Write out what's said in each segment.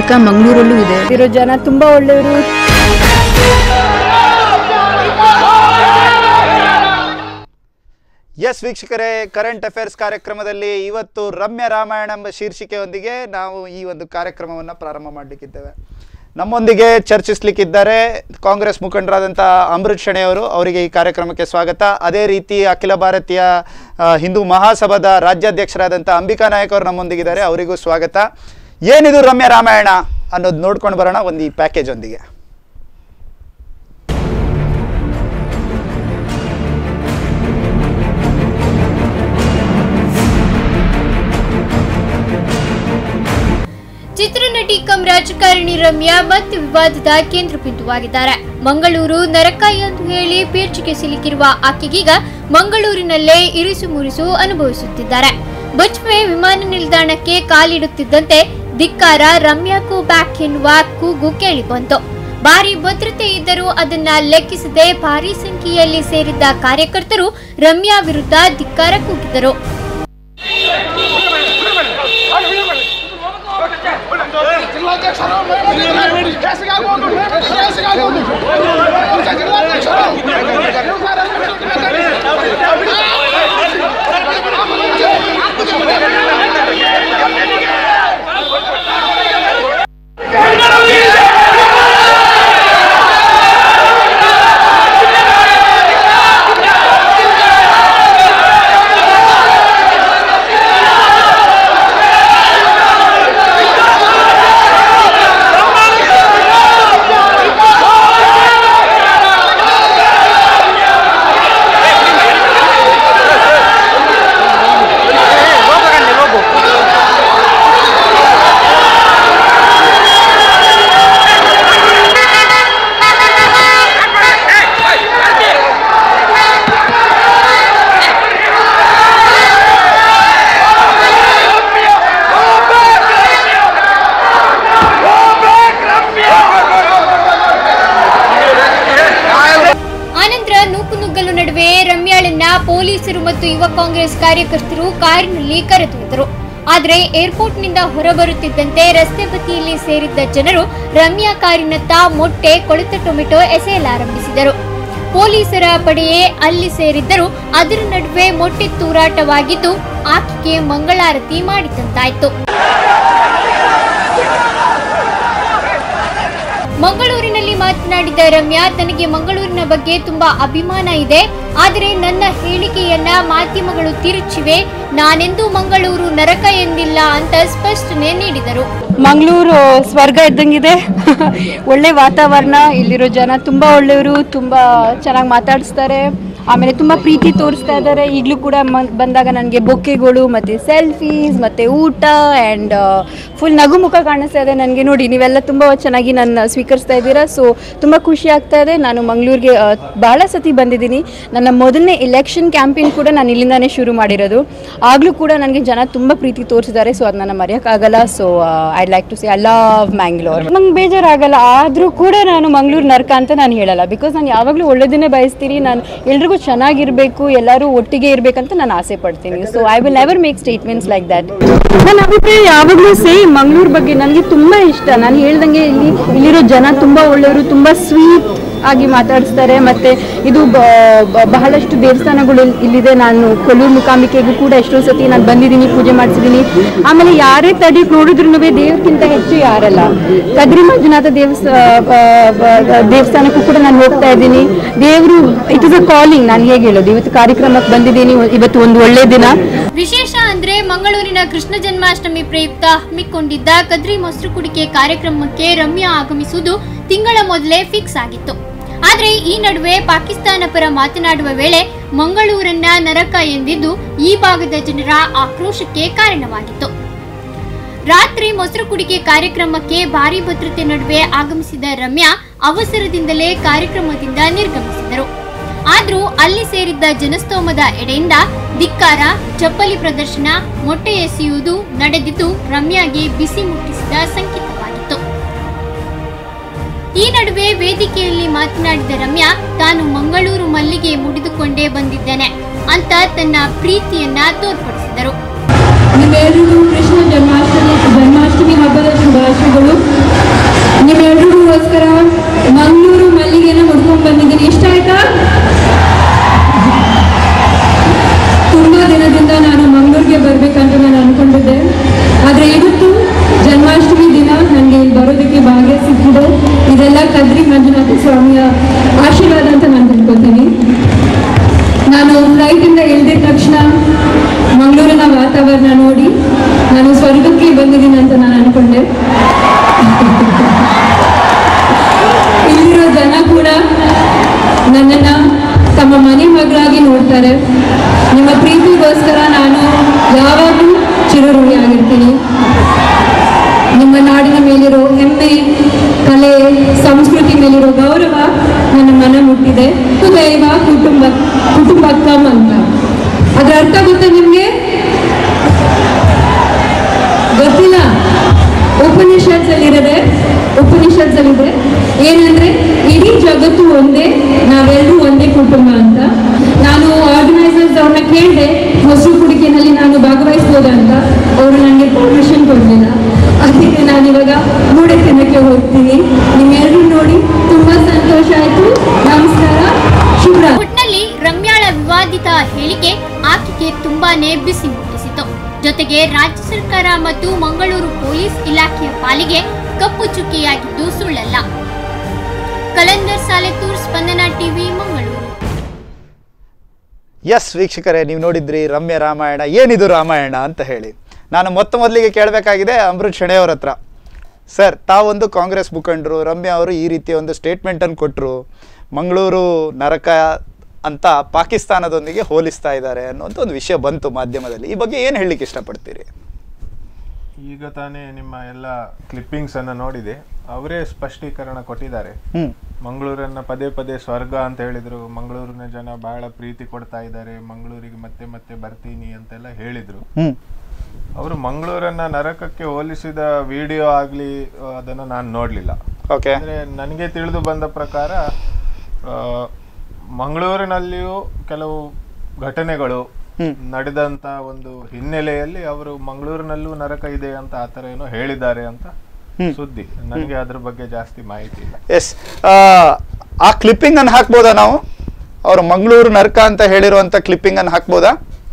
ಸಂಪರ್ಕ ಮಂಗಳೂರಲ್ಲೂ ಇದೆ ಇರೋ ಜನ ತುಂಬಾ ಒಳ್ಳೆಯವರು ಎಸ್ ವೀಕ್ಷಕರೇ ಕರೆಂಟ್ ಅಫೇರ್ಸ್ ಕಾರ್ಯಕ್ರಮದಲ್ಲಿ ಇವತ್ತು ರಮ್ಯ ರಾಮಾಯಣ ಎಂಬ ಶೀರ್ಷಿಕೆಯೊಂದಿಗೆ ನಾವು ಈ ಒಂದು ಕಾರ್ಯಕ್ರಮವನ್ನು ಪ್ರಾರಂಭ ಮಾಡಲಿಕ್ಕಿದ್ದೇವೆ ನಮ್ಮೊಂದಿಗೆ ಚರ್ಚಿಸ್ಲಿಕ್ಕಿದ್ದಾರೆ ಕಾಂಗ್ರೆಸ್ ಮುಖಂಡರಾದಂಥ ಅಮೃತ್ ಶೆಣೆ ಅವರು ಅವರಿಗೆ ಈ ಕಾರ್ಯಕ್ರಮಕ್ಕೆ ಸ್ವಾಗತ ಅದೇ ರೀತಿ ಅಖಿಲ ಭಾರತೀಯ ಆ, ಹಿಂದೂ ಮಹಾಸಭಾದ ರಾಜ್ಯಾಧ್ಯಕ್ಷರಾದಂಥ ಅಂಬಿಕಾ ನಾಯಕ್ ಅವರು ನಮ್ಮೊಂದಿಗಿದ್ದಾರೆ ಅವರಿಗೂ ಸ್ವಾಗತ ಏನಿದು ರಮ್ಯ ರಾಮಾಯಣ ಅನ್ನೋದು ನೋಡ್ಕೊಂಡು ಬರೋಣ ಒಂದು ಈ ಪ್ಯಾಕೇಜ್ ಒಂದಿಗೆ ಚಿತ್ರನಟಿ ಕಮ್ ರಾಜಕಾರಣಿ ರಮ್ಯಾ ಮತ್ತೆ ವಿವಾದದ ಕೇಂದ್ರ ಬಿಂದುವಾಗಿದ್ದಾರೆ ಮಂಗಳೂರು ನರಕ ಎಂದು ಹೇಳಿ ಪೀರ್ಚಿಗೆ ಸಿಲುಕಿರುವ ಆಕೆಗೀಗ ಮಂಗಳೂರಿನಲ್ಲೇ ಇರಿಸು ಮುರಿಸು ಅನುಭವಿಸುತ್ತಿದ್ದಾರೆ ಬಚ್ವೆ ವಿಮಾನ ನಿಲ್ದಾಣಕ್ಕೆ ಕಾಲಿಡುತ್ತಿದ್ದಂತೆ ಧಿಕ್ಕಾರ ರಮ್ಯಾಕು ಬ್ಯಾಕ್ ಎನ್ನುವ ಕೂಗು ಕೇಳಿಬಂತು ಭಾರಿ ಭದ್ರತೆ ಇದ್ದರೂ ಅದನ್ನ ಲೆಕ್ಕಿಸದೆ ಭಾರಿ ಸಂಖ್ಯೆಯಲ್ಲಿ ಸೇರಿದ್ದ ಕಾರ್ಯಕರ್ತರು ರಮ್ಯಾ ವಿರುದ್ಧ ಧಿಕ್ಕಾರ ಕೂಗಿದರು ಆನಂತರ ನೂಕುನುಗ್ಗಲು ನಡುವೆ ರಮ್ಯಾಳನ್ನ ಪೊಲೀಸರು ಮತ್ತು ಯುವ ಕಾಂಗ್ರೆಸ್ ಕಾರ್ಯಕರ್ತರು ಕಾರಿನಲ್ಲಿ ಕರೆದೊಯ್ದರು ಆದರೆ ಏರ್ಪೋರ್ಟ್ನಿಂದ ಹೊರಬರುತ್ತಿದ್ದಂತೆ ರಸ್ತೆ ಬದಿಯಲ್ಲಿ ಸೇರಿದ್ದ ಜನರು ರಮ್ಯಾ ಕಾರಿನತ್ತ ಮೊಟ್ಟೆ ಕೊಳೆತ ಟೊಮೆಟೊ ಎಸೆಯಲಾರಂಭಿಸಿದರು ಪೊಲೀಸರ ಪಡೆಯೇ ಅಲ್ಲಿ ಸೇರಿದ್ದರು ಅದರ ನಡುವೆ ಮೊಟ್ಟೆ ತೂರಾಟವಾಗಿದ್ದು ಆಕೆಗೆ ಮಂಗಳಾರತಿ ಮಾಡಿದಂತಾಯ್ತು ಮಂಗಳೂರಿನಲ್ಲಿ ಮಾತನಾಡಿದ ರಮ್ಯಾ ತನಗೆ ಮಂಗಳೂರಿನ ಬಗ್ಗೆ ತುಂಬಾ ಅಭಿಮಾನ ಇದೆ ಆದರೆ ನನ್ನ ಹೇಳಿಕೆಯನ್ನ ಮಾಧ್ಯಮಗಳು ತಿರುಚಿವೆ ನಾನೆಂದೂ ಮಂಗಳೂರು ನರಕ ಎಂದಿಲ್ಲ ಅಂತ ಸ್ಪಷ್ಟನೆ ನೀಡಿದರು ಮಂಗಳೂರು ಸ್ವರ್ಗ ಇದ್ದಂಗಿದೆ ಒಳ್ಳೆ ವಾತಾವರಣ ಇಲ್ಲಿರೋ ಜನ ತುಂಬಾ ಒಳ್ಳೆಯವರು ತುಂಬಾ ಚೆನ್ನಾಗಿ ಮಾತಾಡಿಸ್ತಾರೆ ಆಮೇಲೆ ತುಂಬ ಪ್ರೀತಿ ತೋರಿಸ್ತಾ ಇದ್ದಾರೆ ಈಗಲೂ ಕೂಡ ಮ- ಬಂದಾಗ ನನಗೆ ಬೊಕ್ಕೆಗಳು ಮತ್ತು ಸೆಲ್ಫೀಸ್ ಮತ್ತು ಊಟ ಆ್ಯಂಡ್ ಫುಲ್ ನಗು ಮುಖ ಕಾಣಿಸ್ತಾ ಇದೆ ನನಗೆ ನೋಡಿ ನೀವೆಲ್ಲ ತುಂಬ ಚೆನ್ನಾಗಿ ನನ್ನ ಸ್ವೀಕರಿಸ್ತಾ ಇದ್ದೀರಾ ಸೊ ತುಂಬ ಖುಷಿ ಆಗ್ತಾ ಇದೆ ನಾನು ಮಂಗಳೂರಿಗೆ ಭಾಳ ಸತಿ ಬಂದಿದ್ದೀನಿ ನನ್ನ ಮೊದಲನೇ ಎಲೆಕ್ಷನ್ ಕ್ಯಾಂಪೇನ್ ಕೂಡ ನಾನು ಇಲ್ಲಿಂದಾನೇ ಶುರು ಮಾಡಿರೋದು ಆಗಲೂ ಕೂಡ ನನಗೆ ಜನ ತುಂಬ ಪ್ರೀತಿ ತೋರಿಸಿದ್ದಾರೆ ಸೊ ಅದು ನನ್ನ ಮರೆಯೋಕ್ಕಾಗಲ್ಲ so I like to see I love Mangalore ನಂಗೆ ಬೇಜಾರಾಗಲ್ಲ ಆದರೂ ಕೂಡ ನಾನು ಮಂಗಳೂರು ನರ್ಕ ಅಂತ ನಾನು ಹೇಳಲ್ಲ ಬಿಕಾಸ್ ನಾನು ಯಾವಾಗಲೂ ಒಳ್ಳೆದನ್ನೇ ಬಯಸ್ತೀನಿ ನಾನು ಎಲ್ರಿಗೂ ಚೆನ್ನಾಗಿರಬೇಕು ಎಲ್ಲರೂ ಒಟ್ಟಿಗೆ ಇರಬೇಕಂತ ನಾನು ಆಸೆ ಪಡ್ತೀನಿ so I will never make statements like that ನನ್ನ ಅಭಿಪ್ರಾಯ ಯಾವಾಗಲೂ ಸೇಮ್ ಮಂಗಳೂರು ಬಗ್ಗೆ ನನಗೆ ತುಂಬ ಇಷ್ಟ ನಾನು ಹೇಳ್ದಂಗೆ ಇಲ್ಲಿ ಇಲ್ಲಿರೋ ಜನ ತುಂಬ ಒಳ್ಳೆಯವರು ತುಂಬ ಸ್ವೀಟ್ ಆಗಿ ಮಾತಾಡಿಸ್ತಾರೆ ಮತ್ತೆ ಇದು ಬ- ಬ- ಬಹಳಷ್ಟು ದೇವಸ್ಥಾನಗಳು ಇಲ್- ಇಲ್ಲಿದೆ ನಾನು ಕೊಲ್ಲೂರು ಮುಕಾಂಬಿಕೆಗೂ ಕೂಡ ಎಷ್ಟೋ ಸತಿ ನಾನು ಬಂದಿದ್ದೀನಿ ಪೂಜೆ ಮಾಡಿಸಿದ್ದೀನಿ ಆಮೇಲೆ ಯಾರೇ ತಡಿ ನೋಡಿದ್ರು ದೇವ್ರಕ್ಕಿಂತ ಹೆಚ್ಚು ಯಾರಲ್ಲ ಕದ್ರಿ ಮಂಜುನಾಥ ದೇವಸ್ಥ ಆ, ಆ, ದೇವಸ್ಥಾನಕ್ಕೂ ಕೂಡ ನಾನು ಹೋಗ್ತಾ ಇದ್ದೀನಿ ದೇವರು ಇಟ್ ಇಸ್ ಅ ಕಾಲಿಂಗ್ ನಾನು ಹೇಗೆ ಹೇಳೋದು ಇವತ್ತು ಕಾರ್ಯಕ್ರಮಕ್ಕೆ ಬಂದಿದ್ದೀನಿ ಇವತ್ತು ಒಂದು ಒಳ್ಳೆ ದಿನ ವಿಶೇಷ ಅಂದ್ರೆ ಮಂಗಳೂರಿನ ಕೃಷ್ಣ ಜನ್ಮಾಷ್ಟಮಿ ಪ್ರಯುಕ್ತ ಹಮ್ಮಿಕೊಂಡಿದ್ದ ಕದ್ರಿ ಮೊಸರು ಕುಡಿಕೆ ಕಾರ್ಯಕ್ರಮಕ್ಕೆ ರಮ್ಯಾ ಆಗಮಿಸುವುದು ತಿಂಗಳ ಮೊದಲೇ ಫಿಕ್ಸ್ ಆಗಿತ್ತು ಆದ್ರೆ ಈ ನಡುವೆ ಪಾಕಿಸ್ತಾನ ಪರ ಮಾತನಾಡುವ ವೇಳೆ ಮಂಗಳೂರನ್ನ ನರಕ ಎಂದಿದ್ದು ಈ ಭಾಗದ ಜನರ ಆಕ್ರೋಶಕ್ಕೆ ಕಾರಣವಾಗಿತ್ತು ರಾತ್ರಿ ಮೊಸರು ಕುಡಿಕೆ ಕಾರ್ಯಕ್ರಮಕ್ಕೆ ಭಾರಿ ಭದ್ರತೆ ನಡುವೆ ಆಗಮಿಸಿದ ರಮ್ಯಾ ಅವಸರದಿಂದಲೇ ಕಾರ್ಯಕ್ರಮದಿಂದ ನಿರ್ಗಮಿಸಿದರು ಆದ್ರೂ ಅಲ್ಲಿ ಸೇರಿದ್ದ ಜನಸ್ತೋಮದ ಎಡೆಯಿಂದ ಧಿಕ್ಕಾರ ಚಪ್ಪಲಿ ಪ್ರದರ್ಶನ ಮೊಟ್ಟೆ ಎಸೆಯುವುದು ನಡೆದಿದ್ದು ರಮ್ಯಾಗೆ ಬಿಸಿ ಮುಟ್ಟಿಸಿದ ಸಂಕೇತವಾಗಿತ್ತು ಈ ನಡುವೆ ವೇದಿಕೆಯಲ್ಲಿ ಮಾತನಾಡಿದ ರಮ್ಯಾ ತಾನು ಮಂಗಳೂರು ಮಲ್ಲಿಗೆ ಮುಡಿದುಕೊಂಡೇ ಬಂದಿದ್ದೇನೆ ಅಂತ ತನ್ನ ಪ್ರೀತಿಯನ್ನ ತೋರ್ಪಡಿಸಿದರು ನಿಮ್ಮೆಲ್ಲರಿಗೂ ಕೃಷ್ಣ ಜನ್ಮಾಷ್ಟಮಿ ಜನ್ಮಾಷ್ಟಮಿ ಹಬ್ಬದ ಶುಭಾಶಯಗಳು ನಿಮ್ಮೆಲ್ರಿಗೋಸ್ಕರ ಮಂಗಳೂರು ಮಲ್ಲಿಗೆನ ಮುಡ್ಕೊಂಡ್ ಬಂದಿದ್ದೀನಿ ಇಷ್ಟ ಆಯ್ತಾ ತುಂಬಾ ದಿನದಿಂದ ನಾನು ಮಂಗಳೂರಿಗೆ ಬರ್ಬೇಕಂತ ನಾನು ಅನ್ಕೊಂಡಿದ್ದೆ ಆದ್ರೆ ಇವತ್ತು ಜನ್ಮಾಷ್ಟಮಿ ದಿನ ನನಗೆ ಇಲ್ಲಿ ಬರೋದಕ್ಕೆ ಭಾಗ್ಯ ಸಿಕ್ಕಿದೆ ಇದೆಲ್ಲ ಕದ್ರಿ ಮಂಜುನಾಥ ಸ್ವಾಮಿಯ ಆಶೀರ್ವಾದ ಅಂತ ನಾನು ತಿಳ್ಕೊತೀನಿ ನಾನು ಫ್ಲೈಟಿಂದ ಇಳಿದಿದ ತಕ್ಷಣ ಮಂಗಳೂರಿನ ವಾತಾವರಣ ನೋಡಿ ನಾನು ಸ್ವರ್ಗಕ್ಕೆ ಬಂದಿದ್ದೀನಿ ಅಂತ ನಾನು ಅನ್ಕೊಂಡೆ ಇಲ್ಲಿರೋ ಜನ ಕೂಡ ನನ್ನನ್ನ ತಮ್ಮ ಮನೆ ಮಗಳಾಗಿ ನೋಡ್ತಾರೆ ನಿಮ್ಮ ಪ್ರೀತಿಗೋಸ್ಕರ ನಾನು ಯಾವಾಗಲೂ ಚಿರಋಣಿಯಾಗಿರ್ತೀನಿ ನಿಮ್ಮ ನಾಡಿನ ಮೇಲಿರೋ ಹೆಮ್ಮೆ ಕಲೆ ಸಂಸ್ಕೃತಿ ಮೇಲಿರೋ ಗೌರವ ನನ್ನ ಮನ ಮುಟ್ಟಿದೆ ಕುದೈವ ಕುಟುಂಬ ಕುಟುಂಬಕ್ಕಂ ಅಂತ ಅದ್ರ ಅರ್ಥ ಗೊತ್ತಾ ನಿಮ್ಗೆ ಗೊತ್ತಿಲ್ಲ ಉಪನಿಷತ್ಸ್ ಅಲ್ಲಿರದೆ ಉಪನಿಷತ್ಸ್ ಅಲ್ಲಿದೆ ಏನಂದ್ರೆ ಇಡೀ ಜಗತ್ತು ಒಂದೇ ನಾವೆಲ್ಲರೂ ಒಂದೇ ಕುಟುಂಬ ಅಂತ ನಾನು ಆರ್ಗನೈಸರ್ಸ್ ಅವ್ರನ್ನ ಕೇಳಿದೆ ಮೊಸರು ಕುಡಿಕೆನಲ್ಲಿ ನಾನು ಭಾಗವಹಿಸ್ಬೋದಾ ಅಂತ ಅವರು ನನಗೆ ಪರ್ಮಿಷನ್ ಕೊಡಲಿಲ್ಲ ಅದಕ್ಕೆ ನಾನು ಇವಾಗ ಮೂಡೆ ತಿನ್ನಕ್ಕೆ ಹೋಗ್ತೀನಿ ನಿಮ್ಮೆಲ್ಲರೂ ನೋಡಿ ತುಂಬಾ ಸಂತೋಷ ಆಯ್ತು ನಮಸ್ಕಾರ ಶುಭ್ರ ಒಟ್ನಲ್ಲಿ ರಮ್ಯಾಳ ವಿವಾದಿತ ಹೇಳಿಕೆ ಆಕೆಗೆ ತುಂಬಾನೇ ಬಿಸಿ ಮುಟ್ಟಿಸಿತು ಜೊತೆಗೆ ರಾಜ್ಯ ಸರ್ಕಾರ ಮತ್ತು ಮಂಗಳೂರು ಪೊಲೀಸ್ ಇಲಾಖೆಯ ಪಾಲಿಗೆ ಕಪ್ಪು ಚುಕ್ಕಿಯಾಗಿದ್ದು ಸುಳ್ಳಲ್ಲ ಕಲಂದರ್ ಸಾಲೆತೂರ್ ಸ್ಪಂದನ ಟಿವಿ ಮಂಗಳೂರು ಎಸ್ ವೀಕ್ಷಕರೇ ನೀವು ನೋಡಿದ್ರಿ ರಮ್ಯ ರಾಮಾಯಣ ಏನಿದು ರಾಮಾಯಣ ಅಂತ ಹೇಳಿ ನಾನು ಮೊತ್ತ ಮೊದಲಿಗೆ ಕೇಳಬೇಕಾಗಿದೆ ಅಮೃತ್ ಶೆಣೆ ಅವ್ರ ಹತ್ರ ಸರ್ ತಾವೊಂದು ಕಾಂಗ್ರೆಸ್ ಮುಖಂಡರು ರಮ್ಯಾ ಅವರು ಈ ರೀತಿಯ ಒಂದು ಸ್ಟೇಟ್ಮೆಂಟನ್ನು ಕೊಟ್ಟರು ಮಂಗಳೂರು ನರಕ ಅಂತ ಪಾಕಿಸ್ತಾನದೊಂದಿಗೆ ಹೋಲಿಸ್ತಾ ಇದ್ದಾರೆ ಅನ್ನೋಂಥ ಒಂದು ವಿಷಯ ಬಂತು ಮಾಧ್ಯಮದಲ್ಲಿ ಈ ಬಗ್ಗೆ ಏನು ಹೇಳಲಿಕ್ಕೆ ಇಷ್ಟಪಡ್ತೀರಿ ಈಗ ತಾನೇ ನಿಮ್ಮ ಎಲ್ಲ ಕ್ಲಿಪ್ಪಿಂಗ್ಸ್ ಅನ್ನ ನೋಡಿದೆ ಅವರೇ ಸ್ಪಷ್ಟೀಕರಣ ಕೊಟ್ಟಿದ್ದಾರೆ ಹ್ಞೂ ಮಂಗಳೂರನ್ನ ಪದೇ ಪದೇ ಸ್ವರ್ಗ ಅಂತ ಹೇಳಿದ್ರು ಮಂಗಳೂರಿನ ಜನ ಬಹಳ ಪ್ರೀತಿ ಕೊಡ್ತಾ ಇದ್ದಾರೆ ಮಂಗಳೂರಿಗೆ ಮತ್ತೆ ಮತ್ತೆ ಬರ್ತೀನಿ ಅಂತೆಲ್ಲ ಹೇಳಿದ್ರು ಹ್ಞೂ ಅವರು ಮಂಗಳೂರನ್ನ ನರಕಕ್ಕೆ ಹೋಲಿಸಿದ ವಿಡಿಯೋ ಆಗ್ಲಿ ಆ, ಅದನ್ನ ನಾನು ನೋಡ್ಲಿಲ್ಲ ಓಕೆ ಅಂದ್ರೆ ನನಗೆ ತಿಳಿದು ಬಂದ ಪ್ರಕಾರ ಆ, ಮಂಗಳೂರಿನಲ್ಲಿಯೂ ಕೆಲವು ಘಟನೆಗಳು ಹ್ಮ್. ನಡೆದಂತ ಒಂದು ಹಿನ್ನೆಲೆಯಲ್ಲಿ ಅವರು ಮಂಗಳೂರಿನಲ್ಲೂ ನರಕ ಇದೆ ಅಂತ ಆತರ ಏನೋ ಹೇಳಿದ್ದಾರೆ ಅಂತ ಹ್ಮ್. ಸುದ್ದಿ ನನಗೆ ಅದ್ರ ಬಗ್ಗೆ ಜಾಸ್ತಿ ಮಾಹಿತಿ ಇಲ್ಲ ಎಸ್ ಆ ಕ್ಲಿಪ್ಪಿಂಗ್ ಅನ್ನು ಹಾಕ್ಬೋದಾ ನಾವು ಅವರು ಮಂಗಳೂರು ನರ್ಕ ಅಂತ ಹೇಳಿರುವಂಥ ಕ್ಲಿಪ್ಪಿಂಗ್ ಅನ್ನು ಹಾಕ್ಬೋದಾ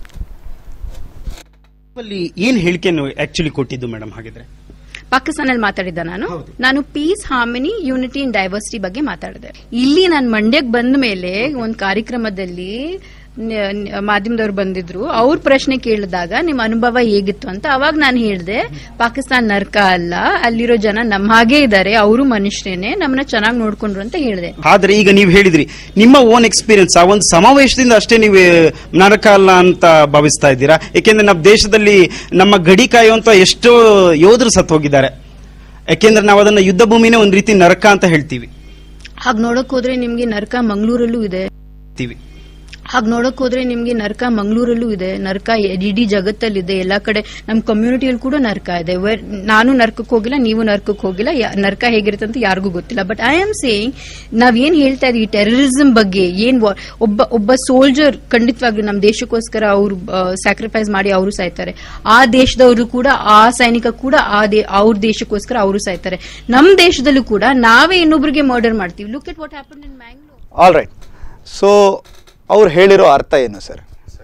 ಅಲ್ಲಿ ಏನ್ ಹೇಳಿಕೆಯನ್ನು ಆಕ್ಚುಲಿ ಕೊಟ್ಟಿದ್ದು ಮೇಡಮ್ ಹಾಗಿದ್ರೆ ಪಾಕಿಸ್ತಾನಲ್ಲಿ ಮಾತಾಡಿದ್ದ ನಾನು ನಾನು peace harmony unity in diversity ಬಗ್ಗೆ ಮಾತಾಡಿದೆ ಇಲ್ಲಿ ನಾನು ಮಂಡ್ಯಕ್ಕೆ ಬಂದ ಮೇಲೆ ಒಂದು ಕಾರ್ಯಕ್ರಮದಲ್ಲಿ ನ- ನ- ಮಾಧ್ಯಮದವ್ರು ಬಂದಿದ್ರು ಅವ್ರ ಪ್ರಶ್ನೆ ಕೇಳಿದಾಗ ನಿಮ್ಮ ಅನುಭವ ಹೇಗಿತ್ತು ಅಂತ ಅವಾಗ ನಾನು ಹೇಳಿದೆ ಪಾಕಿಸ್ತಾನ ನರ್ಕ ಅಲ್ಲ ಅಲ್ಲಿರೋ ಜನ ನಮ್ಮ ಹಾಗೆ ಇದ್ದಾರೆ ಅವರು ಮನುಷ್ಯರೇನೆ ನಮ್ಮನ್ನ ಚೆನ್ನಾಗಿ ನೋಡ್ಕೊಂಡ್ರು ಅಂತ ಹೇಳಿದೆ ಆದ್ರೆ ಈಗ ನೀವು ಹೇಳಿದ್ರಿ ನಿಮ್ಮ ಓನ್ ಎಕ್ಸ್ಪೀರಿಯನ್ಸ್ ಆ ಒಂದು ಸಮಾವೇಶದಿಂದ ಅಷ್ಟೇ ನೀವು ನರಕ ಅಲ್ಲ ಅಂತ ಭಾವಿಸ್ತಾ ಇದ್ದೀರಾ ಯಾಕೆಂದ್ರೆ ನಮ್ಮ ದೇಶದಲ್ಲಿ ನಮ್ಮ ಗಡಿ ಕಾಯುವಂತ ಎಷ್ಟೋ ಯೋಧರು ಸತ್ತು ಹೋಗಿದ್ದಾರೆ ಯಾಕೆಂದ್ರೆ ನಾವು ಅದನ್ನ ಯುದ್ಧ ಭೂಮಿನೇ ಒಂದ್ ರೀತಿ ನರಕ ಅಂತ ಹೇಳ್ತೀವಿ ಹಾಗೆ ನೋಡಕ್ ಹೋದ್ರೆ ನಿಮ್ಗೆ ನರ್ಕ ಮಂಗಳೂರಲ್ಲೂ ಇದೆ ತೀವಿ. ಹಾಗೆ ನೋಡಕ್ ಹೋದ್ರೆ ನಿಮ್ಗೆ ನರ್ಕ ಮಂಗಳೂರಲ್ಲೂ ಇದೆ ನರ್ಕ ಇಡೀ ಜಗತ್ತಲ್ಲಿದೆ ಎಲ್ಲಾ ಕಡೆ ನಮ್ ಕಮ್ಯುನಿಟಿಯಲ್ಲಿ ಕೂಡ ನರ್ಕ ಇದೆ Where- ನಾನು ನರ್ಕಕ್ಕೆ ಹೋಗಿಲ್ಲ ನೀವು ನರ್ಕಕ್ಕೆ ಹೋಗಿಲ್ಲ ಯಾ- ನರ್ಕ ಹೇಗಿರುತ್ತೆ ಅಂತ ಯಾರಿಗೂ ಗೊತ್ತಿಲ್ಲ ಬಟ್ ಐ ಆಮ್ ಸೇಯಿಂಗ್ ನಾವ್ ಏನ್ ಹೇಳ್ತಾ ಇದೀವಿ ಟೆರರಿಸಂ ಬಗ್ಗೆ ಏನ್ ವಾ- ಒಬ್ಬ ಒಬ್ಬ ಸೋಲ್ಜರ್ ಖಂಡಿತವಾಗ್ಲೂ ನಮ್ ದೇಶಕ್ಕೋಸ್ಕರ ಅವರು ಸ್ಯಾಕ್ರಿಫೈಸ್ ಮಾಡಿ ಅವರು ಸಾಯ್ತಾರೆ ಆ ದೇಶದವರು ಕೂಡ ಆ ಸೈನಿಕ ಕೂಡ ಆ ದೇ- ಅವ್ರ ದೇಶಕ್ಕೋಸ್ಕರ ಅವರು ಸಾಯ್ತಾರೆ ನಮ್ ದೇಶದಲ್ಲೂ ಕೂಡ ನಾವೇ ಇನ್ನೊಬ್ರಿಗೆ ಮರ್ಡರ್ ಮಾಡ್ತೀವಿ look at what happen in Mangalore all right so ಅವ್ರು ಹೇಳಿರೋ ಅರ್ಥ ಏನು ಸರ್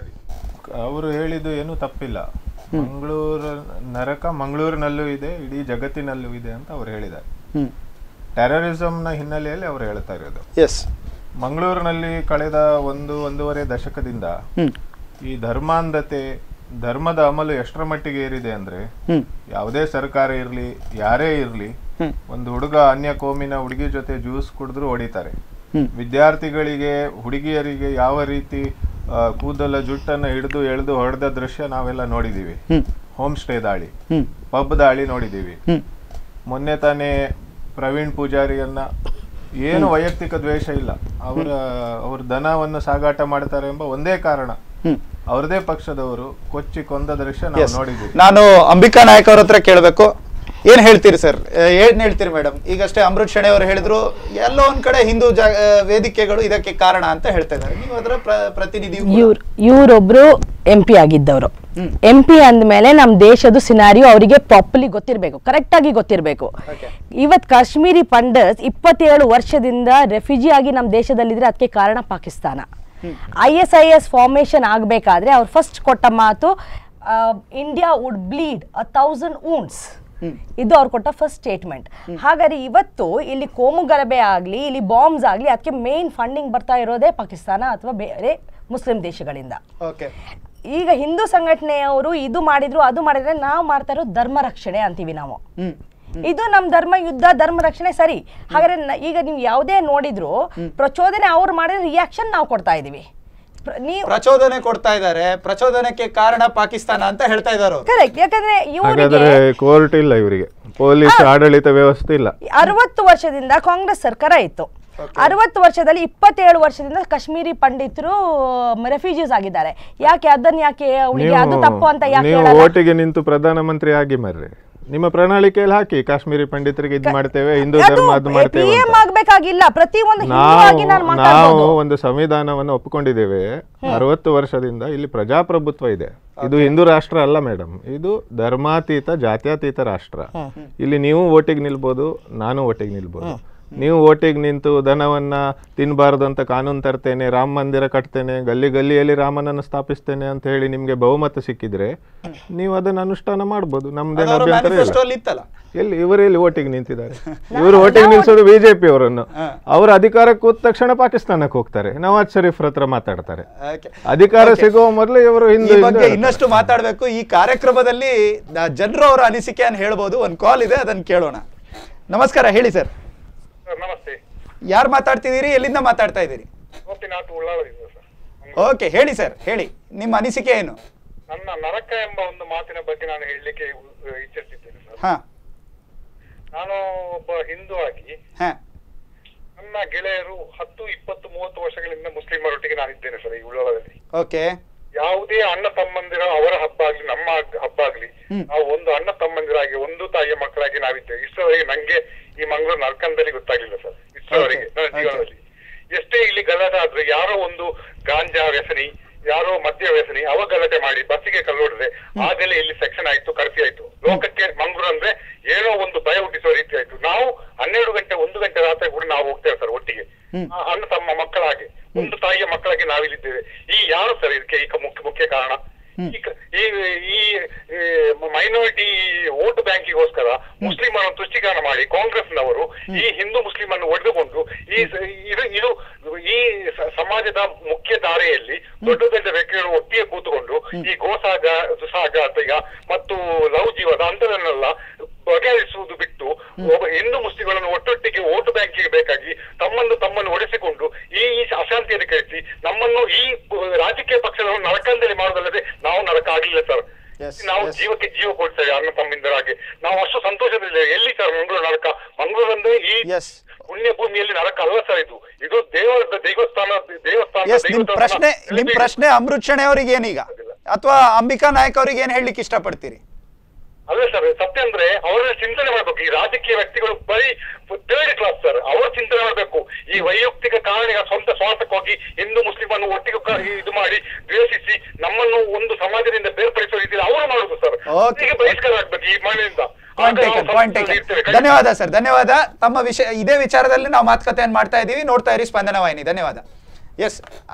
ಅವರು ಹೇಳಿದ್ದು ಏನು ತಪ್ಪಿಲ್ಲ ಮಂಗಳೂರು ನರಕ ಮಂಗಳೂರಿನಲ್ಲೂ ಇದೆ ಇಡೀ ಜಗತ್ತಿನಲ್ಲೂ ಇದೆ ಅಂತ ಅವ್ರು ಹೇಳಿದ್ದಾರೆ ಹ್ಞೂ ಟೆರರಿಸಂನ ಹಿನ್ನೆಲೆಯಲ್ಲಿ ಅವ್ರು ಹೇಳ್ತಾ ಇರೋದು ಎಸ್ ಮಂಗಳೂರಿನಲ್ಲಿ ಕಳೆದ ಒಂದು ಒಂದೂವರೆ ದಶಕದಿಂದ ಹ್ಞೂ ಈ ಧರ್ಮಾಂಧತೆ ಧರ್ಮದ ಅಮಲು ಎಷ್ಟರ ಮಟ್ಟಿಗೆ ಏರಿದೆ ಅಂದ್ರೆ ಹ್ಞೂ ಯಾವುದೇ ಸರ್ಕಾರ ಇರ್ಲಿ ಯಾರೇ ಇರ್ಲಿ ಹ್ಮ್. ಒಂದು ಹುಡುಗ ಅನ್ಯ ಕೋಮಿನ ಹುಡುಗಿ ಜೊತೆ ಜ್ಯೂಸ್ ಕುಡಿದ್ರು ಹೊಡಿತಾರೆ ಹ್ಮ್. ವಿದ್ಯಾರ್ಥಿಗಳಿಗೆ ಹುಡುಗಿಯರಿಗೆ ಯಾವ ರೀತಿ ಆ, ಕೂದಲ ಜುಟ್ಟನ್ನ ಹಿಡಿದು ಎಳೆದು ಹೊಡೆದ ದೃಶ್ಯ ನಾವೆಲ್ಲ ನೋಡಿದೀವಿ ಹ್ಞೂ ಹೋಮ್ ಸ್ಟೇ ದಾಳಿ ಹ್ಞೂ ಪಬ್ ದಾಳಿ ನೋಡಿದೀವಿ ಹ್ಞೂ ಮೊನ್ನೆ ತಾನೇ ಪ್ರವೀಣ್ ಪೂಜಾರಿಯನ್ನ ಏನು ವೈಯಕ್ತಿಕ ದ್ವೇಷ ಇಲ್ಲ ಅವರ ಅವ್ರ ದನವನ್ನು ಸಾಗಾಟ ಮಾಡ್ತಾರೆ ಎಂಬ ಒಂದೇ ಕಾರಣ ಹ್ಞೂ ಅವ್ರದೇ ಪಕ್ಷದವರು ಕೊಚ್ಚಿ ಕೊಂದ ದೃಶ್ಯ ನಾವು ಎಸ್ ನೋಡಿದ್ದೀವಿ ನಾನು ಅಂಬಿಕಾ ನಾಯಕ್ ಅವ್ರ ಹತ್ರ ಕೇಳಬೇಕು ಏನ್ ಹೇಳ್ತೀರಿ ಸರ್ ಏನ್ ಹೇಳ್ತೀರಿ ಮೇಡಮ್ ಈಗಷ್ಟೇ ಅಮೃತ್ ಶೆಣೆ ಅವರು ಹೇಳಿದ್ರು ಎಲ್ಲೋ ಒಂದ್ ಕಡೆ ಹಿಂದೂ ಜಾ- ಆ, ವೇದಿಕೆಗಳು ಇದಕ್ಕೆ ಕಾರಣ ಅಂತ ಹೇಳ್ತಾ ಇದ್ದಾರೆ ನೀವು ಅದರ ಪ್ರ- ಪ್ರತಿನಿಧಿ ಇವ್ರು ಇವರೊಬ್ರು ಎಂ ಪಿ ಆಗಿದ್ದವರು ಎಂ ಪಿ ಅಂದಮೇಲೆ ನಮ್ಮ ದೇಶದ ಸಿನಾರಿಯೋ ಅವರಿಗೆ ಪ್ರಾಪರ್ಲಿ ಗೊತ್ತಿರಬೇಕು ಕರೆಕ್ಟಾಗಿ ಗೊತ್ತಿರಬೇಕು ಇವತ್ತು ಕಾಶ್ಮೀರಿ ಪಂಡಸ್ ಇಪ್ಪತ್ತೇಳು ವರ್ಷದಿಂದ ರೆಫ್ಯೂಜಿ ಆಗಿ ನಮ್ಮ ದೇಶದಲ್ಲಿದ್ರೆ ಅದಕ್ಕೆ ಕಾರಣ Pakistan I S I S formation ಆಗಬೇಕಾದ್ರೆ ಅವ್ರು ಫಸ್ಟ್ ಕೊಟ್ಟ ಮಾತು India would bleed a thousand wounds ಇದು ಅವ್ರು ಕೊಟ್ಟ ಫಸ್ಟ್ ಸ್ಟೇಟ್ಮೆಂಟ್ ಹಾಗಾದ್ರೆ ಇವತ್ತು ಇಲ್ಲಿ ಕೋಮು ಗಲಭೆ ಆಗಲಿ ಇಲ್ಲಿ ಬಾಂಬ್ಸ್ ಆಗಲಿ ಅದಕ್ಕೆ ಮೇನ್ ಫಂಡಿಂಗ್ ಬರ್ತಾ ಇರೋದೇ ಪಾಕಿಸ್ತಾನ ಅಥವಾ ಬೇರೆ ಮುಸ್ಲಿಂ ದೇಶಗಳಿಂದ ಓಕೆ ಈಗ ಹಿಂದೂ ಸಂಘಟನೆಯವರು ಇದು ಮಾಡಿದ್ರು ಅದು ಮಾಡಿದ್ರೆ ನಾವು ಮಾಡ್ತಾ ಇರೋದು ಧರ್ಮ ರಕ್ಷಣೆ ಅಂತೀವಿ ನಾವು ಹ್ಮ್ ಇದು ನಮ್ ಧರ್ಮ ಯುದ್ಧ ಧರ್ಮ ರಕ್ಷಣೆ ಸರಿ ಹಾಗಾದ್ರೆ ನ- ಈಗ ನೀವು ಯಾವುದೇ ನೋಡಿದ್ರು ಪ್ರಚೋದನೆ ಅವ್ರು ಮಾಡಿದ್ರೆ ರಿಯಾಕ್ಷನ್ ನಾವು ಕೊಡ್ತಾ ಇದೀವಿ ಪ್ರ- ನೀವು ಪ್ರಚೋದನೆ ಕೊಡ್ತಾ ಇದ್ದಾರೆ ಪ್ರಚೋದನೆಗೆ ಕಾರಣ ಪಾಕಿಸ್ತಾನ ಅಂತ ಹೇಳ್ತಾ ಇದ್ದಾರೆ ಅವರು ಕರೆಕ್ಟ್ ಯಾಕಂದ್ರೆ ಹಾಗಾದ್ರೆ ಇವರಿಗೆ ಕೋರ್ಟ್ ಇಲ್ಲ ಇವರಿಗೆ ಪೊಲೀಸ್ ಆಡಳಿತ ವ್ಯವಸ್ಥೆ ಇಲ್ಲ ಅರವತ್ತು ವರ್ಷದಿಂದ ಕಾಂಗ್ರೆಸ್ ಸರ್ಕಾರ ಇತ್ತು ಅರವತ್ತು ವರ್ಷದಲ್ಲಿ ಇಪ್ಪತ್ತೇಳು ವರ್ಷದಿಂದ ಕಾಶ್ಮೀರಿ ಪಂಡಿತರು ರೆಫ್ಯೂಜೀಸ್ ಆಗಿದ್ದಾರೆ ಯಾಕೆ ಅದನ್ನ ಯಾಕೆ ಅವಳಿಗೆ ಅದು ತಪ್ಪು ಅಂತ ಯಾಕೆ ನೀವು ಹೇಳಲ್ಲ? ಓಟಿಗೆ ನಿಂತು ಪ್ರಧಾನಮಂತ್ರಿ ಆಗಿ ಮರ್ರಿ ನಿಮ್ಮ ಪ್ರಣಾಳಿಕೆಯಲ್ಲಿ ಹಾಕಿ ಕಾಶ್ಮೀರಿ ಪಂಡಿತರಿಗೆ ಇದ್ ಮಾಡ್ತೇವೆ ಹಿಂದೂ ಅದು ಧರ್ಮ ಅದು ಮಾಡ್ತೇವೆ PM ಅಂತ. ಆಗ್ಬೇಕಾಗಿಲ್ಲ ಪ್ರತಿ ಒಂದು ಹಿಂದೂ ನಾವು ಆಗಿ ನಾನು ನಾವು ಮಾತಾಡ್ಬೋದು ಒಂದು ಸಂವಿಧಾನವನ್ನು ಒಪ್ಪಿಕೊಂಡಿದ್ದೇವೆ ಅರವತ್ತು ವರ್ಷದಿಂದ ಇಲ್ಲಿ ಪ್ರಜಾಪ್ರಭುತ್ವ ಇದೆ ಇದು ಹಿಂದೂ ರಾಷ್ಟ್ರ ಅಲ್ಲ ಮೇಡಮ್ ಇದು ಧರ್ಮಾತೀತ ಜಾತ್ಯತೀತ ರಾಷ್ಟ್ರ ಇಲ್ಲಿ ನೀವು ಓಟಿಗೆ ನಿಲ್ಬೋದು ನಾನು ಓಟಿಗೆ ನಿಲ್ಬೋದು ನೀವು ಓಟಿಗೆ ನಿಂತು ದನವನ್ನ ತಿನ್ನಬಾರ್ದು ಅಂತ ಕಾನೂನು ತರ್ತೇನೆ ರಾಮ ಮಂದಿರ ಕಟ್ತೇನೆ ಗಲ್ಲಿ ಗಲ್ಲಿಯಲ್ಲಿ ರಾಮನನ್ನು ಸ್ಥಾಪಿಸ್ತೇನೆ ಅಂತ ಹೇಳಿ ನಿಮ್ಗೆ ಬಹುಮತ ಸಿಕ್ಕಿದ್ರೆ ನೀವು ಅದನ್ನ ಅನುಷ್ಠಾನ ಮಾಡ್ಬೋದು ನಮ್ದೇನು ಅದರ ಅಭ್ಯಂತರ ಇಲ್ಲ ಮ್ಯಾನಿಫೆಸ್ಟೋಲ್ಲಿ ಇತ್ತಲ್ಲ ಎಲ್ಲಿ ಇವರು ಎಲ್ಲಿ ಓಟಿಗೆ ನಿಂತಿದ್ದಾರೆ ಇವರು ಓಟಿಗೆ ನಿಲ್ಸೋದು ಬಿಜೆಪಿ ಅವರನ್ನು ಅವರು ಅಧಿಕಾರಕ್ಕೆ ಕೂತ ತಕ್ಷಣ ಪಾಕಿಸ್ತಾನಕ್ಕೆ ಹೋಗ್ತಾರೆ ನವಾಜ್ ಶರೀಫ್ ಹತ್ರ ಮಾತಾಡ್ತಾರೆ Okay. ಅಧಿಕಾರ ಸಿಗುವ ಮೊದಲು ಇವರು ಈ ಹಿಂದೆ ಬಗ್ಗೆ ಇನ್ನಷ್ಟು ಮಾತಾಡಬೇಕು ಈ ಕಾರ್ಯಕ್ರಮದಲ್ಲಿ ಜನರು ಅವರ ಅನಿಸಿಕೆಯನ್ನು ಹೇಳ್ಬೋದು ಒಂದು ಕಾಲ್ ಇದೆ ಅದನ್ನ ಕೇಳೋಣ ನಮಸ್ಕಾರ ಹೇಳಿ ಸರ್ ಸರ್ ನಮಸ್ತೆ ಯಾರು ಮಾತಾಡ್ತಿದ್ದೀರಿ ಎಲ್ಲಿಂದ ಮಾತಾಡ್ತಾ ಇದ್ದೀರಿ ಗೋಪಿನಾಥ್ ಉಳ್ಳಾವರಿಂದ ಸರ್ ಓಕೆ ಹೇಳಿ ಸರ್ ಹೇಳಿ ನಿಮ್ಮ ಅನಿಸಿಕೆ ಏನು ನನ್ನ ನರಕ ಎಂಬ ಒಂದು ಮಾತಿನ ಬಗ್ಗೆ ನಾನು ಹೇಳಲಿಕ್ಕೆ ಇಚ್ಛಿಸಿದ್ದೇನೆ ಸರ್ ಹಾ ನಾನು ಒಬ್ಬ ಹಿಂದೂ ಆಗಿ ಹಾ ನನ್ನ ಗೆಳೆಯರು ಹತ್ತು ಇಪ್ಪತ್ತು ಮೂವತ್ತು ವರ್ಷಗಳಿಂದ ಮುಸ್ಲಿಮರೊಟ್ಟಿಗೆ ನಾನಿದ್ದೇನೆ ಸರ್ ಈ ಉಳ್ಳಾಳದಲ್ಲಿ ಓಕೆ ಯಾವುದೇ ಅಣ್ಣ ತಮ್ಮಂದಿರ ಅವರ ಹಬ್ಬ ಆಗ್ಲಿ ನಮ್ಮ ಹಬ್ಬ ಆಗ್ಲಿ ನಾವು ಒಂದು ಅಣ್ಣ ತಮ್ಮಂದಿರಾಗಿ ಒಂದು ತಾಯಿಯ ಮಕ್ಕಳಾಗಿ ನಾವಿದ್ದೇವೆ ಇಷ್ಟರವರೆಗೆ ನಂಗೆ ಈ ಮಂಗಳೂರು ನರ್ಕಂದಲ್ಲಿ ಗೊತ್ತಾಗ್ಲಿಲ್ಲ ಸರ್ ಇಷ್ಟರವರೆಗೆ ನನ್ನ Okay. ಜೀವನದಲ್ಲಿ ಎಷ್ಟೇ ಇಲ್ಲಿ ಗಲಾಟೆ ಆದ್ರೆ ಯಾರೋ ಒಂದು ಗಾಂಜಾ ವ್ಯಸನಿ ಯಾರೋ ಮದ್ಯ ವ್ಯಸನಿ ಅವ ಗಲಾಟೆ ಮಾಡಿ ಬಸ್ಸಿಗೆ ಕಲ್ಲೊಡ್ರೆ ಆಗಲೇ ಇಲ್ಲಿ ಸೆಕ್ಷನ್ ಆಯ್ತು ಕರ್ಫ್ಯೂ ಆಯ್ತು ಲೋಕಕ್ಕೆ ಮಂಗಳೂರು ಅಂದ್ರೆ ಏನೋ ಒಂದು ಭಯ ಹುಟ್ಟಿಸುವ ರೀತಿ ಆಯ್ತು ನಾವು ಹನ್ನೆರಡು ಗಂಟೆ ಒಂದು ಗಂಟೆ ರಾತ್ರಿ ಕೂಡ ನಾವು ಹೋಗ್ತೇವೆ ಸರ್ ಒಟ್ಟಿಗೆ ಆ ಅಣ್ಣ ತಮ್ಮ ಮಕ್ಕಳ ಹಾಗೆ ಒಂದು ತಾಯಿಯ ಮಕ್ಕಳಾಗಿ ನಾವಿಲ್ಲಿದ್ದೇವೆ ಈ ಯಾರು ಸರ್ ಇದಕ್ಕೆ ಈಗ ಮುಖ್ಯ ಮುಖ್ಯ ಕಾರಣ ಈ ಕ- ಈ ಈ ಮೈನಾರಿಟಿ ವೋಟ್ ಬ್ಯಾಂಕಿಗೋಸ್ಕರ ಮುಸ್ಲಿಮರನ್ನು ತುಷ್ಟೀಕರಣ ಮಾಡಿ ಕಾಂಗ್ರೆಸ್ನವರು ಈ ಹಿಂದೂ ಮುಸ್ಲಿಂ ಅನ್ನು ಒಡೆದುಕೊಂಡು ಈ ಸ- ಇದು ಇದು ಈ ಸ- ಸಮಾಜದ ಮುಖ್ಯ ಧಾರೆಯಲ್ಲಿ ದೊಡ್ಡ ದೊಡ್ಡ ವ್ಯಕ್ತಿಗಳು ಒಟ್ಟಿಗೆ ಕೂತುಕೊಂಡು ಈ ಗೋಸಾಗ ಸಾಗಾತಿಗ ಮತ್ತು ಲವ್ ಜೀವದ ಅಂತದನ್ನೆಲ್ಲ ಬಗೆಹರಿಸುವುದು ಬಿಟ್ಟು ಒಬ್ಬ ಹಿಂದೂ ಮುಸ್ಲಿಗಳನ್ನು ಒಟ್ಟೊಟ್ಟಿಗೆ ವೋಟ್ ಬ್ಯಾಂಕಿಗೆ ಬೇಕಾಗಿ ತಮ್ಮನ್ನು ತಮ್ಮನ್ನು ಒಡೆಸಿಕೊಂಡು ಈ ಈ ಅಶಾಂತಿಯನ್ನು ಕೆಡಿಸಿ ನಮ್ಮನ್ನು ಈ ರಾಜಕೀಯ ಪಕ್ಷಗಳನ್ನು ನರಕಂದಲ್ಲಿ ಮಾಡುವುದಲ್ಲದೆ ನಾವು ನರಕ ಆಗಲಿಲ್ಲ ಸರ್ Yes, ನಾವು yes. ಜೀವಕ್ಕೆ ಜೀವ ಕೊಡ್ತೇವೆ ಅಣ್ಣ ತಮ್ಮಿಂದರಾಗಿ ನಾವು ಅಷ್ಟು ಸಂತೋಷದಲ್ಲಿದ್ದೇವೆ ಎಲ್ಲಿ ಸರ್ ಮಂಗಳೂರು ನರಕ ಮಂಗಳೂರು ಅಂದ್ರೆ ಈ Yes. ಪುಣ್ಯ ಭೂಮಿಯಲ್ಲಿ ನರಕ ಅಲ್ಲ ಸರ್ ಇದು ಇದು ದೇವರದ ದೇವಸ್ಥಾನ ದೇವಸ್ಥಾನ ಎಸ್ ನಿಮ್ ದೇವಸ್ಥಾನ ಪ್ರಶ್ನೆ ನಿಮ್ ನೆಲೆಬೀಡು. ಪ್ರಶ್ನೆ ಅಮೃತ್ ಶೆಣೆ ಅವ್ರಿಗೆ ಏನೀಗ ಅಥವಾ ಅಂಬಿಕಾ ನಾಯಕ್ ಅವ್ರಿಗೆ ಏನ್ ಹೇಳಲಿಕ್ಕೆ ಇಷ್ಟಪಡ್ತೀರಿ ಅದೇ ಸರ್ ಸತ್ಯ ಅಂದ್ರೆ ಅವರ ಚಿಂತನೆ ಮಾಡ್ಬೇಕು ಈ ರಾಜಕೀಯ ವ್ಯಕ್ತಿಗಳು ಬರೀ ಥರ್ಡ್ ಕ್ಲಾಸ್ ಸರ್ ಅವರು ಚಿಂತನೆ ಮಾಡ್ಬೇಕು ಈ ವೈಯಕ್ತಿಕ ಕಾರಣ ಸ್ವಂತ ಸ್ವಾರ್ಥಕ್ಕಾಗಿ ಹಿಂದೂ ಮುಸ್ಲಿಂ ಅನ್ನು ಒಟ್ಟಿಗೆ ಕ- ಇದು ಮಾಡಿ ದ್ವೇಷಿಸಿ ನಮ್ಮನ್ನು ಒಂದು ಸಮಾಜದಿಂದ ಬೇರ್ಪಡಿಸುವ ರೀತಿಯಲ್ಲಿ ಅವರು ಮಾಡುದು ಸರ್ Okay. ಈಗ ಬಹಿಷ್ಕಾರ ಆಗ್ಬೇಕು ಈ ಮನೆಯಿಂದ ಪಾಯಿಂಟ್ ಟೇಕನ್ ಪಾಯಿಂಟ್ ಟೇಕನ್ ಧನ್ಯವಾದ ಸರ್ ಧನ್ಯವಾದ ತಮ್ಮ ವಿಷಯ ಇದೇ ವಿಚಾರದಲ್ಲಿ ನಾವು ಮಾತುಕತೆಯನ್ನು ಮಾಡ್ತಾ ಇದ್ದೀವಿ ನೋಡ್ತಾ ಇರಿ ಸ್ಪಂದನ ವಾಹಿನಿ ಧನ್ಯವಾದ ಎಸ್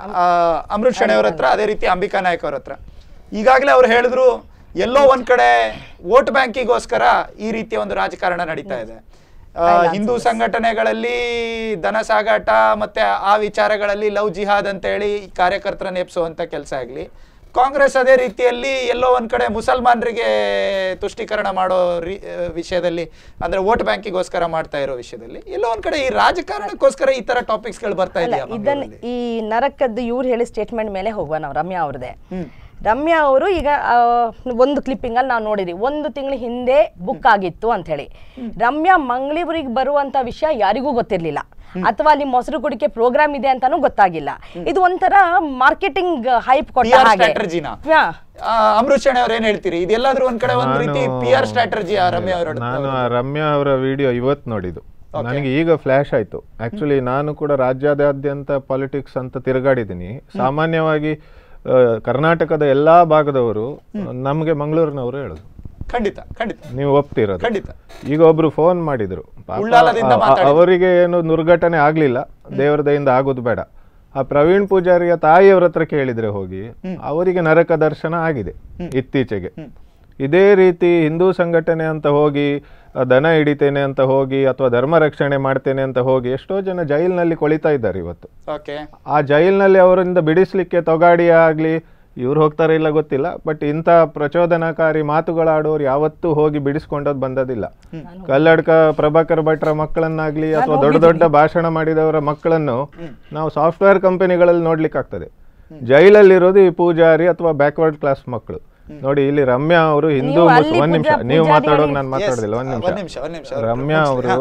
ಅಮೃತ್ ಶೆಣೆ ಅವ್ರ ಹತ್ರ ಅದೇ ರೀತಿ ಅಂಬಿಕಾ ನಾಯಕ್ ಅವ್ರ ಹತ್ರ ಈಗಾಗಲೇ ಅವ್ರು ಹೇಳಿದ್ರು ಎಲ್ಲೋ ಒಂದ್ ಕಡೆ ವೋಟ್ ಬ್ಯಾಂಕಿಗೋಸ್ಕರ ಈ ರೀತಿಯ ಒಂದು ರಾಜಕಾರಣ ನಡೀತಾ ಇದೆ ಆ, ಹಿಂದೂ ಸಂಘಟನೆಗಳಲ್ಲಿ ಧನ ಸಾಗಾಟ ಮತ್ತೆ ಆ ವಿಚಾರಗಳಲ್ಲಿ ಲವ್ ಜಿಹಾದ್ ಅಂತ ಹೇಳಿ ಕಾರ್ಯಕರ್ತರ ನೇಪಿಸುವಂತ ಕೆಲಸ ಆಗಲಿ ಕಾಂಗ್ರೆಸ್ ಅದೇ ರೀತಿಯಲ್ಲಿ ಎಲ್ಲೋ ಒಂದ್ ಕಡೆ ಮುಸಲ್ಮಾನರಿಗೆ ತುಷ್ಟೀಕರಣ ಮಾಡೋ ರೀ- ಆ, ವಿಷಯದಲ್ಲಿ ಅಂದ್ರೆ ವೋಟ್ ಬ್ಯಾಂಕಿಗೋಸ್ಕರ ಮಾಡ್ತಾ ಇರೋ ವಿಷಯದಲ್ಲಿ ಎಲ್ಲೋ ಒಂದ್ ಕಡೆ ಈ ರಾಜಕಾರಣಕ್ಕೋಸ್ಕರ ಈ ತರ ಟಾಪಿಕ್ಸ್ಗಳು ಬರ್ತಾ ಅಲ್ಲ ಇದೆಯಾ ಇದನ್ನ ಮಂಗಳೂರಲ್ಲಿ? ಈ ನರಕದ್ದು ಇವ್ರು ಹೇಳಿ ಸ್ಟೇಟ್ಮೆಂಟ್ ಮೇಲೆ ಹೋಗುವ ನಾವು ರಮ್ಯಾ ಅವ್ರದ್ದೇ ರಮ್ಯಾ ಅವರು ಈಗ ಆ, ಒಂದು ಕ್ಲಿಪ್ಪಿಂಗ್ ಅಲ್ಲಿ ನಾವು ನೋಡಿದ್ವಿ ಒಂದು ತಿಂಗಳ ಹಿಂದೆ ಬುಕ್ ಆಗಿತ್ತು ಅಂತ ಹೇಳಿ ರಮ್ಯಾ ಮಂಗಳೂರಿಗೆ ಬರುವಂತ ವಿಷಯ ಯಾರಿಗೂ ಗೊತ್ತಿರ್ಲಿಲ್ಲ ಅಥವಾ ಅಲ್ಲಿ ಮೊಸರು ಕುಡಿಕೆ ಪ್ರೋಗ್ರಾಮ್ ಇದೆ ಅಂತಾನೂ ಗೊತ್ತಾಗಿಲ್ಲ ಇದು ಒಂಥರ ಮಾರ್ಕೆಟಿಂಗ್ ಹೈಪ್ ಕೊಟ್ಟ PR ಹಾಗೆ strategy ನ? ಹಾ. ಆ, ಅಮೃತ್ ಶೆಣೆ ಅವ್ರು ಏನ್ ಹೇಳ್ತೀರಿ ಇದೆಲ್ಲಾದ್ರೂ ಒಂದ್ ಕಡೆ ಒಂದ್ ರೀತಿ ನಾನು- ಪಿ ಆರ್ ಸ್ಟ್ರಾಟಜಿ ರಮ್ಯಾ ಅವರ ನಾನು ಆ ರಮ್ಯಾ ಅವರ ವಿಡಿಯೋ ಇವತ್ತು ನೋಡಿದ್ದು ನನಗೆ ಈಗ ಫ್ಲಾಶ್ ಆಯ್ತು ಆಕ್ಚುಲಿ ನಾನು ಕೂಡ ರಾಜ್ಯಾದ್ಯಂತ ಪಾಲಿಟಿಕ್ಸ್ ಅಂತ ತಿರುಗಾಡಿದ್ದೀನಿ ಸಾಮಾನ್ಯವಾಗಿ ಆ, ಕರ್ನಾಟಕದ ಎಲ್ಲಾ ಭಾಗದವರು ನಮಗೆ ಮಂಗಳೂರಿನವರು ಹೇಳುದು ಖಂಡಿತ ಖಂಡಿತ ನೀವು ಒಪ್ತಿರೋದು ಖಂಡಿತ ಈಗ ಒಬ್ರು ಫೋನ್ ಮಾಡಿದ್ರು ಪಾಪ ಉಳ್ಳಾಲದಿಂದ ಆ- ಆ- ಮಾತಾಡಿದ್ರು. ಅವರಿಗೆ ಏನು ದುರ್ಘಟನೆ ಆಗ್ಲಿಲ್ಲ ದೇವರ ದಯಿಂದ ಆಗೋದು ಬೇಡ ಆ ಪ್ರವೀಣ್ ಪೂಜಾರಿಯ ತಾಯಿಯವ್ರ ಹತ್ರ ಕೇಳಿದ್ರೆ ಹೋಗಿ ಅವರಿಗೆ ನರಕ ದರ್ಶನ ಆಗಿದೆ ಇತ್ತೀಚೆಗೆ ಇದೇ ರೀತಿ ಹಿಂದೂ ಸಂಘಟನೆ ಅಂತ ಹೋಗಿ ಆ, ದನ ಹಿಡಿತೇನೆ ಅಂತ ಹೋಗಿ ಅಥವಾ ಧರ್ಮ ರಕ್ಷಣೆ ಮಾಡ್ತೇನೆ ಅಂತ ಹೋಗಿ ಎಷ್ಟೋ ಜನ ಜೈಲಿನಲ್ಲಿ ಕೊಳಿತಾ ಇದ್ದಾರೆ ಇವತ್ತು ಓಕೆ ಆ ಜೈಲಿನಲ್ಲಿ ಅವರಿಂದ ಬಿಡಿಸ್ಲಿಕ್ಕೆ ತೊಗಾಡಿ ಆಗ್ಲಿ ಇವ್ರು ಹೋಗ್ತಾರೆ ಇಲ್ಲ ಗೊತ್ತಿಲ್ಲ ಬಟ್ ಇಂಥ ಪ್ರಚೋದನಕಾರಿ ಮಾತುಗಳಾಡೋರು ಯಾವತ್ತೂ ಹೋಗಿ ಬಿಡಿಸ್ಕೊಂಡೋದ್ ಬಂದದಿಲ್ಲ ಕಲ್ಲಡ್ಕ ಪ್ರಭಾಕರ್ ಭಟ್ರ ಮಕ್ಕಳನ್ನಾಗ್ಲಿ ಅಥವಾ ದೊಡ್ಡ ದೊಡ್ಡ ಭಾಷಣ ಮಾಡಿದವರ ಮಕ್ಕಳನ್ನು ನಾವು ಸಾಫ್ಟ್ವೇರ್ ಕಂಪನಿಗಳಲ್ಲಿ ನೋಡ್ಲಿಕ್ಕೆ ಆಗ್ತದೆ ಜೈಲಲ್ಲಿರೋದು ಈ ಪೂಜಾರಿ ಅಥವಾ ಬ್ಯಾಕ್ವರ್ಡ್ ಕ್ಲಾಸ್ ಮಕ್ಕಳು ನೋಡಿ ಇಲ್ಲಿ ರಮ್ಯಾ ಅವರು ಹಿಂದೂ ನೀವು ಮುಸ್- ಅಲ್ಲಿ ಒಂದ್ ನಿಮಿಷ ಪೂಜಾ- ನೀವು ಪೂಜಾರಿ ಮಾತಾಡೋದು ಹೇಳಿ. ನಾನು ಮಾತಾಡೋದಿಲ್ಲ ಒಂದ್ ಒಂದ್ ನಿಮಿಷ, ಒಂದ್ ನಿಮಿಷ. ನಿಮಿಷ ರಮ್ಯಾ ಅವರು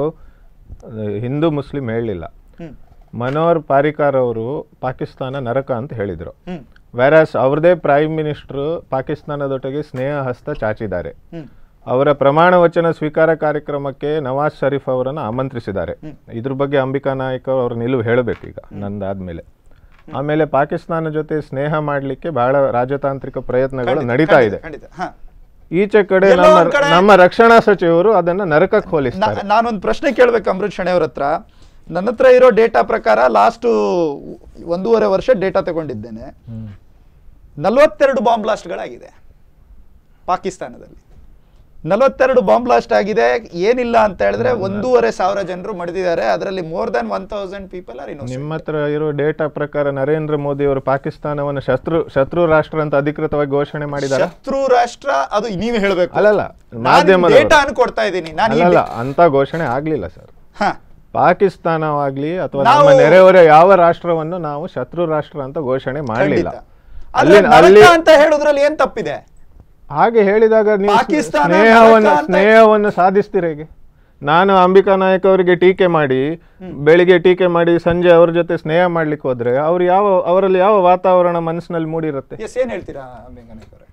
ಹಿಂದೂ ಮುಸ್ಲಿಂ ಹೇಳಲಿಲ್ಲ ಮನೋಹರ್ ಪಾರಿಕಾರ್ ಅವರು ಪಾಕಿಸ್ತಾನ ನರಕ ಅಂತ ಹೇಳಿದರು ವ್ಯಾರಾಸ್ ಅವ್ರದೇ ಪ್ರೈಮ್ ಮಿನಿಸ್ಟರ್ ಪಾಕಿಸ್ತಾನದೊಟ್ಟಿಗೆ ಸ್ನೇಹ ಹಸ್ತ ಚಾಚಿದ್ದಾರೆ ಅವರ ಪ್ರಮಾಣ ವಚನ ಸ್ವೀಕಾರ ಕಾರ್ಯಕ್ರಮಕ್ಕೆ ನವಾಜ್ ಶರೀಫ್ ಅವರನ್ನು ಆಮಂತ್ರಿಸಿದ್ದಾರೆ ಇದ್ರ ಬಗ್ಗೆ ಅಂಬಿಕಾ ನಾಯ್ಕ ಅವ್ರ ನಿಲುವು ಹೇಳಬೇಕು ಈಗ ನಂದಾದ್ಮೇಲೆ ಆಮೇಲೆ ಪಾಕಿಸ್ತಾನ ಜೊತೆ ಸ್ನೇಹ ಮಾಡಲಿಕ್ಕೆ ಬಹಳ ರಾಜತಾಂತ್ರಿಕ ಪ್ರಯತ್ನಗಳು ನಡೀತಾ ಇದೆ ಖಂಡಿತ ಹಾ ಈಚೆ ಕಡೆ ಎಲ್ಲೋ ನಮ್ಮ ಒಂದ್ ಕಡೆ- ನಮ್ಮ ರಕ್ಷಣಾ ಸಚಿವರು ಅದನ್ನ ನರಕಕ್ಕೆ ಹೋಲಿಸ್ತಾರೆ ನಾ- ನಾನೊಂದು ಪ್ರಶ್ನೆ ಕೇಳ್ಬೇಕು ಅಮೃತ್ ಶಣೆ ಅವ್ರ ಹತ್ರ ನನ್ನ ಹತ್ರ ಇರೋ ಡೇಟಾ ಪ್ರಕಾರ ಲಾಸ್ಟ್ ಒಂದೂವರೆ ವರ್ಷ ಡೇಟಾ ತಗೊಂಡಿದ್ದೇನೆ ನಲವತ್ತೆರಡು ಬಾಂಬ್ ಬ್ಲಾಸ್ಟ್ಗಳಾಗಿದೆ ಪಾಕಿಸ್ತಾನದಲ್ಲಿ ನಲವತ್ತೆರಡು ಬಾಂಬ್ ಬ್ಲಾಸ್ಟ್ ಆಗಿದೆ ಏನಿಲ್ಲ ಅಂತ ಹೇಳಿದ್ರೆ ಒಂದೂವರೆ ಸಾವಿರ ಜನರು ಮಡಿದಿದ್ದಾರೆ ಅದರಲ್ಲಿ more than one thousand people are ಇನ್ನೋ ನಿಮ್ಮ ಹತ್ರ ಇರೋ ಡೇಟಾ ಪ್ರಕಾರ ನರೇಂದ್ರ ಮೋದಿ ಅವರು ಪಾಕಿಸ್ತಾನವನ್ನು ಶತ್ರು ಶತ್ರು ರಾಷ್ಟ್ರ ಅಂತ ಅಧಿಕೃತವಾಗಿ ಘೋಷಣೆ ಮಾಡಿದ್ದಾರೆ ಶತ್ರು ರಾಷ್ಟ್ರ ಅದು ನೀವು ಹೇಳಬೇಕು ಅಲ್ಲಲ್ಲ ಮಾಧ್ಯಮದವರು. ಡೇಟಾ ಅನ್ಕೊಡ್ತಾ ಇದ್ದೀನಿ ನಾನು ಈ ಅಲ್ಲಲ್ಲ ಡೇ- ಅಂತ ಘೋಷಣೆ ಆಗ್ಲಿಲ್ಲ ಸರ್ ಹಾ ಪಾಕಿಸ್ತಾನವಾಗ್ಲಿ ಅಥವಾ ನಾವು- ನಮ್ಮ ನೆರೆಹೊರೆ ಯಾವ ರಾಷ್ಟ್ರವನ್ನು ನಾವು ಶತ್ರು ರಾಷ್ಟ್ರ ಅಂತ ಘೋಷಣೆ ಮಾಡಲಿಲ್ಲ ಖಂಡಿತ. ಆದ್ರೆ ಅಲ್ಲಿ ಅಲ್ಲಿ ನರಕ ಅಂತ ಹೇಳುದ್ರಲ್ಲಿ ಏನ್ ತಪ್ಪಿದೆ ಹಾಗೆ ಹೇಳಿದಾಗ ನೀವು ಪಾಕಿಸ್ತಾನ ಸ್ನೇಹವನ್ನು ನರಕ ಅಂತ- ಸ್ನೇಹವನ್ನು ಸಾಧಿಸ್ತೀರ ಹೇಗೆ ನಾನು ಅಂಬಿಕಾ ನಾಯಕ್ ಅವರಿಗೆ ಟೀಕೆ ಮಾಡಿ ಬೆಳಿಗ್ಗೆ ಟೀಕೆ ಮಾಡಿ ಸಂಜೆ ಅವ್ರ ಜೊತೆ ಸ್ನೇಹ ಮಾಡ್ಲಿಕ್ಕೆ ಹೋದ್ರೆ ಅವ್ರು ಯಾವ ಅವರಲ್ಲಿ ಯಾವ ವಾತಾವರಣ ಮನಸ್ಸಿನಲ್ಲಿ ಮೂಡಿರುತ್ತೆ ಎಸ್ ಏನ್ ಹೇಳ್ತೀರಾ ಬೆಂಗನಾಯ್ಕ ಅವರೇ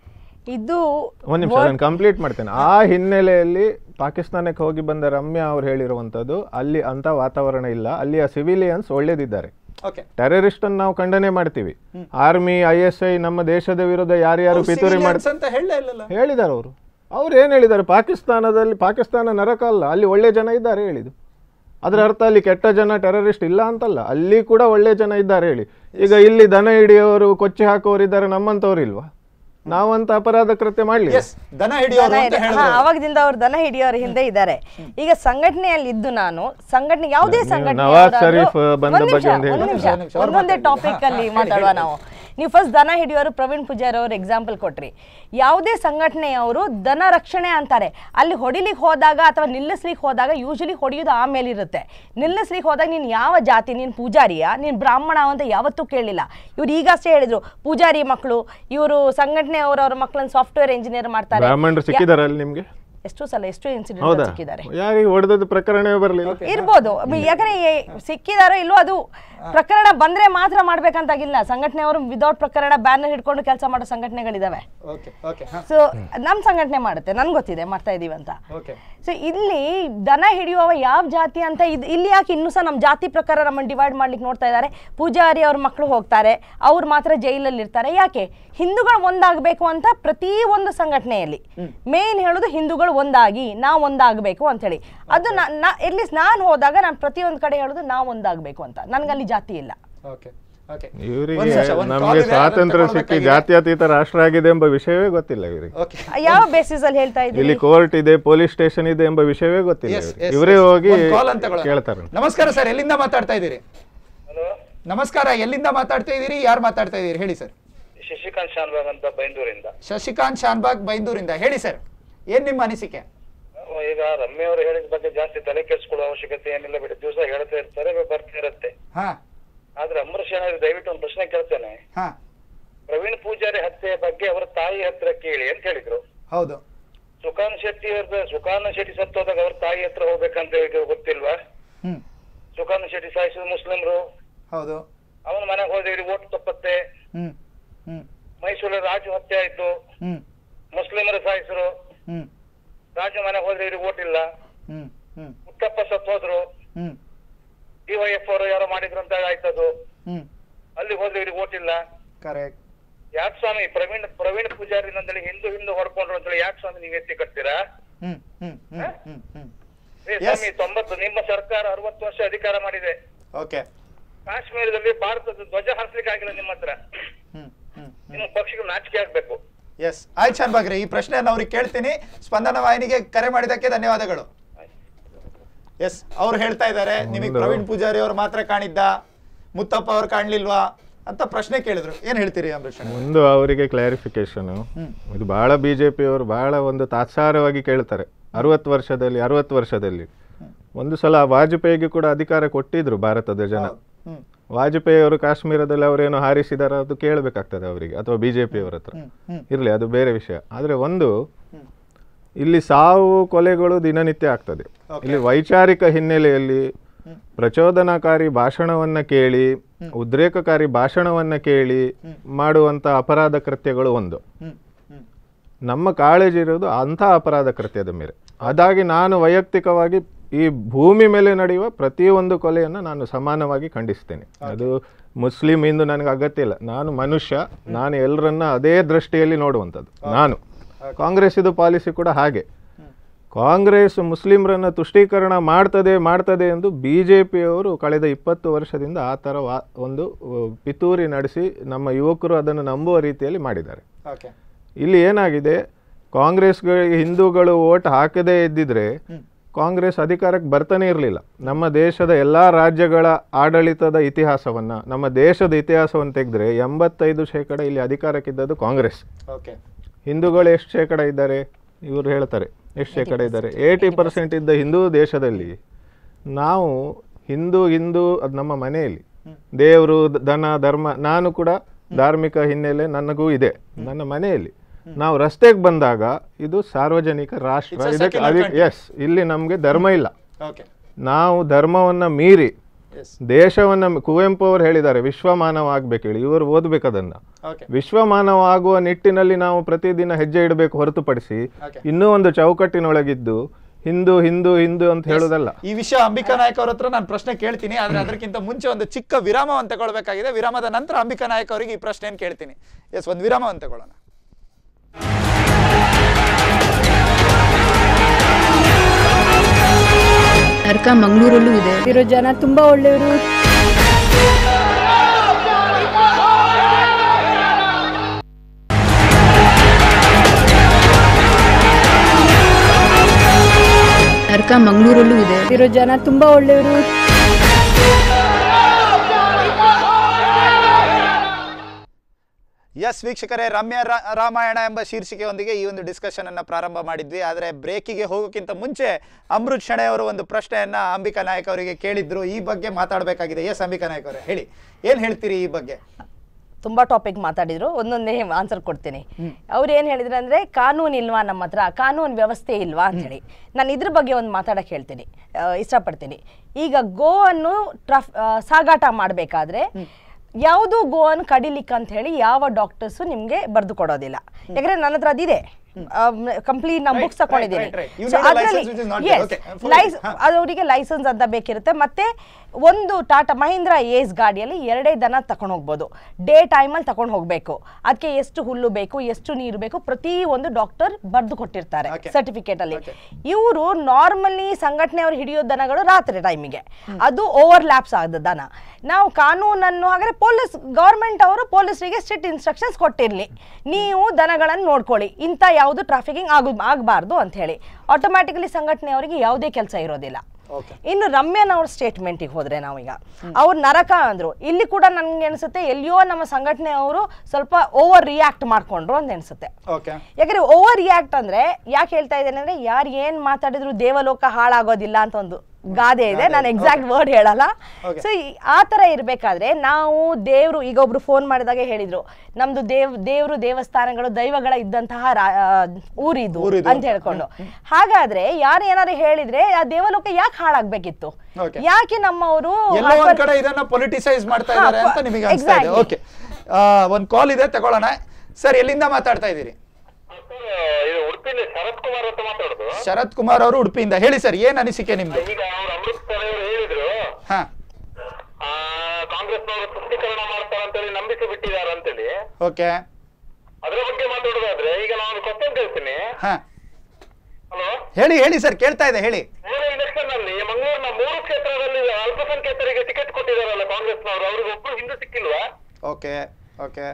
ಇದು ಒಂದ್ ನಿಮಿಷ ನಾನು ಕಂಪ್ಲೀಟ್ ಮಾಡ್ತೇನೆ ಆ ಹಿನ್ನೆಲೆಯಲ್ಲಿ ಪಾಕಿಸ್ತಾನಕ್ಕೆ ಹೋಗಿ ಬಂದ ರಮ್ಯಾ ಅವ್ರು ಹೇಳಿರುವಂತದ್ದು ಅಲ್ಲಿ ಅಂತ ವಾತಾವರಣ ಇಲ್ಲ ಅಲ್ಲಿಯ ಸಿವಿಲಿಯನ್ಸ್ ಒಳ್ಳೇದಿದ್ದಾರೆ ಓಕೆ ಟೆರರಿಸ್ಟ್ ಅನ್ನು ನಾವು ಖಂಡನೆ ಮಾಡ್ತೀವಿ ಆರ್ಮಿ ಐ ಎಸ್ ಐ ನಮ್ಮ ದೇಶದ ವಿರುದ್ಧ ಯಾರ್ಯಾರು ಪಿತೂರಿ ಮಾಡ್ತಾರೆ ಅಂತ ಹೇಳಲೇ ಇಲ್ಲಲ್ಲ ಹೇಳಿದ್ದಾರೆ ಅವರು ಅವ್ರು ಏನು ಹೇಳಿದ್ದಾರೆ ಪಾಕಿಸ್ತಾನದಲ್ಲಿ ಪಾಕಿಸ್ತಾನ ನರಕ ಅಲ್ಲ ಅಲ್ಲಿ ಒಳ್ಳೆ ಜನ ಇದ್ದಾರೆ ಹೇಳಿದ್ದು ಅದರ ಅರ್ಥ ಅಲ್ಲಿ ಕೆಟ್ಟ ಜನ ಟೆರರಿಸ್ಟ್ ಇಲ್ಲ ಅಂತಲ್ಲ ಅಲ್ಲಿ ಕೂಡ ಒಳ್ಳೆ ಜನ ಇದ್ದಾರೆ ಹೇಳಿ ಈಗ ಇಲ್ಲಿ ದನ ಹಿಡಿಯೋರು ಕೊಚ್ಚಿ ಹಾಕೋರು ಇದ್ದಾರೆ ನಮ್ಮಂತವ್ರು ಇಲ್ವಾ ನಾವಂತ ಅಪರಾಧ ಕೃತ್ಯ ಮಾಡ್ಲಿ ಎಸ್ ದನ ಹಿಡಿಯೋರು ದನ ಅಂತ ಹಿಡಿ- ಹಾ, ಹೇಳಿದ್ರು ಅವಾಗದಿಂದ ಅವ್ರು ದನ ಹಿಡಿಯೋರ ಹಿಂದೆ ಇದ್ದಾರೆ ಈಗ ಸಂಘಟನೆಯಲ್ಲಿ ಇದ್ದು ನಾನು ಸಂಘಟನೆ ಯಾವುದೇ ನೀವು ಸಂಘಟನೆ ನವಾಜ್ ಯಾವ್ದಾದ್ರು- ಶರೀಫ್ ಬಂದ ಒಂದ್ ಬಗ್ಗೆ ನಿಮಿಷ, ಒಂದು ಹೇಳಿ. ಒಂದ್ ನಿಮಿಷ, ಒಂದ್ ನಿಮಿಷ, ಅವ್ರು ಒಂದೊಂದೇ ಮಾತಾಡಿ. ಟಾಪಿಕ್ ಹಾ, ಅಲ್ಲಿ ಹೇಳಿ, ಮಾತಾಡುವ ಹೇಳಿ. ನಾವು ನೀವು ಫಸ್ಟ್ ದನ ಹಿಡಿಯೋರು ಪ್ರವೀಣ್ ಪೂಜಾರಿ ಅವ್ರ ಎಕ್ಸಾಂಪಲ್ ಕೊಟ್ರಿ ಯಾವುದೇ ಸಂಘಟನೆಯವರು ದನ ರಕ್ಷಣೆ ಅಂತಾರೆ ಅಲ್ಲಿ ಹೊಡಿಲಿಕ್ಕೆ ಹೋದಾಗ ಅಥವಾ ನಿಲ್ಲಿಸ್ಲಿಕ್ಕೆ ಹೋದಾಗ ಯೂಶಲಿ ಹೊಡೆಯೋದು ಆಮೇಲೆ ಇರುತ್ತೆ ನಿಲ್ಲಿಸ್ಲಿಕ್ಕೆ ಹೋದಾಗ ನೀನು ಯಾವ ಜಾತಿ ನೀನು ಪೂಜಾರಿಯಾ ನೀನು ಬ್ರಾಹ್ಮಣ ಅಂತ ಯಾವತ್ತೂ ಕೇಳಿಲ್ಲ ಇವ್ರು ಈಗಷ್ಟೇ ಹೇಳಿದ್ರು ಪೂಜಾರಿ ಮಕ್ಕಳು ಇವರು ಸಂಘಟನೆಯವರು ಅವ್ರ ಮಕ್ಕಳನ್ನ ಸಾಫ್ಟ್ವೇರ್ ಇಂಜಿನಿಯರ್ ಮಾಡ್ತಾರೆ ಬ್ರಾಹ್ಮಣರು ಸಿಕ್ಕಿದಾರ ಅಲ್ಲಿ ನಿಮ್ಗೆ ಎಷ್ಟು ಸಲ ಎಷ್ಟು ಇನ್ಸಿಡೆಂಟ್ ಹೌದಾ ಸಿಕ್ಕಿದ್ದಾರೆ ಯಾರಿಗೆ ಹೊಡೆದದ್ದು ಪ್ರಕರಣವೇ ಬರಲಿಲ್ಲ ಇರ್ಬೋದು ಯಾಕಂದ್ರೆ ಏ- ಸಿಕ್ಕಿದಾರೋ ಇಲ್ವೋ ಅದು ಪ್ರಕರಣ ಬಂದ್ರೆ ಮಾತ್ರ ಮಾಡ್ಬೇಕಂತಾಗಿಲ್ಲ ಸಂಘಟನೆಯವರು ವಿದೌಟ್ ಪ್ರಕರಣ ಬ್ಯಾನರ್ ಹಿಡ್ಕೊಂಡು ಕೆಲಸ ಮಾಡೋ ಸಂಘಟನೆಗಳಿದಾವೆ ಓಕೆ ಓಕೆ ಹಾ ಸೊ ನಮ್ ಸಂಘಟನೆ ಮಾಡುತ್ತೆ ನನ್ಗೆ ಗೊತ್ತಿದೆ ಮಾಡ್ತಾ ಇದೀವಿ ಅಂತ ಓಕೆ ಸೊ ಇಲ್ಲಿ ದನ ಹಿಡಿಯುವವ ಯಾವ ಜಾತಿ ಅಂತ ಇದು ಇಲ್ಲಿ ಯಾಕೆ ಇನ್ನೂ ಸಹ ನಮ್ಮ ಜಾತಿ ಪ್ರಕಾರ ನಮ್ಮನ್ನು ಡಿವೈಡ್ ಮಾಡ್ಲಿಕ್ಕೆ ನೋಡ್ತಾ ಇದ್ದಾರೆ ಪೂಜಾರಿ ಅವ್ರ ಮಕ್ಕಳು ಹೋಗ್ತಾರೆ ಅವ್ರು ಮಾತ್ರ ಜೈಲಲ್ಲಿ ಇರ್ತಾರೆ ಯಾಕೆ ಹಿಂದೂಗಳು ಒಂದಾಗಬೇಕು ಅಂತ ಪ್ರತಿ ಒಂದು ಸಂಘಟನೆಯಲ್ಲಿ ಮೇನ್ ಹೇಳೋದು ಹಿಂದೂಗಳು ಒಂದಾಗಿ ನಾವು ಒಂದಾಗಬೇಕು ಅಂತ ಹೇಳಿ ಅದು ನಾ ಎಟ್ಲೀಸ್ಟ್ ನಾನು ಹೋದಾಗ ನಾನು ಪ್ರತಿಯೊಂದು ಕಡೆ ಹೇಳೋದು ನಾವು ಒಂದಾಗಬೇಕು ಅಂತ ನನ್ಗಲ್ಲಿ ಜಾತಿ ಇಲ್ಲ ಓಕೆ ಓಕೆ ಇವರಿಗೆ ಒಂದ್ ನಿಮಿಷ, ಒಂದ್ ನಮ್ಗೆ call ಇದೆ, ಸ್ವಾತಂತ್ರ್ಯ ಅದನ್ನ ಸಿಕ್ಕಿ ತಗೊಳ್ಬೇಕಾಗಿದೆ. ಜಾತ್ಯತೀತ ರಾಷ್ಟ್ರ ಆಗಿದೆ ಎಂಬ ವಿಷಯವೇ ಗೊತ್ತಿಲ್ಲ ಇವರಿಗೆ ಓಕೆ ಯಾವ ಬೇಸಿಸ್ ಅಲ್ಲಿ ಹೇಳ್ತಾ ಇದ್ದೀರಿ ಇಲ್ಲಿ ಕೋರ್ಟ್ ಇದೆ ಪೊಲೀಸ್ ಸ್ಟೇಷನ್ ಇದೆ ಎಂಬ ವಿಷಯವೇ ಗೊತ್ತಿಲ್ಲ ಎಸ್ ಇವ್ರಿಗೆ. ಇವರೇ ಹೋಗಿ ಕಾಲ್ ಅಂತ ತಗೊಳ್ಳೋಣ. ಕೇಳ್ತಾರೆ ನಮಸ್ಕಾರ ಸರ್ ಎಲ್ಲಿಂದ ಮಾತಾಡ್ತಾ ಇದ್ದೀರಿ ನಮಸ್ಕಾರ ಎಲ್ಲಿಂದ ಮಾತಾಡ್ತಾ ಇದ್ದೀರಿ ಯಾರು ಮಾತಾಡ್ತಾ ಇದ್ದೀರಿ ಹೇಳಿ ಸರ್ ಶಶಿಕಾಂತ್ ಶಾನ್ಭಾಗ್ ಅಂತ ಬೈಂದೂರಿಂದ ಶಶಿಕಾಂತ್ ಶಾನ್ಬಾಗ್ ಬೈಂದೂರಿಂದ ಹೇಳಿ ಸರ್ ಏನ್ ನಿಮ್ಮ ಅನಿಸಿಕೆ ಈಗ ರಮ್ಯ ಅವರು ಹೇಳಿದ ಬಗ್ಗೆ ಜಾಸ್ತಿ ತಲೆ ಕೆಡಿಸ್ಕೊಳ್ಳೋ ಅವಶ್ಯಕತೆ ಏನಿಲ್ಲ ಬಿಡಿ ದಿವಸ ಹೇಳ್ತಾ ಇರ್ತಾರೆ ಬರ್ತಾ ಇರುತ್ತೆ ಹಾ ಆದ್ರೆ ಅಂಬರೀಷ್ ಅಣ್ಣ ದಯವಿಟ್ಟು ಒಂದು ಪ್ರಶ್ನೆ ಕೇಳ್ತೇನೆ ಹಾ ಪ್ರವೀಣ್ ಪೂಜಾರಿ ಹತ್ಯೆ ಬಗ್ಗೆ ಅವರ ತಾಯಿ ಹತ್ರ ಕೇಳಿ ಅಂತ ಹೇಳಿದ್ರು ಹೌದು ಸುಖಾನ್ ಶೆಟ್ಟಿ ಅವ್ರದ್ದು ಸುಖಾನ್ ಶೆಟ್ಟಿ ಸತ್ತೋದಾಗ ಅವ್ರ ತಾಯಿ ಹತ್ರ ಹೋಗ್ಬೇಕಂತ ಹೇಳಿ ಗೊತ್ತಿಲ್ವಾ ಹ್ಮ್ ಸುಖಾನ್ ಶೆಟ್ಟಿ ಸಾಯಿಸಿದ ಮುಸ್ಲಿಮ್ರು ಹೌದು ಅವನ ಮನೆಗೆ ಹೋದ್ರೆ ಓಟ್ ತಪ್ಪತ್ತೆ ಹ್ಮ್ ಹ್ಮ್ ಮೈಸೂರಲ್ಲಿ ರಾಜು ಹತ್ಯೆ ಆಯ್ತು ಹ್ಮ್ ಮುಸ್ಲಿಮರ ಸಾಯಿಸರು ಹ್ಮ್ ರಾಜು ಮನೆಗೆ ಹೋದ್ರೆ ಇವ್ರಿಗೆ ಓಟ್ ಇಲ್ಲ ಹ್ಮ್ ಹ್ಮ್ ಹುಟ್ಟಪ್ಪ ಸತ್ತು ಹೋದ್ರು ಹ್ಮ್ ಡಿವೈಎಫ್ ಅವರು ಯಾರೋ ಮಾಡಿದ್ರು ಅಂತ ಆಯ್ತದು ಹ್ಮ್ ಅಲ್ಲಿ ಹೋದ್ರೆ ಇವ್ರಿಗೆ ಓಟ್ ಇಲ್ಲ ಕರೆಕ್ಟ್ ಯಾಕೆ ಸ್ವಾಮಿ ಪ್ರವೀಣ್ ಪ್ರವೀಣ್ ಪೂಜಾರಿ ಅಂತೇಳಿ ಹಿಂದೂ ಹಿಂದೂ ಹೊಡ್ಕೊಂಡ್ರು ಅಂತೇಳಿ ಯಾಕೆ ಸ್ವಾಮಿ ನೀವು ಎತ್ತಿ ಕಟ್ತೀರಾ ಹ್ಮ್ ಹ್ಮ್ ಹ್ಮ್ ಹ್ಮ್ ಹ್ಮ್ ಏ Yes. ಸ್ವಾಮಿ ತೊಂಬತ್ತು ನಿಮ್ಮ ಸರ್ಕಾರ ಅರವತ್ತು ವರ್ಷ ಅಧಿಕಾರ ಮಾಡಿದೆ ಓಕೆ ಕಾಶ್ಮೀರದಲ್ಲಿ ಭಾರತದ ಧ್ವಜ ಹಾರಿಸ್ಲಿಕ್ಕೆ ಆಗಿಲ್ಲ ನಿಮ್ಮ ಹತ್ರ ಹ್ಮ್ ಹ್ಮ್ ನಿಮ್ಮ ಪಕ್ಷಕ್ಕೆ ನಾಚಿಕೆ ಆಗ್ಬೇಕು ಎಸ್ ಆಯ್ತು ಶಾನ್ಭಾಗ್ರೆ ಈ ಪ್ರಶ್ನೆಯನ್ನು ಅವ್ರಿಗೆ ಕೇಳ್ತೀನಿ ಸ್ಪಂದನ ವಾಹಿನಿಗೆ ಕರೆ ಮಾಡಿದ್ದಕ್ಕೆ ಧನ್ಯವಾದಗಳು ಎಸ್ ಅವ್ರು ಹೇಳ್ತಾ ಇದ್ದಾರೆ ನಿಮಗೆ ಒಂದು- ಪ್ರವೀಣ್ ಪೂಜಾರಿ ಅವ್ರು ಮಾತ್ರ ಕಾಣಿದ್ದ ಮುತ್ತಪ್ಪ ಅವ್ರು ಕಾಣ್ಲಿಲ್ವಾ ಅಂತ ಪ್ರಶ್ನೆ ಕೇಳಿದ್ರು ಏನ್ ಹೇಳ್ತೀರಿ ಅಂಬರೀಷ್ ಅಣ್ಣ? ಒಂದು ಅವರಿಗೆ ಕ್ಲಾರಿಫಿಕೇಶನ್ ಇದು ಬಹಳ ಬಿಜೆಪಿ ಅವರು ಬಹಳ ಒಂದು ತಾತ್ಸಾರವಾಗಿ ಕೇಳ್ತಾರೆ ಅರವತ್ತು ವರ್ಷದಲ್ಲಿ ಅರವತ್ತು ವರ್ಷದಲ್ಲಿ ಒಂದು ಸಲ ವಾಜಪೇಯಿಗೆ ಕೂಡ ಅಧಿಕಾರ ಕೊಟ್ಟಿದ್ರು ಭಾರತದ ಜನ ಹ್ಮ್ ವಾಜಪೇಯಿ ಅವರು ಕಾಶ್ಮೀರದಲ್ಲಿ ಅವರೇನು ಹಾರಿಸಿದಾರ ಅದು ಕೇಳಬೇಕಾಗ್ತದೆ ಅವರಿಗೆ ಅಥವಾ ಬಿಜೆಪಿ ಅವರ ಹತ್ರ ಇರಲಿ ಅದು ಬೇರೆ ವಿಷಯ ಆದರೆ ಒಂದು ಇಲ್ಲಿ ಸಾವು ಕೊಲೆಗಳು ದಿನನಿತ್ಯ ಆಗ್ತದೆ ಇಲ್ಲಿ ವೈಚಾರಿಕ ಹಿನ್ನೆಲೆಯಲ್ಲಿ ಪ್ರಚೋದನಕಾರಿ ಭಾಷಣವನ್ನ ಕೇಳಿ ಉದ್ರೇಕಕಾರಿ ಭಾಷಣವನ್ನ ಕೇಳಿ ಮಾಡುವಂತ ಅಪರಾಧ ಕೃತ್ಯಗಳು ಒಂದು ಹ್ಮ್ ಹ್ಮ್ ನಮ್ಮ ಕಾಳಜಿ ಇರೋದು ಅಂಥ ಅಪರಾಧ ಕೃತ್ಯದ ಮೇಲೆ ಅದಾಗಿ ನಾನು ವೈಯಕ್ತಿಕವಾಗಿ ಈ ಭೂಮಿ ಮೇಲೆ ನಡೆಯುವ ಪ್ರತಿಯೊಂದು ಕೊಲೆಯನ್ನು ನಾನು ಸಮಾನವಾಗಿ ಖಂಡಿಸ್ತೇನೆ ಅದು ಮುಸ್ಲಿಂ ಹಿಂದೂ ನನಗೆ ಅಗತ್ಯ ಇಲ್ಲ ನಾನು ಮನುಷ್ಯ ನಾನು ಎಲ್ಲರನ್ನ ಅದೇ ದೃಷ್ಟಿಯಲ್ಲಿ ನೋಡುವಂಥದ್ದು ನಾನು ಕಾಂಗ್ರೆಸ್ ಇದು ಪಾಲಿಸಿ ಕೂಡ ಹಾಗೆ ಕಾಂಗ್ರೆಸ್ ಮುಸ್ಲಿಮರನ್ನ ತುಷ್ಟೀಕರಣ ಮಾಡ್ತದೆ ಮಾಡ್ತದೆ ಎಂದು ಬಿ ಜೆ ಪಿಯವರು ಕಳೆದ ಇಪ್ಪತ್ತು ವರ್ಷದಿಂದ ಆ ಥರ ವಾ ಒಂದು ಅಹ್, ಪಿತೂರಿ ನಡೆಸಿ ನಮ್ಮ ಯುವಕರು ಅದನ್ನು ನಂಬುವ ರೀತಿಯಲ್ಲಿ ಮಾಡಿದ್ದಾರೆ ಓಕೆ ಇಲ್ಲಿ ಏನಾಗಿದೆ ಕಾಂಗ್ರೆಸ್ಗಳಿಗೆ ಹಿಂದೂಗಳು ಓಟ್ ಹಾಕದೇ ಇದ್ದಿದ್ರೆ ಕಾಂಗ್ರೆಸ್ ಅಧಿಕಾರಕ್ಕೆ ಬರ್ತಾನೆ ಇರಲಿಲ್ಲ ನಮ್ಮ ದೇಶದ ಎಲ್ಲ ರಾಜ್ಯಗಳ ಆಡಳಿತದ ಇತಿಹಾಸವನ್ನ ನಮ್ಮ ದೇಶದ ಇತಿಹಾಸವನ್ನು ತೆಗೆದ್ರೆ ಎಂಬತ್ತೈದು ಶೇಕಡ ಇಲ್ಲಿ ಅಧಿಕಾರಕ್ಕಿದ್ದದ್ದು ಕಾಂಗ್ರೆಸ್ ಓಕೆ ಹಿಂದೂಗಳು ಎಷ್ಟು ಶೇಕಡ ಇದ್ದಾರೆ ಇವರು ಹೇಳ್ತಾರೆ ಎಷ್ಟು ಶೇಕಡ ಇದ್ದಾರೆ ಏಯ್ಟಿ ಪರ್ಸೆಂಟ್ ಇದ್ದ ಹಿಂದೂ ದೇಶದಲ್ಲಿ ನಾವು ಹಿಂದೂ ಹಿಂದೂ ಅದು ನಮ್ಮ ಮನೆಯಲ್ಲಿ ದೇವರು ದನ ಧರ್ಮ ನಾನು ಕೂಡ ಧಾರ್ಮಿಕ ಹಿನ್ನೆಲೆ ನನಗೂ ಇದೆ ನನ್ನ ಮನೆಯಲ್ಲಿ ನಾವು ರಸ್ತೆಗೆ ಬಂದಾಗ ಇದು ಸಾರ್ವಜನಿಕ ರಾಷ್ಟ್ರ It's a ಇದಕ್ಕೆ secular ಅದಕ್ಕೆ country. ಎಸ್ ಇಲ್ಲಿ ನಮಗೆ ಧರ್ಮ ಇಲ್ಲ ಓಕೆ ನಾವು ಧರ್ಮವನ್ನ ಮೀರಿ ಎಸ್ ದೇಶವನ್ನ ಕುವೆಂಪು ಅವರು ಹೇಳಿದ್ದಾರೆ ವಿಶ್ವಮಾನವ ಆಗ್ಬೇಕು ಹೇಳಿ ಇವರು ಓದ್ಬೇಕು ಅದನ್ನ ಓಕೆ ವಿಶ್ವಮಾನವ ಆಗುವ ನಿಟ್ಟಿನಲ್ಲಿ ನಾವು ಪ್ರತಿದಿನ ಹೆಜ್ಜೆ ಇಡಬೇಕು ಹೊರತುಪಡಿಸಿ Okay. ಇನ್ನೂ ಒಂದು ಚೌಕಟ್ಟಿನೊಳಗಿದ್ದು ಹಿಂದೂ ಹಿಂದೂ ಹಿಂದೂ ಅಂತ ಹೇಳೋದಲ್ಲ ಈ ವಿಷಯ ಅಂಬಿಕಾ ನಾಯಕ್ ಅವ್ರ ಹತ್ರ ನಾನು ಪ್ರಶ್ನೆ ಕೇಳ್ತೀನಿ ಆದ್ರೆ ಅದಕ್ಕಿಂತ ಮುಂಚೆ ಒಂದು ಚಿಕ್ಕ ವಿರಾಮವನ್ನು ತಗೊಳ್ಬೇಕಾಗಿದೆ ವಿರಾಮದ ನಂತರ ಅಂಬಿಕಾ ನಾಯಕ್ ಅವರಿಗೆ ಈ ಪ್ರಶ್ನೆಯನ್ನು ಕೇಳ್ತೀನಿ ಎಸ್ ಒಂದು ವಿರಾಮವನ್ನು ತಗೊಳ್ಳೋಣ ನರ್ಕ ಮಂಗಳೂರಲ್ಲೂ ಇದೆ ಇರೋ ಜನ ತುಂಬಾ ಒಳ್ಳೆಯವರು ನರ್ಕ ಮಂಗಳೂರಲ್ಲೂ ಇದೆ ಇರೋ ಜನ ತುಂಬಾ ಒಳ್ಳೆಯವರು ಎಸ್ ವೀಕ್ಷಕರೇ ರಮ್ಯ ರಾ- ರಾಮಾಯಣ ಎಂಬ ಶೀರ್ಷಿಕೆಯೊಂದಿಗೆ ಈ ಒಂದು ಡಿಸ್ಕಷನ್ ಅನ್ನ ಪ್ರಾರಂಭ ಮಾಡಿದ್ವಿ ಆದರೆ ಬ್ರೇಕಿಗೆ ಹೋಗೋಕ್ಕಿಂತ ಮುಂಚೆ ಅಮೃತ್ ಶಣೆ ಅವರು ಒಂದು ಪ್ರಶ್ನೆಯನ್ನ ಅಂಬಿಕಾ ನಾಯಕ್ ಅವರಿಗೆ ಕೇಳಿದ್ರು ಈ ಬಗ್ಗೆ ಮಾತಾಡಬೇಕಾಗಿದೆ ಎಸ್ ಅಂಬಿಕಾ ನಾಯಕ್ ಅವರೇ ಹೇಳಿ ಏನ್ ಹೇಳ್ತೀರಿ ಈ ಬಗ್ಗೆ ತುಂಬಾ ಟಾಪಿಕ್ ಮಾತಾಡಿದ್ರು ಒಂದೊಂದೇ ಆನ್ಸರ್ ಕೊಡ್ತೀನಿ ಅವ್ರು ಏನ್ ಹೇಳಿದ್ರು ಅಂದ್ರೆ ಕಾನೂನು ಇಲ್ವಾ ನಮ್ಮ ಹತ್ರ ಕಾನೂನು ವ್ಯವಸ್ಥೆ ಇಲ್ವಾ ಅಂತ ಹೇಳಿ ನಾನು ಇದ್ರ ಬಗ್ಗೆ ಒಂದು ಮಾತಾಡಕ್ ಹೇಳ್ತೀನಿ ಆ, ಇಷ್ಟಪಡ್ತೀನಿ ಈಗ ಗೋ ಅನ್ನು ಟ್ರಫ್ ಆ, ಸಾಗಾಟ ಮಾಡಬೇಕಾದ್ರೆ ಯಾವುದು ಗೋ ಅನ್ನು ಕಡಿಲಿಕ್ಕೆ ಅಂತ ಹೇಳಿ ಯಾವ ಡಾಕ್ಟರ್ಸು ನಿಮ್ಗೆ ಬರ್ದು ಕೊಡೋದಿಲ್ಲ ಯಾಕಂದ್ರೆ ನನ್ನ ಹತ್ರ ಅದಿದೆ ಕಂಪ್ಲೀಟ್ ನಾವು Right, ಬುಕ್ಸ್ ತಗೊಂಡಿದ್ದೀನಿ right, right, right. You So need a ಅದ್ರಲ್ಲಿ- license which is not there. yes, Okay, full- lic- ಹಾ. ಅದು ಅವರಿಗೆ ಲೈಸೆನ್ಸ್ ಅಂತ ಬೇಕಿರುತ್ತೆ ಮತ್ತೆ ಒಂದು ಟಾಟಾ ಮಹೀಂದ್ರ ಏಸ್ ಗಾಡಿಯಲ್ಲಿ ಎರಡೇ ದನ ತಗೊಂಡು ಹೋಗ್ಬೋದು ಡೇ ಟೈಮಲ್ಲಿ ತಗೊಂಡು ಹೋಗ್ಬೇಕು ಅದಕ್ಕೆ ಎಷ್ಟು ಹುಲ್ಲು ಬೇಕು ಎಷ್ಟು ನೀರು ಬೇಕು ಪ್ರತಿ ಒಂದು ಡಾಕ್ಟರ್ ಬರೆದು ಕೊಟ್ಟಿರ್ತಾರೆ Okay. ಸರ್ಟಿಫಿಕೇಟ್ ಅಲ್ಲಿ Okay. ಇವರು ನಾರ್ಮಲಿ ಸಂಘಟನೆಯವರು ಹಿಡಿಯೋ ದನಗಳು ರಾತ್ರಿ ಟೈಮಿಗೆ ಅದು ಓವರ್ ಲ್ಯಾಪ್ಸ್ ಆದ ದನ ನಾವು ಕಾನೂನನ್ನು ಹಾಗಾದ್ರೆ ಪೊಲೀಸ್ ಗೌರ್ಮೆಂಟ್ ಅವರು ಪೊಲೀಸರಿಗೆ ಸ್ಟ್ರಿಕ್ಟ್ ಇನ್ಸ್ಟ್ರಕ್ಷನ್ಸ್ ಕೊಟ್ಟಿರಲಿ ನೀವು ದನಗಳನ್ನು ನೋಡ್ಕೊಳ್ಳಿ ಇಂಥ ಯಾವುದು ಟ್ರಾಫಿಕಿಂಗ್ ಆಗು ಆಗಬಾರ್ದು ಅಂತ ಹೇಳಿ ಆಟೋಮ್ಯಾಟಿಕಲಿ ಸಂಘಟನೆಯವರಿಗೆ ಯಾವುದೇ ಕೆಲಸ ಇರೋದಿಲ್ಲ ಓಕೆ ಇನ್ನು ರಮ್ಯನ್ ಅವ್ರ ಸ್ಟೇಟ್ಮೆಂಟಿಗೆ ಹೋದ್ರೆ ನಾವೀಗ ಅವ್ರು ನರಕ ಅಂದ್ರು ಇಲ್ಲಿ ಕೂಡ ನನ್ಗೆ ಅನ್ಸುತ್ತೆ ಎಲ್ಲಿಯೋ ನಮ್ಮ ಸಂಘಟನೆಯವರು ಸ್ವಲ್ಪ ಓವರ್ ರಿಯಾಕ್ಟ್ ಮಾಡ್ಕೊಂಡ್ರು ಅಂತ ಅನ್ಸುತ್ತೆ ಓಕೆ ಯಾಕಂದ್ರೆ ಓವರ್ ರಿಯಾಕ್ಟ್ ಅಂದ್ರೆ ಯಾಕೆ ಹೇಳ್ತಾ ಇದ್ದೇನೆ ಅಂದ್ರೆ ಯಾರು ಏನ್ ಮಾತಾಡಿದ್ರು ದೇವಲೋಕ ಹಾಳಾಗೋದಿಲ್ಲ ಅಂತ ಒಂದು ಗಾದೆ ಇದೆ ನಾನು ಎಕ್ಸಾಕ್ಟ್ ವರ್ಡ್ ಹೇಳಲ್ಲ Okay. ಸೊ ಆ ತರ ಇರ್ಬೇಕಾದ್ರೆ ನಾವು ದೇವ್ರು ಈಗ ಒಬ್ರು ಫೋನ್ ಮಾಡಿದಾಗ ಹೇಳಿದ್ರು ನಮ್ದು ದೇವ್ ದೇವ್ರು ದೇವಸ್ಥಾನಗಳು ದೈವಗಳ ಇದ್ದಂತಹ ರಾ- ಆ, ಊರಿದು ಊರಿದು. ಅಂತ ಹೇಳ್ಕೊಂಡು ಹಾಗಾದ್ರೆ ಯಾರು ಏನಾದ್ರು ಹೇಳಿದ್ರೆ ಆ ದೇವಲೋಕ ಯಾಕೆ ಹಾಳಾಗ್ಬೇಕಿತ್ತು Okay. ಯಾಕೆ ನಮ್ಮವರು ಎಲ್ಲೋ ಒಂದ್ ಕಡೆ ಇದನ್ನ ಪೊಲಿಟಿಸೈಸ್ ಮಾಡ್ತಾ ಹಾ, ಇದ್ದಾರೆ ಅಂತ ನಿಮಗೆ ಅನ್ಸ್ತಾ ಇದೆ exactly. ಓಕೆ ಒಂದ್ ಕಾಲ್ ಇದೆ ತಗೊಳ್ಳೋಣ ಸರ್ ಎಲ್ಲಿಂದ ಮಾತಾಡ್ತಾ ಇದ್ದೀರಿ ಇದು ಉಡುಪಿಲಿ ಶರತ್ ಕುಮಾರ್ ಅಂತ ಮಾತಾಡುದು ಶರತ್ ಕುಮಾರ್ ಅವರು ಉಡುಪಿಯಿಂದ ಹೇಳಿ ಸರ್ ಏನ್ ಅನಿಸಿಕೆ ನಿಮ್ದು ಈಗ ಅವ್ರು ಅಮೃತ್ ಅವರು ಹೇಳಿದ್ರು ಹಾ ಆ, ಕಾಂಗ್ರೆಸ್ನವರು ತುಷ್ಟೀಕರಣ ಮಾಡ್ತಾರೆ ಅಂತೇಳಿ ನಂಬಿಕೆ ಬಿಟ್ಟಿದ್ದಾರೆ ಅಂತೇಳಿ ಓಕೆ ಅದರ ಬಗ್ಗೆ ಮಾತಾಡೋದಾದ್ರೆ ಈಗ ನಾನು ಕ್ವಶನ್ ಕೇಳ್ತೀನಿ ಹಾ ಹಲೋ ಹೇಳಿ ಹೇಳಿ ಸರ್ ಕೇಳ್ತಾ ಇದೆ ಹೇಳಿ ಮೂರನೇ ಇಲೆಕ್ಷನ್ ನಲ್ಲಿ ಮಂಗಳೂರಿನ ಮೂರು ಕ್ಷೇತ್ರದಲ್ಲಿ ಅಲ್ಪಸಂಖ್ಯಾತರಿಗೆ ಟಿಕೆಟ್ ಕೊಟ್ಟಿದಾರಲ್ಲ ಕಾಂಗ್ರೆಸ್ನವರು ಅವ್ರಿಗೆ ಒಬ್ರು ಹಿಂದೆ ಸಿಕ್ಕಿಲ್ವಾ ಓಕೆ ಓಕೆ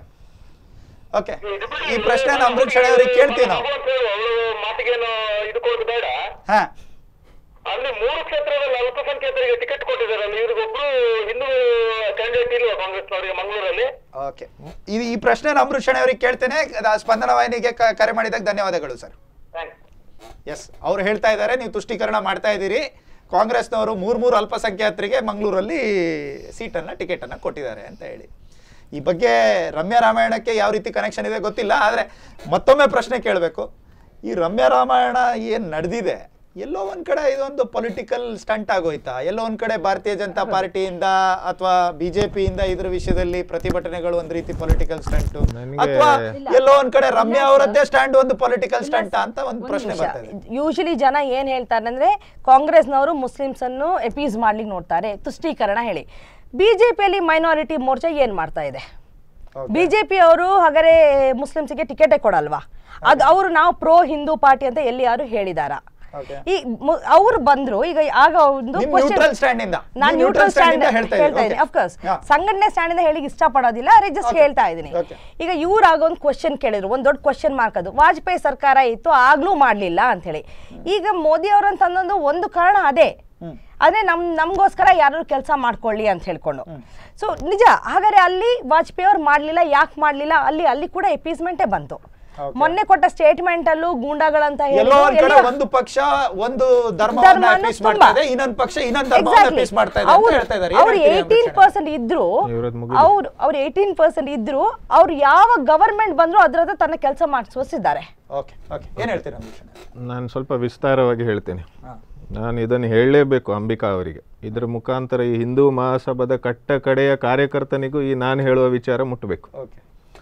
ಓಕೆ ಈ ಪ್ರಶ್ನೆ ಅಮೃತ್ ಶೆಟ್ಟಿ ಅವರಿಗೆ ಕೇಳ್ತೀವಿ ನಾವು ಅವಳು ಮಾತಿಗೇನು ಇದು ಕೊಡೋದು ಬೇಡ ಹಾ ಅಲ್ಲಿ ಮೂರು ಕ್ಷೇತ್ರದಲ್ಲಿ ಅಲ್ಪಸಂಖ್ಯಾತರಿಗೆ ಟಿಕೆಟ್ ಕೊಟ್ಟಿದಾರಲ್ಲ ಇವ್ರಿಗೊಬ್ರು ಹಿಂದೂ ಕ್ಯಾಂಡಿಡೇಟ್ ಇಲ್ವಾ ಕಾಂಗ್ರೆಸ್ನವರಿಗೆ ಮಂಗಳೂರಲ್ಲಿ ಓಕೆ ಇದು ಈ ಪ್ರಶ್ನೆ ಅಮೃತ್ ಶೆಟ್ಟಿ ಅವರಿಗೆ ಕೇಳ್ತೇನೆ ಅದ- ಸ್ಪಂದನ ವಾಹಿನಿಗೆ ಕ- ಕರೆ ಮಾಡಿದಾಗ ಧನ್ಯವಾದಗಳು ಸರ್ ಥ್ಯಾಂಕ್ಸ್ ಎಸ್ ಅವ್ರು ಹೇಳ್ತಾ ಇದ್ದಾರೆ ನೀವು ತುಷ್ಟೀಕರಣ ಮಾಡ್ತಾ ಇದ್ದೀರಿ ಕಾಂಗ್ರೆಸ್ನವರು ಮೂರ್ ಮೂರು ಅಲ್ಪಸಂಖ್ಯಾತರಿಗೆ ಮಂಗಳೂರಲ್ಲಿ ಸೀಟನ್ನು ಟಿಕೆಟನ್ನು ಕೊಟ್ಟಿದ್ದಾರೆ ಅಂತ ಹೇಳಿ ಈ ಬಗ್ಗೆ ರಮ್ಯಾ ರಾಮಾಯಣಕ್ಕೆ ಯಾವ ರೀತಿ ಕನೆಕ್ಷನ್ ಇದೆ ಗೊತ್ತಿಲ್ಲ ಆದರೆ ಮತ್ತೊಮ್ಮೆ ಪ್ರಶ್ನೆ ಕೇಳಬೇಕು ಈ ರಮ್ಯಾ ರಾಮಾಯಣ ಏನು ನಡೆದಿದೆ ಎಲ್ಲೋ ಒಂದ್ ಕಡೆ ಇದೊಂದು ಪೊಲಿಟಿಕಲ್ ಸ್ಟಂಟ್ ಆಗೋಯ್ತಾ ಎಲ್ಲೋ ಒಂದ್ ಕಡೆ ಭಾರತೀಯ ಜನತಾ ಪಾರ್ಟಿಯಿಂದ ಅಥವಾ ಬಿಜೆಪಿಯಿಂದ ಇದ್ರ ವಿಷಯದಲ್ಲಿ ಪ್ರತಿಭಟನೆಗಳು ಒಂದ್ ರೀತಿ ಪೊಲಿಟಿಕಲ್ ಸ್ಟಂಟ್ ನನ್ಗೆ- ಅಥವಾ ಎಲ್ಲೋ ಒಂದ್ ಕಡೆ ರಮ್ಯಾ ಅವರದ್ದೇ ಸ್ಟ್ಯಾಂಡ್ ಒಂದು ಪೊಲಿಟಿಕಲ್ ಸ್ಟಂಟ್ ಅಂತ ಒಂದು ಪ್ರಶ್ನೆ ಬರ್ತಾ ಇದೆ ಯೂಶಲಿ ಜನ ಏನ್ ಹೇಳ್ತಾರೆ ಅಂದ್ರೆ ಕಾಂಗ್ರೆಸ್ನವರು ಮುಸ್ಲಿಮ್ಸ್ ಅನ್ನು ಎಪೀಸ್ ಮಾಡ್ಲಿಕ್ಕೆ ನೋಡ್ತಾರೆ ತುಷ್ಟೀಕರಣ ಹೇಳಿ ಬಿಜೆಪಿಯಲ್ಲಿ ಮೈನಾರಿಟಿ ಮೋರ್ಚಾ ಏನ್ ಮಾಡ್ತಾ ಇದೆ ಬಿಜೆಪಿ ಅವರು ಹಾಗಾದ್ರೆ ಮುಸ್ಲಿಮ್ಸ್ಗೆ ಟಿಕೆಟೇ ಕೊಡಲ್ವಾ ಅದು ಅವರು ನಾವು ಪ್ರೋ ಹಿಂದೂ ಪಾರ್ಟಿ ಅಂತ ಎಲ್ಲಿ ಯಾರು ಹೇಳಿದಾರ Okay. ಈ ಅವ್ರು ಬಂದ್ರು ಈಗ ಆಗ ಒಂದು ನಿಮ್ question- neutral stand ಇಂದ. ನಾನ್ ನೀವು ನ್ಯೂಟ್ರಲ್ neutral stand ಸ್ಟ್ಯಾಂಡ್ ಇಂದ ಹೇಳ್ತಾ ಇದ್ದೀರಿ. ಹೇಳ್ತಾ ಇದ್ದೀನಿ Okay. Of course Yeah. ಸಂಘಟನೆ ಸ್ಟ್ಯಾಂಡ್ ಇಂದ ಹೇಳಿಕ್ ಇಷ್ಟಪಡೋದಿಲ್ಲ ಅರೆ ಜಸ್ಟ್ Okay. ಹೇಳ್ತಾ ಇದ್ದೀನಿ Okay. ಈಗ ಇವ್ರಾಗ ಒಂದು ಕ್ವಶನ್ ಕೇಳಿದ್ರು ಒಂದ್ ದೊಡ್ಡ ಕ್ವಶನ್ ಮಾರ್ಕ್ ಅದು ವಾಜಪೇಯಿ ಸರ್ಕಾರ ಇತ್ತು ಆಗ್ಲೂ ಮಾಡ್ಲಿಲ್ಲ ಅಂತ ಹೇಳಿ ಈಗ ಮೋದಿ ಅವರಂತಂದೊಂದು ಒಂದು ಕಾರಣ ಅದೇ ಆದ್ರೆ ನಮ್ ನಮ್ಗೋಸ್ಕರ ಯಾರು ಕೆಲಸ ಮಾಡ್ಕೊಳ್ಳಿ ಅಂತ ಹೇಳ್ಕೊಂಡು ಸೊ ನಿಜ ಹಾಗಾದ್ರೆ ಅಲ್ಲಿ ವಾಜಪೇಯಿ ಅವ್ರು ಮಾಡ್ಲಿಲ್ಲ ಯಾಕೆ ಮಾಡ್ಲಿಲ್ಲ ಅಲ್ಲಿ ಅಲ್ಲಿ ಕೂಡ ಎಪೀಸ್ಮೆಂಟೇ ಬಂತು ಮೊನ್ನೆ ಕೊಟ್ಟ ಸ್ಟೇಟ್ಮೆಂಟ್ ಅಲ್ಲೂ ಗೂಂಡಾಗಳಂತ ಎಲ್ಲೋ ಹೇಳಿದ್ರು, ಒಂದ್ ಕಡೆ ಎಲ್ಲ- ಒಂದು ಪಕ್ಷ ಒಂದು ಧರ್ಮವನ್ನ ಧರ್ಮವನ್ನು ಅಪೀಸ್ ಮಾಡ್ತಾ ಇದೆ ಇನ್ನೊಂದ್ ಪಕ್ಷ ಇನ್ನೊಂದ್ ಧರ್ಮವನ್ನ ಅಪೀಸ್ ಮಾಡ್ತಾ ಇದೆ ಅಂತ ಹೇಳ್ತಾ ಇದ್ದಾರೆ ಅವ್ರು ಏಯ್ಟೀನ್ ಪರ್ಸೆಂಟ್ ಇದ್ರು ಇವ್ರದ್ದು ಮುಗಿದು. ಅವ್ರು ಅವ್ರು ಏಯ್ಟೀನ್ ಪರ್ಸೆಂಟ್ ಇದ್ರು ಅವ್ರು ಯಾವ ಗವರ್ಮೆಂಟ್ ಬಂದ್ರು ಅದ್ರದ ತನ್ನ ಕೆಲಸ ಮಾಡಿಸೋಸಿದ್ದಾರೆ ಓಕೆ ಓಕೆ ಏನ್ ಹೇಳ್ತೀರಾ ಅಂಬರೀಷ್ ಅಣ್ಣ? ನಾನು ಸ್ವಲ್ಪ ವಿಸ್ತಾರವಾಗಿ ಹೇಳ್ತೇನೆ ಹಾ. ನಾನು ಇದನ್ನು ಹೇಳಲೇಬೇಕು ಅಂಬಿಕಾ ಅವರಿಗೆ ಇದರ ಮುಖಾಂತರ ಈ ಹಿಂದೂ ಮಹಾಸಭಾದ ಕಟ್ಟ ಕಡೆಯ ಕಾರ್ಯಕರ್ತನಿಗೂ ಈ ನಾನು ಹೇಳುವ ವಿಚಾರ ಮುಟ್ಟಬೇಕು ಓಕೆ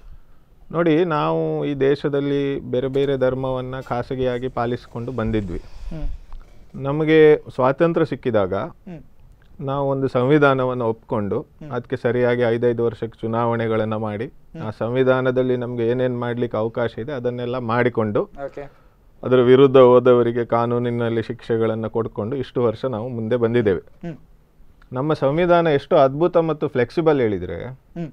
ನೋಡಿ ನಾವು ಈ ದೇಶದಲ್ಲಿ ಬೇರೆ ಬೇರೆ ಧರ್ಮವನ್ನು ಖಾಸಗಿಯಾಗಿ ಪಾಲಿಸಿಕೊಂಡು ಬಂದಿದ್ವಿ ಹ್ಮ್ ನಮಗೆ ಸ್ವಾತಂತ್ರ್ಯ ಸಿಕ್ಕಿದಾಗ ಹ್ಮ್ ನಾವು ಒಂದು ಸಂವಿಧಾನವನ್ನು ಒಪ್ಕೊಂಡು ಅದಕ್ಕೆ ಸರಿಯಾಗಿ ಐದೈದು ವರ್ಷಕ್ಕೆ ಚುನಾವಣೆಗಳನ್ನು ಮಾಡಿ ಆ ಸಂವಿಧಾನದಲ್ಲಿ ನಮಗೆ ಏನೇನು ಮಾಡಲಿಕ್ಕೆ ಅವಕಾಶ ಇದೆ ಅದನ್ನೆಲ್ಲ ಮಾಡಿಕೊಂಡು ಓಕೆ ಅದರ ವಿರುದ್ಧ ಹೋದವರಿಗೆ ಕಾನೂನಿನಲ್ಲಿ ಶಿಕ್ಷೆಗಳನ್ನು ಕೊಡ್ಕೊಂಡು ಇಷ್ಟು ವರ್ಷ ನಾವು ಮುಂದೆ ಬಂದಿದ್ದೇವೆ ಹ್ಮ್ ನಮ್ಮ ಸಂವಿಧಾನ ಎಷ್ಟು ಅದ್ಭುತ ಮತ್ತು ಫ್ಲೆಕ್ಸಿಬಲ್ ಹೇಳಿದರೆ ಹ್ಮ್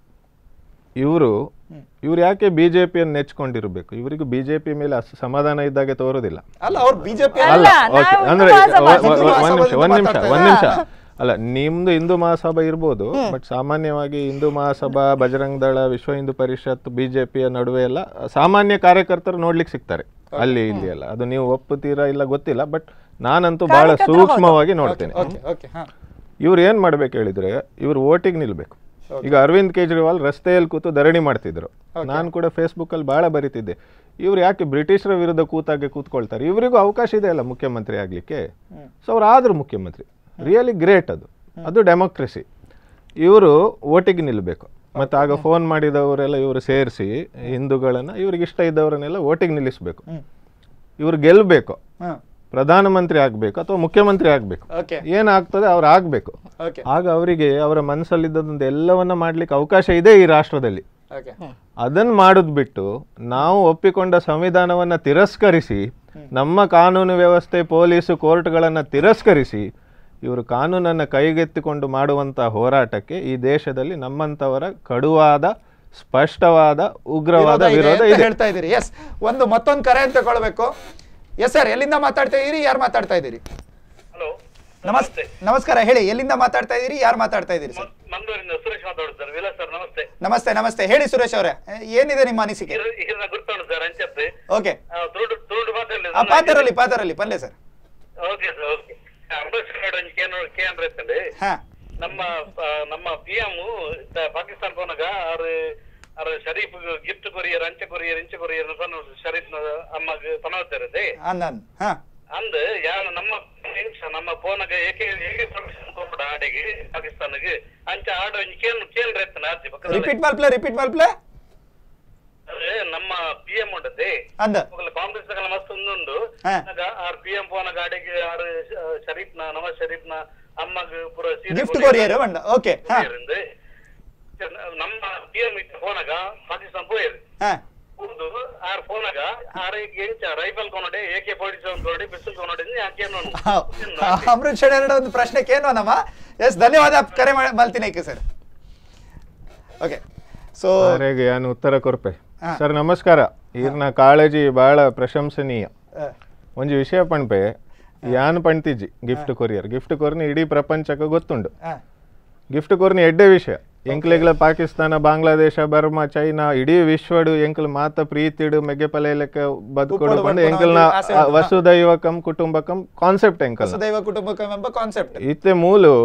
ಇವರು ಇವ್ರು ಯಾಕೆ ಬಿ ಜೆ ಪಿಯನ್ನು ನೆಚ್ಕೊಂಡಿರ್ಬೇಕು ಇವರಿಗೂ ಬಿ ಜೆ ಪಿ ಮೇಲೆ ಅಷ್ಟು ಸಮಾಧಾನ ಇದ್ದಾಗೆ ತೋರೋದಿಲ್ಲ ಅಲ್ಲ ಅವ್ರು ಬಿಜೆಪಿ ಅಲ್ಲ, ಅಲ್ಲ ಓಕೆ ನಾವು ಅಂದ್ರೆ ಹಿಂದೂ ಮಹಾಸಭಾ- ಒ- ಒ- ಹಿಂದೂ ಒಂದ್ ನಿಮಿಷ ಒಂದ್ ನಿಮಿಷ ಮಾತಾಡ್ತಾ ಒಂದ್ ನಿಮಿಷ ಇದ್ದಾರೆ. ಅಲ್ಲ ನಿಮ್ದು ಹಿಂದೂ ಮಹಾಸಭಾ ಇರ್ಬೋದು ಬಟ್ ಸಾಮಾನ್ಯವಾಗಿ ಹಿಂದೂ ಮಹಾಸಭಾ ಬಜರಂಗ ದಳ ವಿಶ್ವ ಹಿಂದೂ ಪರಿಷತ್ ಬಿಜೆಪಿಯ ನಡುವೆ ಎಲ್ಲ ಸಾಮಾನ್ಯ ಕಾರ್ಯಕರ್ತರು ನೋಡ್ಲಿಕ್ಕೆ ಸಿಗ್ತಾರೆ ಅಲ್ಲಿ ಇಲ್ಲಿ ಎಲ್ಲ ಅದು ನೀವು ಒಪ್ಪುತ್ತೀರಾ ಇಲ್ಲ ಗೊತ್ತಿಲ್ಲ ಬಟ್ ನಾನಂತೂ ಬಹಳ ಕಾರ್ಯಕರ್ತರು ಹೌದು. ಸೂಕ್ಷ್ಮವಾಗಿ ನೋಡ್ತೇನೆ ಓಕೆ ಓಕೆ ಹಾ ಇವ್ರು ಏನ್ ಮಾಡ್ಬೇಕು ಹೇಳಿದ್ರೆ ಇವ್ರು ಓಟಿಗೆ ನಿಲ್ಬೇಕು ಈಗ ಅರವಿಂದ್ ಕೇಜ್ರಿವಾಲ್ ರಸ್ತೆಯಲ್ಲಿ ಕೂತು ಧರಣಿ ಮಾಡ್ತಿದ್ರು ನಾನು ಕೂಡ ಫೇಸ್ಬುಕ್ ಅಲ್ಲಿ ಬಹಳ ಬರಿತಿದ್ದೆ ಇವ್ರು ಯಾಕೆ ಬ್ರಿಟಿಷರ ವಿರುದ್ಧ ಕೂತಾಗೆ ಕೂತ್ಕೊಳ್ತಾರೆ ಇವರಿಗೂ ಅವಕಾಶ ಇದೆ ಅಲ್ಲ ಮುಖ್ಯಮಂತ್ರಿ ಆಗ್ಲಿಕ್ಕೆ ಸೊ ಅವ್ರು ಆದ್ರು ಮುಖ್ಯಮಂತ್ರಿ ರಿಯಲಿ ಗ್ರೇಟ್ ಅದು ಅದು ಡೆಮೋಕ್ರಸಿ ಇವರು ಓಟಿಗೆ ನಿಲ್ಬೇಕು ಮತ್ತೆ ಆಗ ಫೋನ್ ಮಾಡಿದವರೆಲ್ಲ ಇವರು ಸೇರಿಸಿ ಹಿಂದೂಗಳನ್ನ ಇವ್ರಿಗೆ ಇಷ್ಟ ಇದ್ದವರನ್ನೆಲ್ಲ ಓಟಿಗೆ ನಿಲ್ಲಿಸ್ಬೇಕು ಇವ್ರು ಗೆಲ್ಬೇಕು ಹಾ ಪ್ರಧಾನಮಂತ್ರಿ ಆಗ್ಬೇಕು ಅಥವಾ ಮುಖ್ಯಮಂತ್ರಿ ಆಗ್ಬೇಕು ಓಕೆ ಏನಾಗ್ತದೆ ಅವ್ರು ಆಗ್ಬೇಕು ಓಕೆ ಆಗ ಅವರಿಗೆ ಅವರ ಮನಸ್ಸಲ್ಲಿದ್ದದೊಂದು ಎಲ್ಲವನ್ನ ಮಾಡ್ಲಿಕ್ಕೆ ಅವಕಾಶ ಇದೆ ಈ ರಾಷ್ಟ್ರದಲ್ಲಿ ಓಕೆ ಅದನ್ನ ಮಾಡುದ್ ಬಿಟ್ಟು ನಾವು ಒಪ್ಪಿಕೊಂಡ ಸಂವಿಧಾನವನ್ನ ತಿರಸ್ಕರಿಸಿ ನಮ್ಮ ಕಾನೂನು ವ್ಯವಸ್ಥೆ ಪೊಲೀಸು ಕೋರ್ಟ್ಗಳನ್ನ ತಿರಸ್ಕರಿಸಿ ಇವರು ಕಾನೂನನ್ನ ಕೈಗೆತ್ತಿಕೊಂಡು ಮಾಡುವಂತ ಹೋರಾಟಕ್ಕೆ ಈ ದೇಶದಲ್ಲಿ ನಮ್ಮಂತವರ ಕಡುವಾದ ಸ್ಪಷ್ಟವಾದ ಉಗ್ರವಾದ ವಿರೋಧ ಇದೆ ವಿರೋಧ ಅಂತ ಇದೆ ಹೇಳ್ತಾ ಇದ್ದೀರಿ ಎಸ್ ಒಂದು ಮತ್ತೊಂದು ಕರೆ ಅಂತ ತಗೊಳ್ಬೇಕು ಎಸ್ ಸರ್ ಎಲ್ಲಿಂದ ಮಾತಾಡ್ತಾ ಇದ್ದೀರಿ ಯಾರು ಮಾತಾಡ್ತಾ ಇದ್ದೀರಿ ಹಲೋ ನಮಸ್ತೆ ನಮಸ್ಕಾರ ಹೇಳಿ ಎಲ್ಲಿಂದ ಮಾತಾಡ್ತಾ ಇದ್ದೀರಿ ಯಾರು ಮಾತಾಡ್ತಾ ಇದ್ದೀರಿ ಸರ್ ಮಂಗಳೂರಿಂದ ಸುರೇಶ್ ಮಾತಾಡುದು ಸರ್ ವಿಲಾಸ್ ಸರ್ ನಮಸ್ತೆ ನಮಸ್ತೆ ನಮಸ್ತೆ ಹೇಳಿ ಸುರೇಶ್ ಅವರೇ ಏನಿದೆ ನಿಮ್ಮ ಅನಿಸಿಕೆ ಈಗ ಗುರ್ತೋಣ ಸರ್ ಅಂಚತ್ತೆ ಓಕೆ ತುರುಡು ತುರುಡು ಮಾತಾಡಲಿ ಆ ಪಾತರಲ್ಲಿ ಪಾತರಲ್ಲಿ ಪಲ್ಲೆ sir okay sir okay Ambedkar ಕೇಂದ್ರ ಕೇಂದ್ರ ಇರ್ತದೆ ಹಾ ನಮ್ಮ ಆ, ನಮ್ಮ ಪಿ ಎಂ ಪಾಕಿಸ್ತಾನ ಪೋನಾಗ ಆರು ಆರು ಶರೀಫ್ ಗಿಫ್ಟ್ ಕೊರಿಯರ್ ಅಂಚೆ ಕೊರಿಯರ್ ಇಂಚೆ ಕೊರಿಯರ್ ಶರೀಫ್ ಅಮ್ಮಗ್ ಪನವತ್ತಿರದೆ ಅಂದನ್ ಹಾ ಅಂದ್ ಯಾರು ನಮ್ಮ ನಿಮಿಷ ನಮ್ಮ ಫೋನಾಗ ಏಕೆ ಹೇಗೆ ಪರ್ಮಿಷನ್ ಕೊಡ ಆಡೆಗೆ ಪಾಕಿಸ್ತಾನಗೆ ಅಂಚ ಆಡ ಕೇನ್ ಕೇಂದ್ರ ಎತ್ತನ ಆರ್ಜಿ ಪಕ್ಕದಲ್ಲಿ ರಿಪೀಟ್ ಮಲ್ಪ್ಲೆ ರಿಪೀಟ್ ಮಲ್ಪ್ಲೆ ಅದೇ ನಮ್ಮ ಪಿ ಎಂ ಉಂಟದೆ ಅಂದ ಮೊದಲು ಕಾಂಗ್ರೆಸ್ ಗಳ ಮಸ್ತ್ ಒಂದುಂಡು ಹಾ. ಆಗ ಆರ್ ಪಿ ಎಂ ಫೋನ್ ಗಾಡಿಗೆ ಆರ್ ಶರೀಫ್ ನ ನವಾಜ್ ಶರೀಫ್ ನ ಅಮ್ಮಗ್ ಪೂರ ಸೀರೆ ಗಿಫ್ಟ್ ಕೊರಿಯರ್ ಬಂಡ ಓಕೆ ಹಾ ಕೊರಿಯರ್ ಇಂದು. ನಮ್ಮ ಪಿ ಎಂ ಇಟ್ಟ ಫೋನಾಗ ಪಾಕಿಸ್ತಾನ ಪೋಯರ್ ಹಾ ಒಂದು ಆರ್ ಫೋನ್ ಆಗ ಆರ್ ರೈಫಲ್ ಕೊನೋಡೆ ಏಕೆ ಫೋರ್ಟಿ ಸೆವೆನ್ ಕೊನೋಡೆ ಪಿಸ್ತೂಲ್ ಕೊನೋಡೆ ಯಾಕೆ ಅಮೃತ್ ಶೆಣೆ ಎರಡು ಒಂದು ಪ್ರಶ್ನೆ ಕೇನೋನಮ್ಮ ಎಸ್ ಧನ್ಯವಾದ ಕರೆ ಮಾಡಿ ಮಲ್ತಿನೇಕೆ ಸರ್ ಓಕೆ ಸೊ ಅವರಿಗೆ ನಾನು ಉತ್ತರ ಕೊರ್ಪೆ ಸರ್ ನಮಸ್ಕಾರ ಈರ್ನ ಕಾಳಜಿ ಬಹಳ ಪ್ರಶಂಸನೀಯ ಒಂಜಿ ವಿಷಯ ಪಣ್ಪೆ ಯಾನ್ ಪಣ್ತಿಜ್ಜಿ ಗಿಫ್ಟ್ ಕೊರಿಯರ್ ಗಿಫ್ಟ್ ಕೊರ್ನಿ ಇಡೀ ಪ್ರಪಂಚಕ್ಕೆ ಗೊತ್ತುಂಡು ಗಿಫ್ಟ್ ಕೊರ್ನಿ ಎಡ್ಡೆ ವಿಷಯ ಎಂಕ್ಲೆಗ್ಲ ಪಾಕಿಸ್ತಾನ ಬಾಂಗ್ಲಾದೇಶ ಬರ್ಮಾ ಚೈನಾ ಇಡೀ ವಿಶ್ವಡು ಎಂಕ್ಲ ಮಾತ ಪ್ರೀತಿಡು ಮೆಗೆ ಪಲೆಯಲಕ್ಕೆ ಬದುಕೊಡು ಉಪ್ಪಡು ಬಂದು ಬದುಕೋಣ ಎಂಕಲ್ನ ಒಂದು ಆಸೆ ಉಂಟು. ವಸುದೈವಕಂ ಕುಟುಂಬಕಂ ಕಾನ್ಸೆಪ್ಟ್ ಎಂಕಲ್ ವಸುದೈವ ಕುಟುಂಬಕಂ ಎಂಬ ಕಾನ್ಸೆಪ್ಟ್ ಇತ್ತೆ ಮೂಲು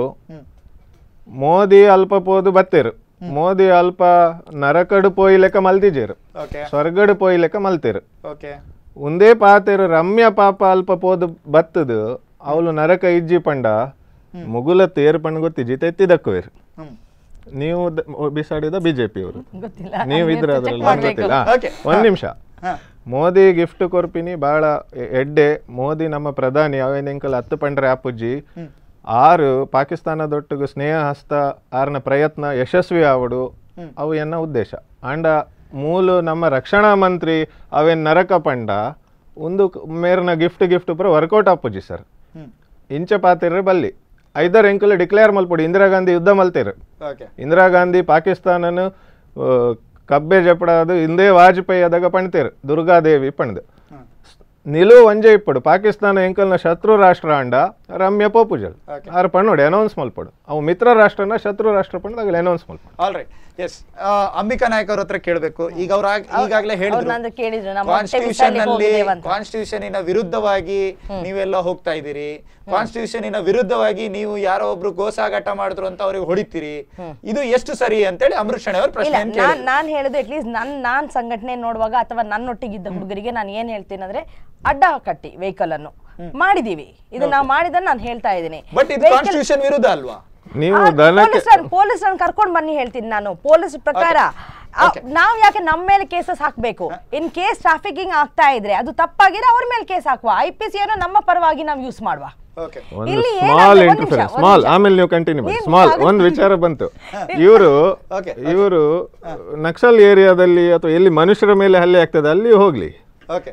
ಮೋದಿ ಅಲ್ಪ ಪೋದು ಬತ್ತೇರು ಮೋದಿ ಅಲ್ಪ ನರಕಡು ಪೋಯ್ಲೆಕ್ಕ ಮಲ್ತಿಜೇರು ಓಕೆ ಸ್ವರ್ಗಡು ಪೋಯ್ಲೆಕ್ಕ ಮಲ್ತೇರು ಓಕೆ ಉಂದೇ ಪಾತೆರು ರಮ್ಯ ಪಾಪ ಅಲ್ಪ ಪೋದು ಬತ್ತದು ಅವಳು ನರಕ ಇಜ್ಜಿ ಪಂಡ ಮುಗುಲ ತೇರು ಪಂಡ ಗೊತ್ತಿಜ್ಜಿ ತೆತ್ತಿದಕ್ಕುವೇರು ಹ್ಮ್ ನೀವು ದ- ಬಿಸಾಡಿದ ಬಿಜೆಪಿ ಅವರು ಗೊತ್ತಿಲ್ಲ ನೀವು ಅಲ್ಲಿ ಇದ್ರ check ಅದ್ರಲ್ಲಿ ಮಾಡ್ಬೇಕು. ಗೊತ್ತಿಲ್ಲ Okay. ಒಂದ್ ನಿಮಿಷ ಹಾ. ಮೋದಿ ಗಿಫ್ಟ್ ಕೊರ್ಪಿನಿ ಬಹಳ ಎ- ಎಡ್ಡೆ ಮೋದಿ ನಮ್ಮ ಪ್ರಧಾನಿ ಅವೇನೆಂಕಲ್ ಹತ್ತು ಪಂಡ್ರೆ ಆಪುಜ್ಜಿ ಆರು ಪಾಕಿಸ್ತಾನದೊಟ್ಟಿಗೆ ಸ್ನೇಹ ಹಸ್ತ ಆರ್ನ ಪ್ರಯತ್ನ ಯಶಸ್ವಿ ಆವಡು ಅವು ಎನ್ನ ಉದ್ದೇಶ ಅಂಡ ಮೂಲು ನಮ್ಮ ರಕ್ಷಣಾ ಮಂತ್ರಿ ಅವೇನ್ ನರಕ ಪಂಡ ಒಂದು ಕ- ಮೇರ್ನ ಗಿಫ್ಟ್ ಗಿಫ್ಟ್ ಪುರ ವರ್ಕೌಟ್ ಆಪುಜಿ ಸರ್ ಹ್ಮ್ ಇಂಚ ಪಾತಿರ್ರೆ ಬಲ್ಲಿ ಐದರ್ ಎಂಕಲ್ ಡಿಕ್ಲೇರ್ ಮಲ್ಪೊಡಿ ಇಂದಿರಾ ಗಾಂಧಿ ಯುದ್ಧ ಮಲ್ತೇರು ಓಕೆ ಇಂದಿರಾ ಗಾಂಧಿ ಪಾಕಿಸ್ತಾನನು ಆ, ಕಬ್ಬೆ ಜಪಡದು ಇಂದೇ ವಾಜಪೇಯಿ ಅದಾಗ ಪಣ್ತೇರು ದುರ್ಗಾದೇವಿ ಪಣ್ದು ನಿಲುವು ಒಂಜೆ ಇಪ್ಪಡು ಪಾಕಿಸ್ತಾನ ಎಂಕಲ್ನ ಶತ್ರು ರಾಷ್ಟ್ರ ಅಂಡ ರಮ್ಯ ಪೋಪುಜಲ್ ಆರ್ ಪಣ್ಣೋಡಿ ಅನೌನ್ಸ್ ಮಲ್ಪಡು ಅವು ಮಿತ್ರ ರಾಷ್ಟ್ರನ ಶತ್ರು ರಾಷ್ಟ್ರ ಪಣ್ಣು ಆಗಲಿ ಅನೌನ್ಸ್ ಮಲ್ಪಡು all right yes Ambika Nayak ಅವ್ರ ಹತ್ರ ಕೇಳಬೇಕು ಈಗ ಅವ್ರ ಈಗಾಗಲೇ ಹೇಳಿದ್ರು ಅವ್ರ್ನಂದ್ರೆ ಕೇಳಿದ್ರು, ನಮ್ಮ ಹೊಟ್ಟೆ ಕಾನ್ಸ್ಟಿಟ್ಯೂಷನ್ ಬಿಸಾಡ್ಲಿಕ್ಕೆ ನಲ್ಲಿ ಹೋಗಿದ್ದೇವಂತ. ಕಾನ್ಸ್ಟಿಟ್ಯೂಷನ್ ವಿರುದ್ಧವಾಗಿ ನೀವೆಲ್ಲ ಹೋಗ್ತಾ ಇದ್ದೀರಿ ಕಾನ್ಸ್ಟಿಟ್ಯೂಷನ್ ವಿರುದ್ಧವಾಗಿ ನೀವು ಯಾರೋ ಒಬ್ರು ಗೋಸಾಗಾಟ ಮಾಡಿದ್ರು ಅಂತ ಅವ್ರಿಗೆ ಹೊಡಿತೀರಿ ಇದು ಎಷ್ಟು ಸರಿ ಅಂತೇಳಿ ಅಮೃತ್ ಶೆಣೆ ಅವ್ರ ಇಲ್ಲ ಪ್ರಶ್ನೆ ನಾನ್ ನಾನ್ ಹೇಳುದು ಅಟ್ಲೀಸ್ಟ್ ನನ್ ನಾನ್ ಸಂಘಟನೆ ನೋಡುವಾಗ ಅಥವಾ ನನ್ನೊಟ್ಟಿಗಿದ್ದ ಹುಡುಗರಿಗೆ ನಾನು ಏನ್ ಹೇಳ್ತೀನಿ ಅಂದ್ರೆ ಅಡ್ಡ ಕಟ್ಟಿ ವೆಹಿಕಲ್ ಅನ್ನು ಮಾಡಿದೀವಿ ಇದು ನಾವು ಮಾಡಿದನ್ನ ನಾನು ಹೇಳ್ತಾ ಇದ್ದೀನಿ ಬಟ್ ಇದು ಕಾನ್ಸ್ಟಿಟ್ಯೂಷನ್ ವಿರುದ್ಧ ಅಲ್ವಾ ನೀವು ದನಕ್ಕೆ ಪೊಲೀಸ್ ಕರ್ಕೊಂಡ್ ಬನ್ನಿ ಹೇಳ್ತೀನಿ ನಾನು ಪೊಲೀಸ್ ಪ್ರಕಾರ ಆ, ನಾವ್ ಯಾಕೆ ನಮ್ಮ ಮೇಲೆ ಕೇಸಸ್ ಹಾಕ್ಬೇಕು ಇನ್ ಕೇಸ್ ಟ್ರಾಫಿಕಿಂಗ್ ಆಗ್ತಾ ಇದ್ರೆ ಅದು ತಪ್ಪಾಗಿದ್ರೆ ಅವ್ರ ಮೇಲೆ ಕೇಸ್ ಹಾಕುವ ಐ ಪಿ ಸಿ ನಮ್ಮ ಪರವಾಗಿ ನಾವು ಯೂಸ್ ಮಾಡುವ ಓಕೆ ಒಂದು ಇಲ್ಲಿ ಸ್ಮಾಲ್ ಏನಾದ್ರು- ಒಂದ್ ಇಂಟರ್ಫಿರೆನ್ಸ್ ನಿಮಿಷ, ಒಂದ್ ಸ್ಮಾಲ್ ನಿಮಿಷ. ಆಮೇಲೆ ನೀವು ಕಂಟಿನ್ಯೂ ಮಾಡಿ ನೀವು ಸ್ಮಾಲ್ ಆಗುತ್ತೆ. ಒಂದು ವಿಚಾರ ಬಂತು ಇವರು Okay, ಇವರು ನಕ್ಸಲ್ ಏರಿಯಾದಲ್ಲಿ ಅಥವಾ ಎಲ್ಲಿ ಮನುಷ್ಯರ ಮೇಲೆ ಹಲ್ಲೆ ಆಗ್ತದೆ ಅಲ್ಲಿ ಹೋಗ್ಲಿ ಓಕೆ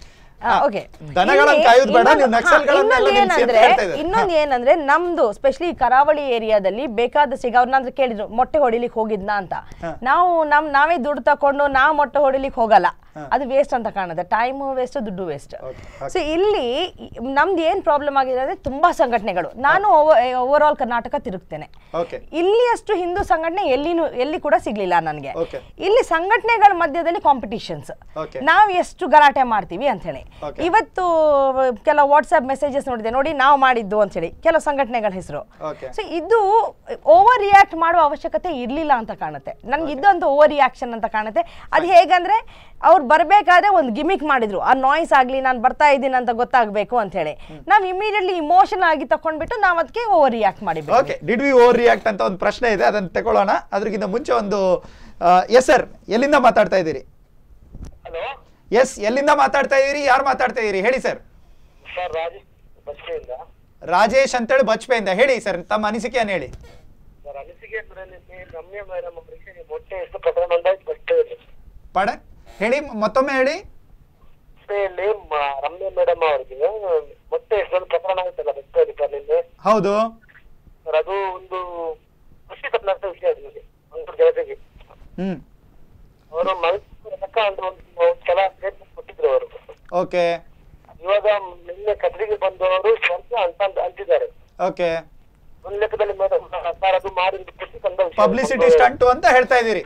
ಓಕೆ ದನಗಳನ್ನ ಕಾಯೋದು ಬೇಡ, ನೀವು ನಕ್ಸಲ್ಗಳನ್ನೆಲ್ಲ ನಿಲ್ಸಿ ಅಂತ ಹೇಳ್ತಾ ಇದ್ದಾರೆ. ಇನ್ನೊಂದು ಏನಂದ್ರೆ ನಮ್ದು ಸ್ಪೆಷಲಿ ಕರಾವಳಿ ಏರಿಯಾದಲ್ಲಿ ಬೇಕಾದಷ್ಟು ಈಗ ಅವ್ರನ್ನ ಕೇಳಿದ್ರು ಮೊಟ್ಟೆ ಹೊಡಿಲಿಕ್ಕೆ ಹೋಗಿದ್ನಾ ಅಂತ ನಾವು ನಮ್ ನಾವೇ ದುಡ್ಡು ತಕೊಂಡು ನಾವು ಮೊಟ್ಟೆ ಹೊಡಿಲಿಕ್ಕೆ ಹೋಗಲ್ಲ ಅದು ವೇಸ್ಟ್ ಅಂತ ಕಾಣುತ್ತೆ ಟೈಮ್ ವೇಸ್ಟ್ ದುಡ್ಡು ವೇಸ್ಟ್ ಸೊ ಇಲ್ಲಿ ಈ- ನಮ್ದು ಏನ್ ಪ್ರಾಬ್ಲಮ್ ಆಗಿದೆ ಅಂದ್ರೆ ತುಂಬಾ ಸಂಘಟನೆಗಳು ನಾನು ಓವರ್ ಆಲ್ ಕರ್ನಾಟಕ ತಿರುಗ್ತೇನೆ ಓಕೆ ಇಲ್ಲಿ ಅಷ್ಟು ಹಿಂದೂ ಸಂಘಟನೆ ಎಲ್ಲಿನೂ ಎಲ್ಲಿ ಕೂಡ ಸಿಗ್ಲಿಲ್ಲ ನನಗೆ Okay. ಇಲ್ಲಿ ಸಂಘಟನೆಗಳ ಮಧ್ಯದಲ್ಲಿ ಕಾಂಪಿಟಿಷನ್ಸ್ Okay. ನಾವು ಎಷ್ಟು ಗಲಾಟೆ ಮಾಡ್ತೀವಿ ಅಂತ ಹೇಳಿ Okay. ಇವತ್ತು ಕೆಲವು ವಾಟ್ಸ್ಆಪ್ ಮೆಸೇಜಸ್ ನೋಡಿದೆ ನೋಡಿ ನಾವು ಮಾಡಿದ್ದು ಅಂತ ಹೇಳಿ ಕೆಲವು ಸಂಘಟನೆಗಳ ಹೆಸರು Okay. ಸೊ ಇದು ಓವರ್ ರಿಯಾಕ್ಟ್ ಮಾಡುವ ಅವಶ್ಯಕತೆ ಇರ್ಲಿಲ್ಲ ಅಂತ ಕಾಣುತ್ತೆ ನನ್ಗೆ ಇದ್ದಂತ ಓವರ್ ರಿಯಾಕ್ಷನ್ ಅಂತ ಕಾಣುತ್ತೆ ಅದು ಹೇಗಂದ್ರೆ ಅವ್ರು ಬರ್ಬೇಕಾದ್ರೆ ಒಂದು ಗಿಮಿಕ್ ಮಾಡಿದ್ರು ಆ ನಾಯ್ಸ್ ಆಗ್ಲಿ ನಾನು ಬರ್ತಾ ಇದ್ದೀನಿ ಅಂತ ಗೊತ್ತಾಗ್ಬೇಕು ಅಂತ ಹೇಳಿ ನಾವು ಇಮಿಡಿಯೇಟ್ಲಿ ಇಮೋಷನಲ್ ಆಗಿ ತಕೊಂಡ್ಬಿಟ್ಟು ನಾವು ಅದಕ್ಕೆ ಓವರ್ ರಿಯಾಕ್ಟ್ ಮಾಡಿದ್ವಿ okay did we overreact ಅಂತ ಒಂದು ಪ್ರಶ್ನೆ ಇದೆ ಅದನ್ನ ತಗೊಳ್ಳೋಣ ಅದ್ರಗಿಂತ ಮುಂಚೆ ಒಂದು ಎಸ್ ಸರ್ ಎಲ್ಲಿಂದ ಮಾತಾಡ್ತಾ ಇದ್ದೀರಿ ಹಲೋ ಎಸ್ ಎಲ್ಲಿಂದ ಮಾತಾಡ್ತಾ ಇದ್ದೀರಿ ಯಾರು ಮಾತಾಡ್ತಾ ಇದ್ದೀರಿ ಹೇಳಿ ಸರ್ ಸರ್ ರಾಜೇಶ್ ಬಸ್ಕೆಯಿಂದ ರಾಜೇಶ್ ಅಂತೇಳಿ ಬಜ್ಪೆಯಿಂದ ಹೇಳಿ ಸರ್ ತಮ್ಮ ಅನಿಸಿಕೆಯನ್ನು ಹೇಳಿ ಸರ್ ಅನಿಸಿಕೆ ಅಂದ್ರೆ ನಿನ್ನೆ ರಮ್ಯ ಮೇಡಮ್ ಅವರಿಗೆ ಮೊಟ್ಟೆ ಎಷ್ಟು ಪ್ರಕರಣ ಉಂಟಾಯ್ತು ಬಸ್ಟೆಯಲ್ಲಿ ಪಡ ಹೇಳಿ ಮತ್ತೊಮ್ಮೆ ಹೇಳಿ ಬಸ್ಟೆಯಲ್ಲಿ ಮ- ರಮ್ಯ ಮೇಡಮ್ ಅವರಿಗೆ ಮೊಟ್ಟೆ ಎಷ್ಟೊಂದು ಪ್ರಕರಣ ಆಯ್ತಲ್ಲ ಬಸ್ಟೆಯಲ್ಲಿ ಸರ್ ನಿನ್ನೆ ಹೌದು ಸರ್ ಅದು ಒಂದು ಖುಷಿ ಪಟ್ಟಂತ ವಿಷಯ ಅದು ನಿಮಗೆ ಒಂದು ಜನತೆಗೆ ಹ್ಮ್ ಅವರು ಮೈಸೂರು ಲೆಕ್ಕ ಅಂತ ಒಂದು ಒಂದು ಸಲ ಸ್ಟೇಟ್ಮೆಂಟ್ ಕೊಟ್ಟಿದ್ರು ಅವರು ಓಕೆ ಇವಾಗ ನಿನ್ನೆ ಕದ್ರಿಗೆ ಬಂದವರು ಸ್ವಂತ ಅಂತ ಅಂತಿದ್ದಾರೆ ಓಕೆ ಒಂದ್ ಲೆಕ್ಕದಲ್ಲಿ ಮೇಡಮ್ ಸರ್ ಅದು ಮಾಡಿ ಖುಷಿ ತಂದ ವಿಷಯ. ಪಬ್ಲಿಸಿಟಿ ಒಂದು- ಸ್ಟಂಟು ಅಂತ ಹೇಳ್ತಾ ಇದ್ದೀರಿ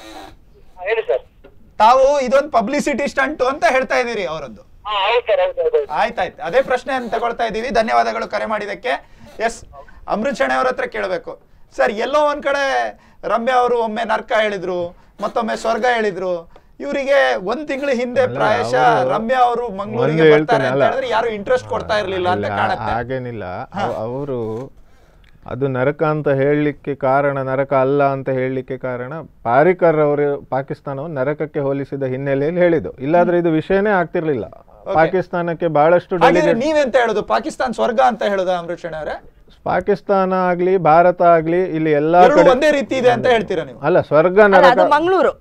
ಹಾ, ಹೇಳಿ ಸರ್ ತಾವು ಇದೊಂದು ಪಬ್ಲಿಸಿಟಿ ಸ್ಟಂಟು ಅಂತ ಹೇಳ್ತಾ ಇದ್ದೀರಿ ಅವರದ್ದು ಹಾ ಹೌದು ಸರ್ ಹೌದು ಹೌದು ಹೌದು. ಆಯ್ತಾಯ್ತು ಅದೇ ಪ್ರಶ್ನೆಯನ್ನು ತಗೊಳ್ತಾ ಇದ್ದೀವಿ ಧನ್ಯವಾದಗಳು ಕರೆ ಮಾಡಿದ್ದಕ್ಕೆ ಎಸ್ ಅಮೃತ್ ಶೆಣೆ ಅವ್ರ ಹತ್ರ ಕೇಳಬೇಕು ಸರ್ ಎಲ್ಲೋ ಒಂದ್ ಕಡೆ ರಮ್ಯಾ ಅವರು ಒಮ್ಮೆ ನರ್ಕ ಹೇಳಿದ್ರು ಮತ್ತೊಮ್ಮೆ ಸ್ವರ್ಗ ಹೇಳಿದ್ರು ಇವರಿಗೆ ಒಂದ್ ತಿಂಗಳ ಹಿಂದೆ ಅಲ್ಲ, ಪ್ರಾಯಶಃ ಅವ್ರು- ರಮ್ಯಾ ಅವರು ಮಂಗಳೂರಿಗೆ ಒಂದು ಬರ್ತಾರೆ ಹೇಳ್ತೇನೆ, ಅಂತ ಅಲ್ಲ. ಹೇಳಿದ್ರೆ ಯಾರು ಇಂಟ್ರೆಸ್ಟ್ ಕೊಡ್ತಾ ಇರ್ಲಿಲ್ಲ ಅಂತ ಇಲ್ಲ, ಕಾಣುತ್ತೆ ಹಾಗೇನಿಲ್ಲ ಅವರು ಅದು ನರಕ ಅಂತ ಹೇಳಲಿಕ್ಕೆ ಕಾರಣ ನರಕ ಅಲ್ಲ ಅಂತ ಹೇಳಲಿಕ್ಕೆ ಕಾರಣ ಪಾರಿಕರ್ ಅವರು ಪಾಕಿಸ್ತಾನವನ್ನು ನರಕಕ್ಕೆ ಹೋಲಿಸಿದ ಹಿನ್ನೆಲೆಯಲ್ಲಿ ಹೇಳಿದ್ದು ಇಲ್ಲಾದ್ರೆ ಇದು ವಿಷಯನೇ ಆಗ್ತಿರ್ಲಿಲ್ಲ ಪಾಕಿಸ್ತಾನಕ್ಕೆ ಬಹಳಷ್ಟು ಹಾಗಿದ್ರೆ ಡೆಲಿಗೇಟ್ ನೀವೆಂತ ಹೇಳುದು ಪಾಕಿಸ್ತಾನ್ ಸ್ವರ್ಗ ಅಂತ ಹೇಳುದ ಅಮೃತ್ ಶೆಣೆ ಅವರೇ ಪಾಕಿಸ್ತಾನ ಆಗ್ಲಿ ಭಾರತ ಆಗ್ಲಿ ಇಲ್ಲಿ ಎಲ್ಲಾ ಎರಡು ಕಡೆ ಒಂದೇ ರೀತಿ ಇದೆ ಅಂತ ಹೇಳ್ತೀರಾ ನೀವು ಅಲ್ಲ ಸ್ವರ್ಗ ಅಲ್ಲ, ಅದು ನರಕ ಮಂಗಳೂರು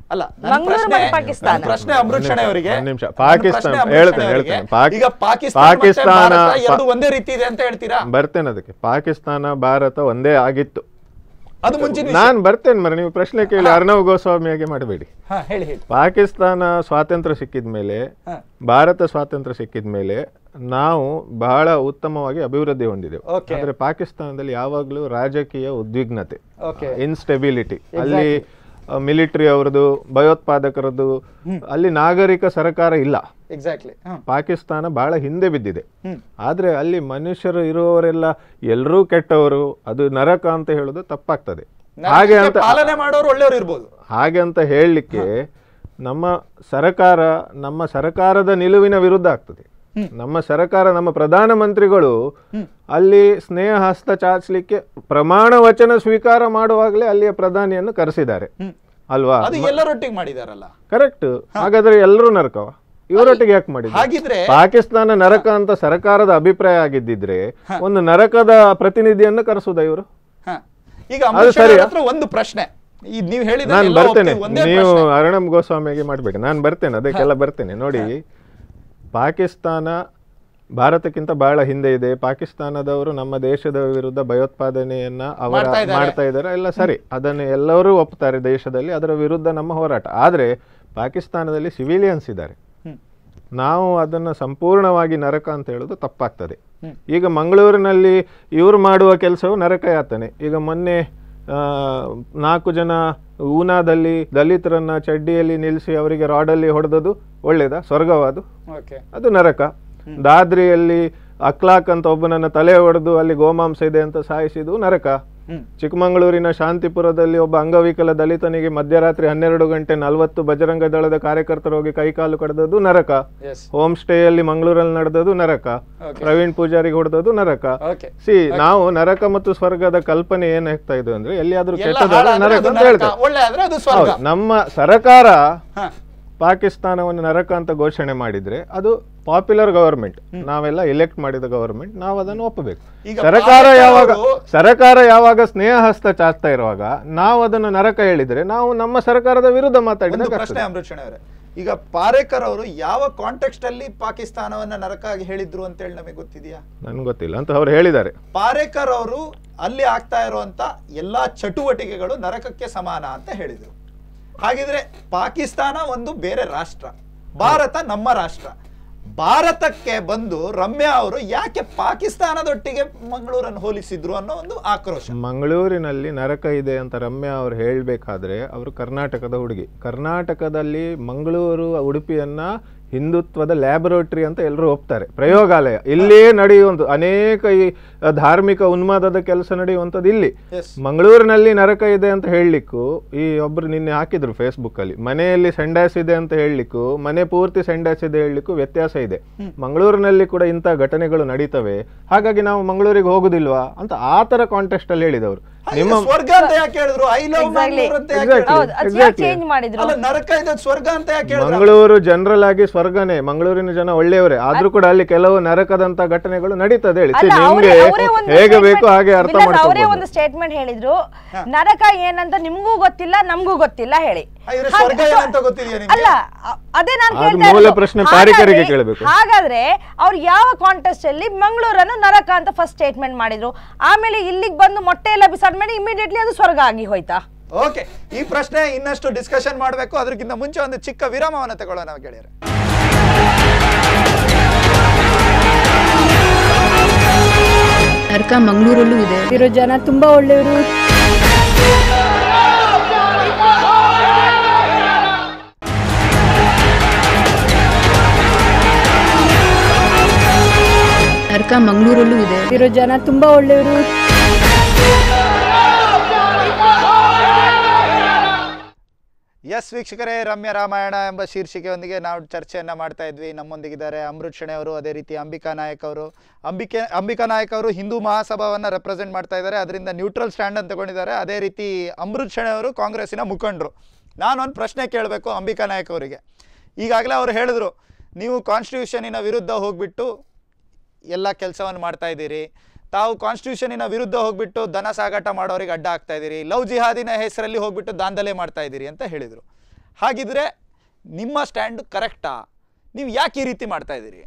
ಅಲ್ಲ ನನ್ನ ಮಂಗಳೂರು ಪ್ರಶ್ನೆ- ಮತ್ತೆ ಪಾಕಿಸ್ತಾನ. ನನ್ನ ಪ್ರಶ್ನೆ ಅಮೃತ್ ಶೆಣೈ ಅವರಿಗೆ ಒಂದ್ ನಿಮಿಷ. ನನ್ನ ಪಾಕಿಸ್ತಾನ- ಪ್ರಶ್ನೆ ಅಮೃತ್ ಹೇಳ್ತೇನೆ, ಶೆಣೈ ಅವರಿಗೆ. ಹೇಳ್ತೇನೆ. ಪಾಕ್- ಈಗ ಪಾಕಿಸ್ತಾನ ಮತ್ತೆ ಪಾಕಿಸ್ತಾನ- ಭಾರತ ಎರಡು ಪಾ- ಒಂದೇ ರೀತಿ ಇದೆ ಅಂತ ಹೇಳ್ತೀರಾ ಬರ್ತೇನೆ ಅದಕ್ಕೆ ಪಾಕಿಸ್ತಾನ ಭಾರತ ಒಂದೇ ಆಗಿತ್ತು ಅದು ಮುಂಚಿನ ವಿಷಯ. ನಾನ್ ಬರ್ತೇನೆ ಮರ ನೀವು ಪ್ರಶ್ನೆ ಕೇಳಿ ಅರ್ಣವ್ ಗೋಸ್ವಾಮಿಯಾಗೆ ಮಾಡಬೇಡಿ ಹಾ ಹೇಳಿ ಹೇಳಿ ಪಾಕಿಸ್ತಾನ ಸ್ವಾತಂತ್ರ್ಯ ಸಿಕ್ಕಿದ ಮೇಲೆ ಹಾ. ಭಾರತ ಸ್ವಾತಂತ್ರ್ಯ ಸಿಕ್ಕಿದ ಮೇಲೆ ನಾವು ಬಹಳ ಉತ್ತಮವಾಗಿ ಅಭಿವೃದ್ಧಿ ಹೊಂದಿದೆವು Okay. ಆದ್ರೆ ಪಾಕಿಸ್ತಾನದಲ್ಲಿ ಯಾವಾಗಲೂ ರಾಜಕೀಯ ಉದ್ವಿಗ್ನತೆ Okay. ಇನ್ಸ್ಟೆಬಿಲಿಟಿ ಅಲ್ಲಿ ಮಿಲಿಟರಿ ಅವರದು ಭಯೋತ್ಪಾದಕರದ್ದು ಅಲ್ಲಿ ನಾಗರಿಕ ಸರ್ಕಾರ ಇಲ್ಲ ಎಕ್ಸಾಕ್ಟ್ಲಿ ಪಾಕಿಸ್ತಾನ ಬಹಳ ಹಿಂದೆ ಬಿದ್ದಿದೆ ಹ್ಮ್. ಆದ್ರೆ ಅಲ್ಲಿ ಮನುಷ್ಯರು ಇರುವವರೆಲ್ಲ ಎಲ್ಲರೂ ಕೆಟ್ಟವರು ಅದು ನರಕ ಅಂತ ಹೇಳೋದು ತಪ್ಪಾಗ್ತದೆ ಹಾಗೆ ಅಂತ ಪಾಲನೆ ಮಾಡೋರು ಒಳ್ಳೆಯವರು ಇರ್ಬೋದು ಹಾಗೆ ಅಂತ ಹೇಳಲಿಕ್ಕೆ ನಮ್ಮ ಸರ್ಕಾರ ನಮ್ಮ ಸರ್ಕಾರದ ನಿಲುವಿನ ವಿರುದ್ಧ ಆಗ್ತದೆ ನಮ್ಮ ಸರ್ಕಾರ ನಮ್ಮ ಪ್ರಧಾನಮಂತ್ರಿಗಳು ಅಲ್ಲಿ ಸ್ನೇಹ ಹಸ್ತ ಚಾಚಲಿಕ್ಕೆ ಪ್ರಮಾಣ ವಚನ ಸ್ವೀಕಾರ ಮಾಡುವಾಗಲೇ ಅಲ್ಲಿಯ ಪ್ರಧಾನಿಯನ್ನು ಕರೆಸಿದ್ದಾರೆ ಅಲ್ವಾ ಅದು ಎಲ್ಲರೊಟ್ಟಿಗೆ ಮಾಡಿದಾರಲ್ಲ ಕರೆಕ್ಟ್ ಹಾಗಾದ್ರೆ ಎಲ್ಲರೂ ನರಕವ ಇವರೊಟ್ಟಿಗೆ ಯಾಕೆ ಮಾಡಿದ್ರು ಹಾಗಿದ್ರೆ ಪಾಕಿಸ್ತಾನ ನರಕ ಅಂತ ಸರ್ಕಾರದ ಅಭಿಪ್ರಾಯ ಆಗಿದ್ದಿದ್ರೆ ಒಂದು ನರಕದ ಪ್ರತಿನಿಧಿಯನ್ನು ಕರೆಸುದ ಇವರು ಹ. ಈಗ ಅಮೃತ್ ಶೆಣೈ ಸರಿಯಾ? ಅವ್ರ ಹತ್ರ ಒಂದು ಪ್ರಶ್ನೆ ಈ ನೀವು ಹೇಳಿದ ನಾನು ಎಲ್ಲ ಬರ್ತೇನೆ ಒಪ್ತೀವಿ. ಒಂದೇ ನೀವು ಪ್ರಶ್ನೆ. ಅರಣಂ ಗೋಸ್ವಾಮಿಗೆ ಮಾಡಬೇಡಿ ನಾನು ಬರ್ತೇನೆ ಅದಕ್ಕೆಲ್ಲ ಬರ್ತೇನೆ ನೋಡಿ ಪಾಕಿಸ್ತಾನ ಭಾರತಕ್ಕಿಂತ ಬಹಳ ಹಿಂದೆ ಇದೆ ಪಾಕಿಸ್ತಾನದವರು ನಮ್ಮ ದೇಶದ ವಿರುದ್ಧ ಭಯೋತ್ಪಾದನೆಯನ್ನ ಅವರ ಮಾಡ್ತಾ ಇದ್ದಾರೆ. ಮಾಡ್ತಾ ಇದ್ದಾರೆ ಎಲ್ಲ ಸರಿ ಅದನ್ನು ಎಲ್ಲರೂ ಒಪ್ತಾರೆ ದೇಶದಲ್ಲಿ ಅದರ ವಿರುದ್ಧ ನಮ್ಮ ಹೋರಾಟ ಆದ್ರೆ ಪಾಕಿಸ್ತಾನದಲ್ಲಿ ಸಿವಿಲಿಯನ್ಸ್ ಇದ್ದಾರೆ ಹ್ಮ್. ನಾವು ಅದನ್ನು ಸಂಪೂರ್ಣವಾಗಿ ನರಕ ಅಂತ ಹೇಳೋದು ತಪ್ಪಾಗ್ತದೆ ಈಗ ಮಂಗಳೂರಿನಲ್ಲಿ ಇವರು ಮಾಡುವ ಕೆಲಸವು ನರಕ ಯಾತನೆ ಈಗ ಮೊನ್ನೆ ಆ, ನಾಲ್ಕು ಜನ ಊನಾದಲ್ಲಿ ದಲಿತರನ್ನ ಚಡ್ಡಿಯಲ್ಲಿ ನಿಲ್ಲಿಸಿ ಅವರಿಗೆ ರಾಡಲ್ಲಿ ಹೊಡೆದದು ಒಳ್ಳೇದಾ ಸ್ವರ್ಗವಾದು Okay. ಅದು ನರಕ ದಾದ್ರಿಯಲ್ಲಿ ಅಕ್ಲಾಕ್ ಅಂತ ಒಬ್ಬನನ್ನ ತಲೆ ಹೊಡೆದು ಅಲ್ಲಿ ಗೋಮಾಂಸ ಇದೆ ಅಂತ ಸಾಯಿಸಿದ್ದು ನರಕ ಹ್ಮ್. ಚಿಕ್ಕಮಗಳೂರಿನ ಶಾಂತಿಪುರದಲ್ಲಿ ಒಬ್ಬ ಅಂಗವಿಕಲ ದಲಿತನಿಗೆ ಮಧ್ಯರಾತ್ರಿ ಹನ್ನೆರಡು ಗಂಟೆ ನಲವತ್ತು ಬಜರಂಗ ದಳದ ಕಾರ್ಯಕರ್ತರು ಹೋಗಿ ಕೈಕಾಲು ಕಡ್ದದ್ದು ನರಕ Yes. ಹೋಮ್ ಸ್ಟೇಯಲ್ಲಿ ಮಂಗಳೂರಲ್ಲಿ ನಡೆದದ್ದು ನರಕ Okay. ಪ್ರವೀಣ್ ಪೂಜಾರಿಗೆ ಹೊಡೆದದ್ದು ನರಕ Okay. ಸಿ ನಾವು ನರಕ ಮತ್ತು ಸ್ವರ್ಗದ ಕಲ್ಪನೆ ಏನ್ ಆಗ್ತಾ ಇದೆ ಅಂದ್ರೆ ಎಲ್ಲಿಯಾದ್ರೂ ಎಲ್ಲ ಕೆಟ್ಟದಾದ್ರೆ ಹಾಳಾದ್ರೆ ನರಕ ಅದು ಅಂತ ನರಕ, ಹೇಳ್ತಾರೆ ಒಳ್ಳೆ ಆದ್ರೆ ಅದು ಸ್ವರ್ಗ ಹೌದು, ನಮ್ಮ ಸರ್ಕಾರ ಹ. ಪಾಕಿಸ್ತಾನವನ್ನು ನರಕ ಅಂತ ಘೋಷಣೆ ಮಾಡಿದ್ರೆ ಅದು ಪಾಪ್ಯುಲರ್ ಗವರ್ಮೆಂಟ್ ನಾವೆಲ್ಲ ಎಲೆಕ್ಟ್ ಮಾಡಿದ ಗವರ್ಮೆಂಟ್ ನಾವು ಅದನ್ನು ಒಪ್ಪಬೇಕು ಈಗ ಸರ್ಕಾರ ಪಾಕಿಸ್ತಾನವರು- ಯಾವಾಗ ಸರ್ಕಾರ ಯಾವಾಗ ಸ್ನೇಹ ಹಸ್ತ ಚಾಚ್ತಾ ಇರುವಾಗ ನಾವು ಅದನ್ನು ನರಕ ಹೇಳಿದ್ರೆ ನಾವು ನಮ್ಮ ಸರ್ಕಾರದ ವಿರುದ್ಧ ಒಂದು ಮಾತಾಡಿದಾಗ ಪ್ರಶ್ನೆ ಅಮೃತ್ ಶೆಣೈ ಅವರೇ ಈಗ ಪಾರೇಕರ್ ಅವರು ಯಾವ ಕಾಂಟೆಕ್ಸ್ಟ್ ಅಲ್ಲಿ ಪಾಕಿಸ್ತಾನವನ್ನ ನರಕ ಆಗಿ ಹೇಳಿದ್ರು ಅಂತ ಹೇಳಿ ನಮಗೆ ಗೊತ್ತಿದೆಯಾ ನನ್ಗೆ ಗೊತ್ತಿಲ್ಲ ಅಂತ ಅವ್ರು ಹೇಳಿದ್ದಾರೆ ಪಾರೇಕರ್ ಅವರು ಅಲ್ಲಿ ಆಗ್ತಾ ಇರುವಂತ ಎಲ್ಲಾ ಚಟುವಟಿಕೆಗಳು ನರಕಕ್ಕೆ ಸಮಾನ ಅಂತ ಹೇಳಿದರು ಹಾಗಿದ್ರೆ ಪಾಕಿಸ್ತಾನ ಒಂದು ಬೇರೆ ರಾಷ್ಟ್ರ ಭಾರತ ನಮ್ಮ ರಾಷ್ಟ್ರ ಭಾರತಕ್ಕೆ ಬಂದು ರಮ್ಯಾ ಅವರು ಯಾಕೆ ಪಾಕಿಸ್ತಾನದೊಟ್ಟಿಗೆ ಮಂಗಳೂರನ್ನು ಹೋಲಿಸಿದ್ರು ಅನ್ನೋ ಒಂದು ಆಕ್ರೋಶ ಮಂಗಳೂರಿನಲ್ಲಿ ನರಕ ಇದೆ ಅಂತ ರಮ್ಯಾ ಅವ್ರು ಹೇಳಬೇಕಾದ್ರೆ ಅವರು ಕರ್ನಾಟಕದ ಹುಡುಗಿ ಕರ್ನಾಟಕದಲ್ಲಿ ಮಂಗಳೂರು ಉಡುಪಿಯನ್ನ ಹಿಂದುತ್ವದ ಲ್ಯಾಬೊರೇಟರಿ ಅಂತ ಎಲ್ಲರೂ ಒಪ್ತಾರೆ ಪ್ರಯೋಗಾಲಯ ಇಲ್ಲೇ ನಡೆಯುವಂಥ ಅನೇಕ ಈ ಧಾರ್ಮಿಕ ಉನ್ಮಾದದ ಕೆಲಸ ನಡೆಯುವಂಥದ್ದು ಇಲ್ಲಿ Yes. ಮಂಗಳೂರಿನಲ್ಲಿ ನರಕ ಇದೆ ಅಂತ ಹೇಳಲಿಕ್ಕೂ ಈ ಒಬ್ರು ನಿನ್ನೆ ಹಾಕಿದ್ರು ಫೇಸ್ಬುಕ್ ಅಲ್ಲಿ ಮನೆಯಲ್ಲಿ ಸೆಂಡಾಸ್ ಇದೆ ಅಂತ ಹೇಳಲಿಕ್ಕೂ ಮನೆ ಪೂರ್ತಿ ಸೆಂಡಾಸ್ ಇದೆ ಹೇಳಲಿಕ್ಕೂ ವ್ಯತ್ಯಾಸ ಇದೆ ಮಂಗಳೂರಿನಲ್ಲಿ ಕೂಡ ಇಂಥ ಘಟನೆಗಳು ನಡೀತವೆ ಹಾಗಾಗಿ ನಾವು ಮಂಗಳೂರಿಗೆ ಹೋಗುದಿಲ್ವಾ ಅಂತ ಆ ತರ ಕಾಂಟೆಸ್ಟ್ ಅಲ್ಲಿ ಹೇಳಿದವರು ನಿಮ್ಮ ಸ್ವರ್ಗ ಅಂತ ಯಾಕೆ ಹೇಳಿದ್ರು ಐ ಲವ್ Exactly. ಅಂತ ಯಾಕೆ Exactly. ಹೇಳಿದ್ರು? ಹೌದು ಅದು ಯಾಕೆ Exactly. ಚೇಂಜ್ ಮಾಡಿದ್ರು ಅಲ್ಲ ನರಕ ಇದೆ ಸ್ವರ್ಗ ಅಂತ ಯಾಕೆ ಹೇಳಿದ್ರು ಮಂಗಳೂರು ಜನರಲ್ ಆಗಿ ಸ್ವರ್ಗನೇ ಮಂಗಳೂರಿನ ಜನ ಒಳ್ಳೆಯವರೇ ಆದ್ರೂ ಕೂಡ ಅಲ್ಲಿ ಕೆಲವು ನರಕದಂತ ಘಟನೆಗಳು ನಡೀತದೆ ಹೇಳಿ ಅಲ್ಲ, ನಿಮ್ಗೆ ಅವ್ರೇ- ಅವರೇ ಒಂದು ಹೇಗೆ statement- ಬೇಕು ಹಾಗೆ ಅರ್ಥ ವಿಲಾಸ್ ಅವರೇ ಮಾಡ್ಕೋಬಹುದು ಒಂದು ಸ್ಟೇಟ್ಮೆಂಟ್ ಹೇಳಿದ್ರು ನರಕ ಏನಂತ ನಿಮ್ಗೂ ಗೊತ್ತಿಲ್ಲ ನಮ್ಗೂ ಗೊತ್ತಿಲ್ಲ ಹೇಳಿ ಹಾಗಿದ್ರೆ ಹಾಗೆ- ಸ್ವರ್ಗ ಏನಂತ ಗೊತ್ತಿದ್ಯಾ ನಿಮ್ಗೆ? ಅಲ್ಲ ಅ- ಅದೇ ನಾನು ಅದು ಕೇಳ್ತಾ ಮೂಲ ಇರೋದು. ಪ್ರಶ್ನೆ ಹಾಗಾದ್ರೆ- ಪಾರಿಕರಿಗೆ ಕೇಳ್ಬೇಕು. ಹಾಗಾದ್ರೆ ಅವ್ರು ಯಾವ ಕಾಂಟೆಸ್ಟ್ ಅಲ್ಲಿ ಮಂಗಳೂರನ್ನು ನರಕ ಅಂತ ಫಸ್ಟ್ ಸ್ಟೇಟ್ಮೆಂಟ್ ಮಾಡಿದ್ರು ಆಮೇಲೆ ಇಲ್ಲಿಗೆ ಬಂದು ಮೊಟ್ಟೆ ಎಲ್ಲ ಬಿಸಾಡ್ಮೇಲೆ ಇಮಿಡಿಯೇಟ್ಲಿ ಅದು ಸ್ವರ್ಗ ಆಗಿ ಹೋಯ್ತಾ ಓಕೆ ಈ ಪ್ರಶ್ನೆ ಇನ್ನಷ್ಟು ಡಿಸ್ಕಷನ್ ಮಾಡಬೇಕು ಅದಕ್ಕಿಂತ ಮುಂಚೆ ಒಂದು ಚಿಕ್ಕ ವಿರಾಮವನ್ನು ತಗೊಳ್ಳೋಣ ಗೆಳೆಯರೆ ನರ್ಕ ಮಂಗಳೂರಲ್ಲೂ ಇದೆ ಇರೋ ಜನ ತುಂಬಾ ಒಳ್ಳೆಯವರು ನರ್ಕ ಮಂಗಳೂರಲ್ಲೂ ಇದೆ ಇರೋ ಜನ ತುಂಬಾ ಒಳ್ಳೆಯವರು ಎಸ್ ವೀಕ್ಷಕರೇ ರಮ್ಯ ರಾಮಾಯಣ ಎಂಬ ಶೀರ್ಷಿಕೆಯೊಂದಿಗೆ ನಾವು ಚರ್ಚೆಯನ್ನು ಮಾಡ್ತಾ ಇದ್ವಿ ನಮ್ಮೊಂದಿಗಿದ್ದಾರೆ ಅಮೃತ್ ಶೆಣೆ ಅವರು ಅದೇ ರೀತಿ ಅಂಬಿಕಾ ನಾಯಕ್ ಅವರು ಅಂಬಿಕೆ ಅಂಬಿಕಾ ನಾಯಕ್ ಅವರು ಹಿಂದೂ ಮಹಾಸಭಾವನ್ನು ರೆಪ್ರೆಸೆಂಟ್ ಮಾಡ್ತಾ ಇದ್ದಾರೆ ಅದರಿಂದ ನ್ಯೂಟ್ರಲ್ ಸ್ಟ್ಯಾಂಡ್ ಅಂತ ತಗೊಂಡಿದ್ದಾರೆ ಅದೇ ರೀತಿ ಅಮೃತ್ ಶೆಣೆ ಅವರು ಕಾಂಗ್ರೆಸ್ಸಿನ ಮುಖಂಡರು ನಾನು ಒಂದು ಪ್ರಶ್ನೆ ಕೇಳಬೇಕು ಅಂಬಿಕಾ ನಾಯಕ್ ಅವರಿಗೆ ಈಗಾಗಲೇ ಅವರು ಹೇಳಿದ್ರು ನೀವು ಕಾನ್ಸ್ಟಿಟ್ಯೂಷನಿನ ವಿರುದ್ಧ ಹೋಗ್ಬಿಟ್ಟು ಎಲ್ಲ ಕೆಲಸವನ್ನು ಮಾಡ್ತಾ ಇದ್ದೀರಿ ತಾವು ಕಾನ್ಸ್ಟಿಟ್ಯೂಷನಿನ ವಿರುದ್ಧ ಹೋಗ್ಬಿಟ್ಟು ದನ ಸಾಗಾಟ ಮಾಡೋರಿಗೆ ಅಡ್ಡ ಆಗ್ತಾ ಇದ್ದೀರಿ ಲವ್ ಜಿಹಾದಿನ ಹೆಸರಲ್ಲಿ ಹೋಗ್ಬಿಟ್ಟು ದಾಂಧಲೆ ಮಾಡ್ತಾ ಇದ್ದೀರಿ ಅಂತ ಹೇಳಿದರು ಹಾಗಿದ್ರೆ ನಿಮ್ಮ ಸ್ಟ್ಯಾಂಡ್ ಕರೆಕ್ಟಾ ನೀವು ಯಾಕೆ ಈ ರೀತಿ ಮಾಡ್ತಾ ಇದ್ದೀರಿ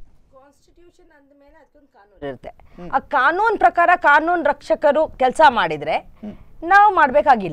ಇರುತ್ತೆ ಆ ಕಾನೂನ್ ಪ್ರಕಾರ ಕಾನೂನು ರಕ್ಷಕರು ಕೆಲಸ ಮಾಡಿದ್ರೆ ನಾವು ಮಾಡ್ಬೇಕಾಗಿಲ್ಲ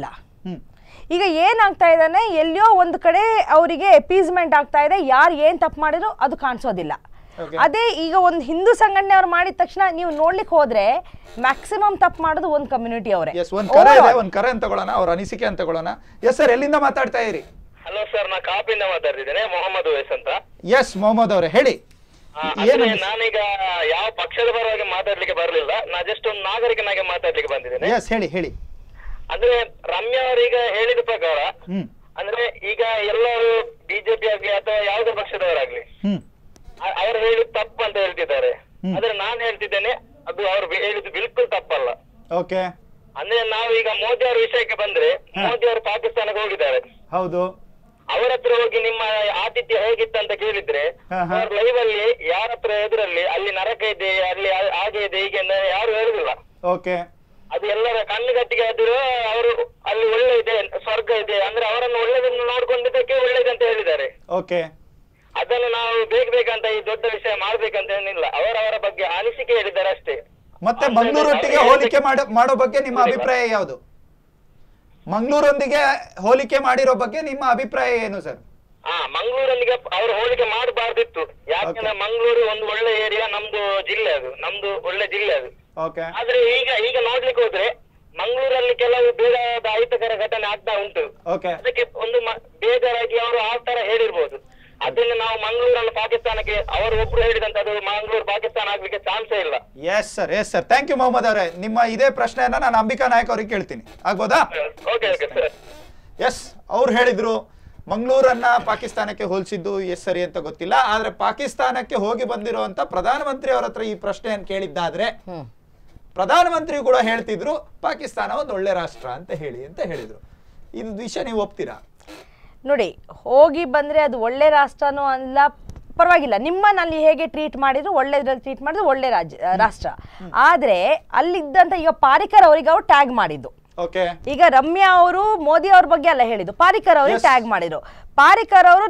ಈಗ ಏನಾಗ್ತಾ ಇದ್ದಾನೆ ಎಲ್ಲಿಯೋ ಒಂದು ಕಡೆ ಅವರಿಗೆ ಎಪೀಸ್ಮೆಂಟ್ ಆಗ್ತಾ ಇದೆ ಯಾರು ಏನ್ ತಪ್ಪು ಮಾಡಿದ್ರು ಅದು ಕಾಣಿಸೋದಿಲ್ಲ Okay. ಅದೇ ಈಗ ಒಂದು ಹಿಂದೂ ಸಂಘಟನೆ ಅವ್ರು ಮಾಡಿದ ತಕ್ಷಣ ನೀವು ನೋಡ್ಲಿಕ್ಕೆ ಹೋದ್ರೆ ಮ್ಯಾಕ್ಸಿಮಮ್ ತಪ್ಪು ಮಾಡೋದು ಒಂದು ಕಮ್ಯುನಿಟಿ ಅವರೇ ಎಸ್ ಒಂದು ಕರೆ ಇದೆ ಒಂದು ಕರೆ ಅಂತ ತಗೊಳ್ಳೋಣ ಅವ್ರ ಅನಿಸಿಕೆ ಅಂತ ತಗೊಳ್ಳೋಣ ಎಸ್ ಸರ್ ಎಲ್ಲಿಂದ ಮಾತಾಡ್ತಾ ಇರಿ ಹಲೋ ಸರ್ ನಾ ಕಾಪಿಂದ ಮಾತಾಡ್ತಿದ್ದೇನೆ ಮೊಹಮ್ಮದ್ ವೈಸ್ ಅಂತ ಎಸ್ ಮೊಹಮ್ಮದ್ ಅವರೇ ಹೇಳಿ ಆ, ಏನು ಅಂದ್ರೆ ಅನಿಸ್ತು? ನಾನೀಗ ಯಾವ ಪಕ್ಷದ ಪರವಾಗಿ ಮಾತಾಡ್ಲಿಕ್ಕೆ ಬರಲಿಲ್ಲ ನಾ ಜಸ್ಟ್ ಒಂದು ನಾಗರಿಕನಾಗಿ ಮಾತಾಡ್ಲಿಕ್ಕೆ ಬಂದಿದ್ದೇನೆ ಎಸ್ ಹೇಳಿ ಹೇಳಿ ಅಂದ್ರೆ ರಮ್ಯಾ ಅವರೀಗ ಹೇಳಿದ ಪ್ರಕಾರ ಹ್ಮ್ ಅಂದ್ರೆ ಈಗ ಎಲ್ಲರೂ ಬಿಜೆಪಿ ಆಗ್ಲಿ ಅಥವಾ ಯಾವುದೇ ಪಕ್ಷದವರಾಗ್ಲಿ ಹ್ಮ್ ಅ- ಅವ್ರು ಹೇಳಿದ್ ತಪ್ಪು ಅಂತ ಹೇಳ್ತಿದ್ದಾರೆ ಆದ್ರೆ ನಾನ್ ಹೇಳ್ತಿದ್ದೇನೆ ಅದು ಅವ್ರು ಬಿ- ಹೇಳಿದ್ದು ಬಿಲ್ಕುಲ್ ತಪ್ಪಲ್ಲ ಓಕೆ ಅಂದ್ರೆ ನಾವು ಈಗ ಮೋದಿ ಅವರ ವಿಷಯಕ್ಕೆ ಬಂದ್ರೆ ಮೋದಿ ಅವರು ಪಾಕಿಸ್ತಾನಕ್ಕೆ ಹೋಗಿದ್ದಾರೆ ಹೌದು ಅವರ ಹತ್ರ ಹೋಗಿ ನಿಮ್ಮ ಆತಿಥ್ಯ ಹೇಗಿತ್ತು ಅಂತ ಕೇಳಿದ್ರೆ ಹಾ, ಹಾ. ಅವ್ರ ಲೈವ್ ಅಲ್ಲಿ ಯಾರ ಹತ್ರ ಎದುರಲ್ಲಿ ಅಲ್ಲಿ ನರಕ ಇದೆ ಅಲ್ಲಿ ಆ- ಹಾಗೆ ಇದೆ ಹೀಗೆ ಅಂತ ಯಾರು ಹೇಳುದಿಲ್ಲ ಓಕೆ ಅದು ಎಲ್ಲರ ಕಣ್ಣುಗಟ್ಟಿಗೆ ಆದ್ರೂ ಅವರು ಅಲ್ಲಿ ಒಳ್ಳೆ ಇದೆ ಸ್ವರ್ಗ ಇದೆ ಅಂದ್ರೆ ಅವರನ್ನು ಒಳ್ಳೆದನ್ನು ನೋಡ್ಕೊಂಡಿದ್ದಕ್ಕೆ ಒಳ್ಳೇದು ಅಂತ ಹೇಳಿದ್ದಾರೆ ಓಕೆ ಅದನ್ನು ನಾವು ಬೇಗ ಬೇಕಂತ ಈ ದೊಡ್ಡ ವಿಷಯ ಮಾಡ್ಬೇಕಂತ ಏನಿಲ್ಲ ಅವರವರ ಬಗ್ಗೆ ಅನಿಸಿಕೆ ಹೇಳಿದ್ದಾರೆ ಅಷ್ಟೇ ಮತ್ತೆ ಅಂದ್ರೆ ಮಂಗಳೂರೊಟ್ಟಿಗೆ ಅವ್ರು ಹೋಲಿಕೆ ಮಾಡೋ ಮಾಡೋ ಬಗ್ಗೆ ನಿಮ್ಮ ಅಭಿಪ್ರಾಯ ಯಾವುದು ಮಂಗಳೂರೊಂದಿಗೆ ಹೋಲಿಕೆ ಮಾಡಿರೋ ಬಗ್ಗೆ ನಿಮ್ಮ ಅಭಿಪ್ರಾಯ ಏನು ಸರ್ ಹಾ ಮಂಗಳೂರಲ್ಲಿಗೆ ಅವರು ಹೋಲಿಕೆ ಮಾಡಬಾರ್ದಿತ್ತು ಯಾಕಂದ್ರೆ ಮಂಗಳೂರು ಒಂದು ಒಳ್ಳೆ ಏರಿಯಾ ನಮ್ದು ಜಿಲ್ಲೆ ಅದು ನಮ್ದು ಒಳ್ಳೆ ಜಿಲ್ಲೆ ಅದು ಓಕೆ ಆದ್ರೆ ಈಗ ಈಗ ನೋಡ್ಲಿಕ್ಕೆ ಹೋದ್ರೆ ಮಂಗಳೂರಲ್ಲಿ ಕೆಲವು ಬೇಡಾದ ಅಹಿತಕರ ಘಟನೆ ಆಗ್ತಾ ಉಂಟು ಓಕೆ ಅದಕ್ಕೆ ಒಂದು ಮ- ಬೇಜಾರಾಗಿ ಅವರು ಆ ತರ ಹೇಳಿರ್ಬೋದು ಅದನ್ನ ನಾವು ಮಂಗಳೂರನ್ನು ಪಾಕಿಸ್ತಾನಕ್ಕೆ ಅವರು ಒಬ್ರು ಹೇಳಿದಂತ ಅದು ಮಂಗಳೂರು ಪಾಕಿಸ್ತಾನ ಆಗ್ಲಿಕ್ಕೆ ಚಾನ್ಸೇ ಇಲ್ಲ yes sir yes sir thank you Mohammed ಅವರೇ ನಿಮ್ಮ ಇದೇ ಪ್ರಶ್ನೆಯನ್ನ ನಾನು ಅಂಬಿಕಾ ನಾಯಕ್ ಅವ್ರಿಗೆ ಕೇಳ್ತೀನಿ ಆಗ್ಬೋದಾ ಓಕೆ ಓಕೆ ಸರ್ ಎಸ್ ಅವ್ರು ಹೇಳಿದ್ರು ಮಂಗಳೂರನ್ನ ಪಾಕಿಸ್ತಾನಕ್ಕೆ ಹೋಲಿಸಿದ್ದು ಎಸ್ ಸರಿ ಅಂತ ಗೊತ್ತಿಲ್ಲ ಆದ್ರೆ ಪಾಕಿಸ್ತಾನಕ್ಕೆ ಹೋಗಿ ಬಂದಿರುವಂತ ಪ್ರಧಾನಮಂತ್ರಿ ಅವರ ಹತ್ರ ಈ ಪ್ರಶ್ನೆಯನ್ನು ಕೇಳಿದ್ದಾದ್ರೆ ಪ್ರಧಾನಮಂತ್ರಿ ಕೂಡ ಹೇಳ್ತಿದ್ರು ಪಾಕಿಸ್ತಾನ ಒಂದು ಒಳ್ಳೆ ರಾಷ್ಟ್ರ ಅಂತ ಹೇಳಿ ಅಂತ ಹೇಳಿದ್ರು ಇದು ವಿಷಯ ನೀವು ಒಪ್ತೀರಾ ನೋಡಿ ಹೋಗಿ ಬಂದ್ರೆ ಅದು ಒಳ್ಳೆ ರಾಷ್ಟ್ರನೂ ಅಲ್ಲ ಪರವಾಗಿಲ್ಲ ನಿಮ್ಮನ್ನ ಅಲ್ಲಿ ಹೇಗೆ ಟ್ರೀಟ್ ಮಾಡಿದ್ರು ಒಳ್ಳೆದ್ರಲ್ಲಿ ಟ್ರೀಟ್ ಮಾಡಿದ್ರು ಒಳ್ಳೆ ರಾಜ್ಯ ರಾಷ್ಟ್ರ ಆದ್ರೆ ಅಲ್ಲಿದ್ದಂತ ಈಗ ಪಾರಿಕರ್ ಅವರಿಗೆ ಅವ್ರು ಟ್ಯಾಗ್ ಮಾಡಿದ್ದು ಓಕೆ ಈಗ ರಮ್ಯಾ ಅವರು ಮೋದಿ ಅವ್ರ ಬಗ್ಗೆ ಅಲ್ಲ ಹೇಳಿದ್ದು ಪಾರಿಕರ್ ಅವ್ರಿಗೆ Yes. ಟ್ಯಾಗ್ ಮಾಡಿದ್ರು ಪಾರಿಕರ್ ಅವರು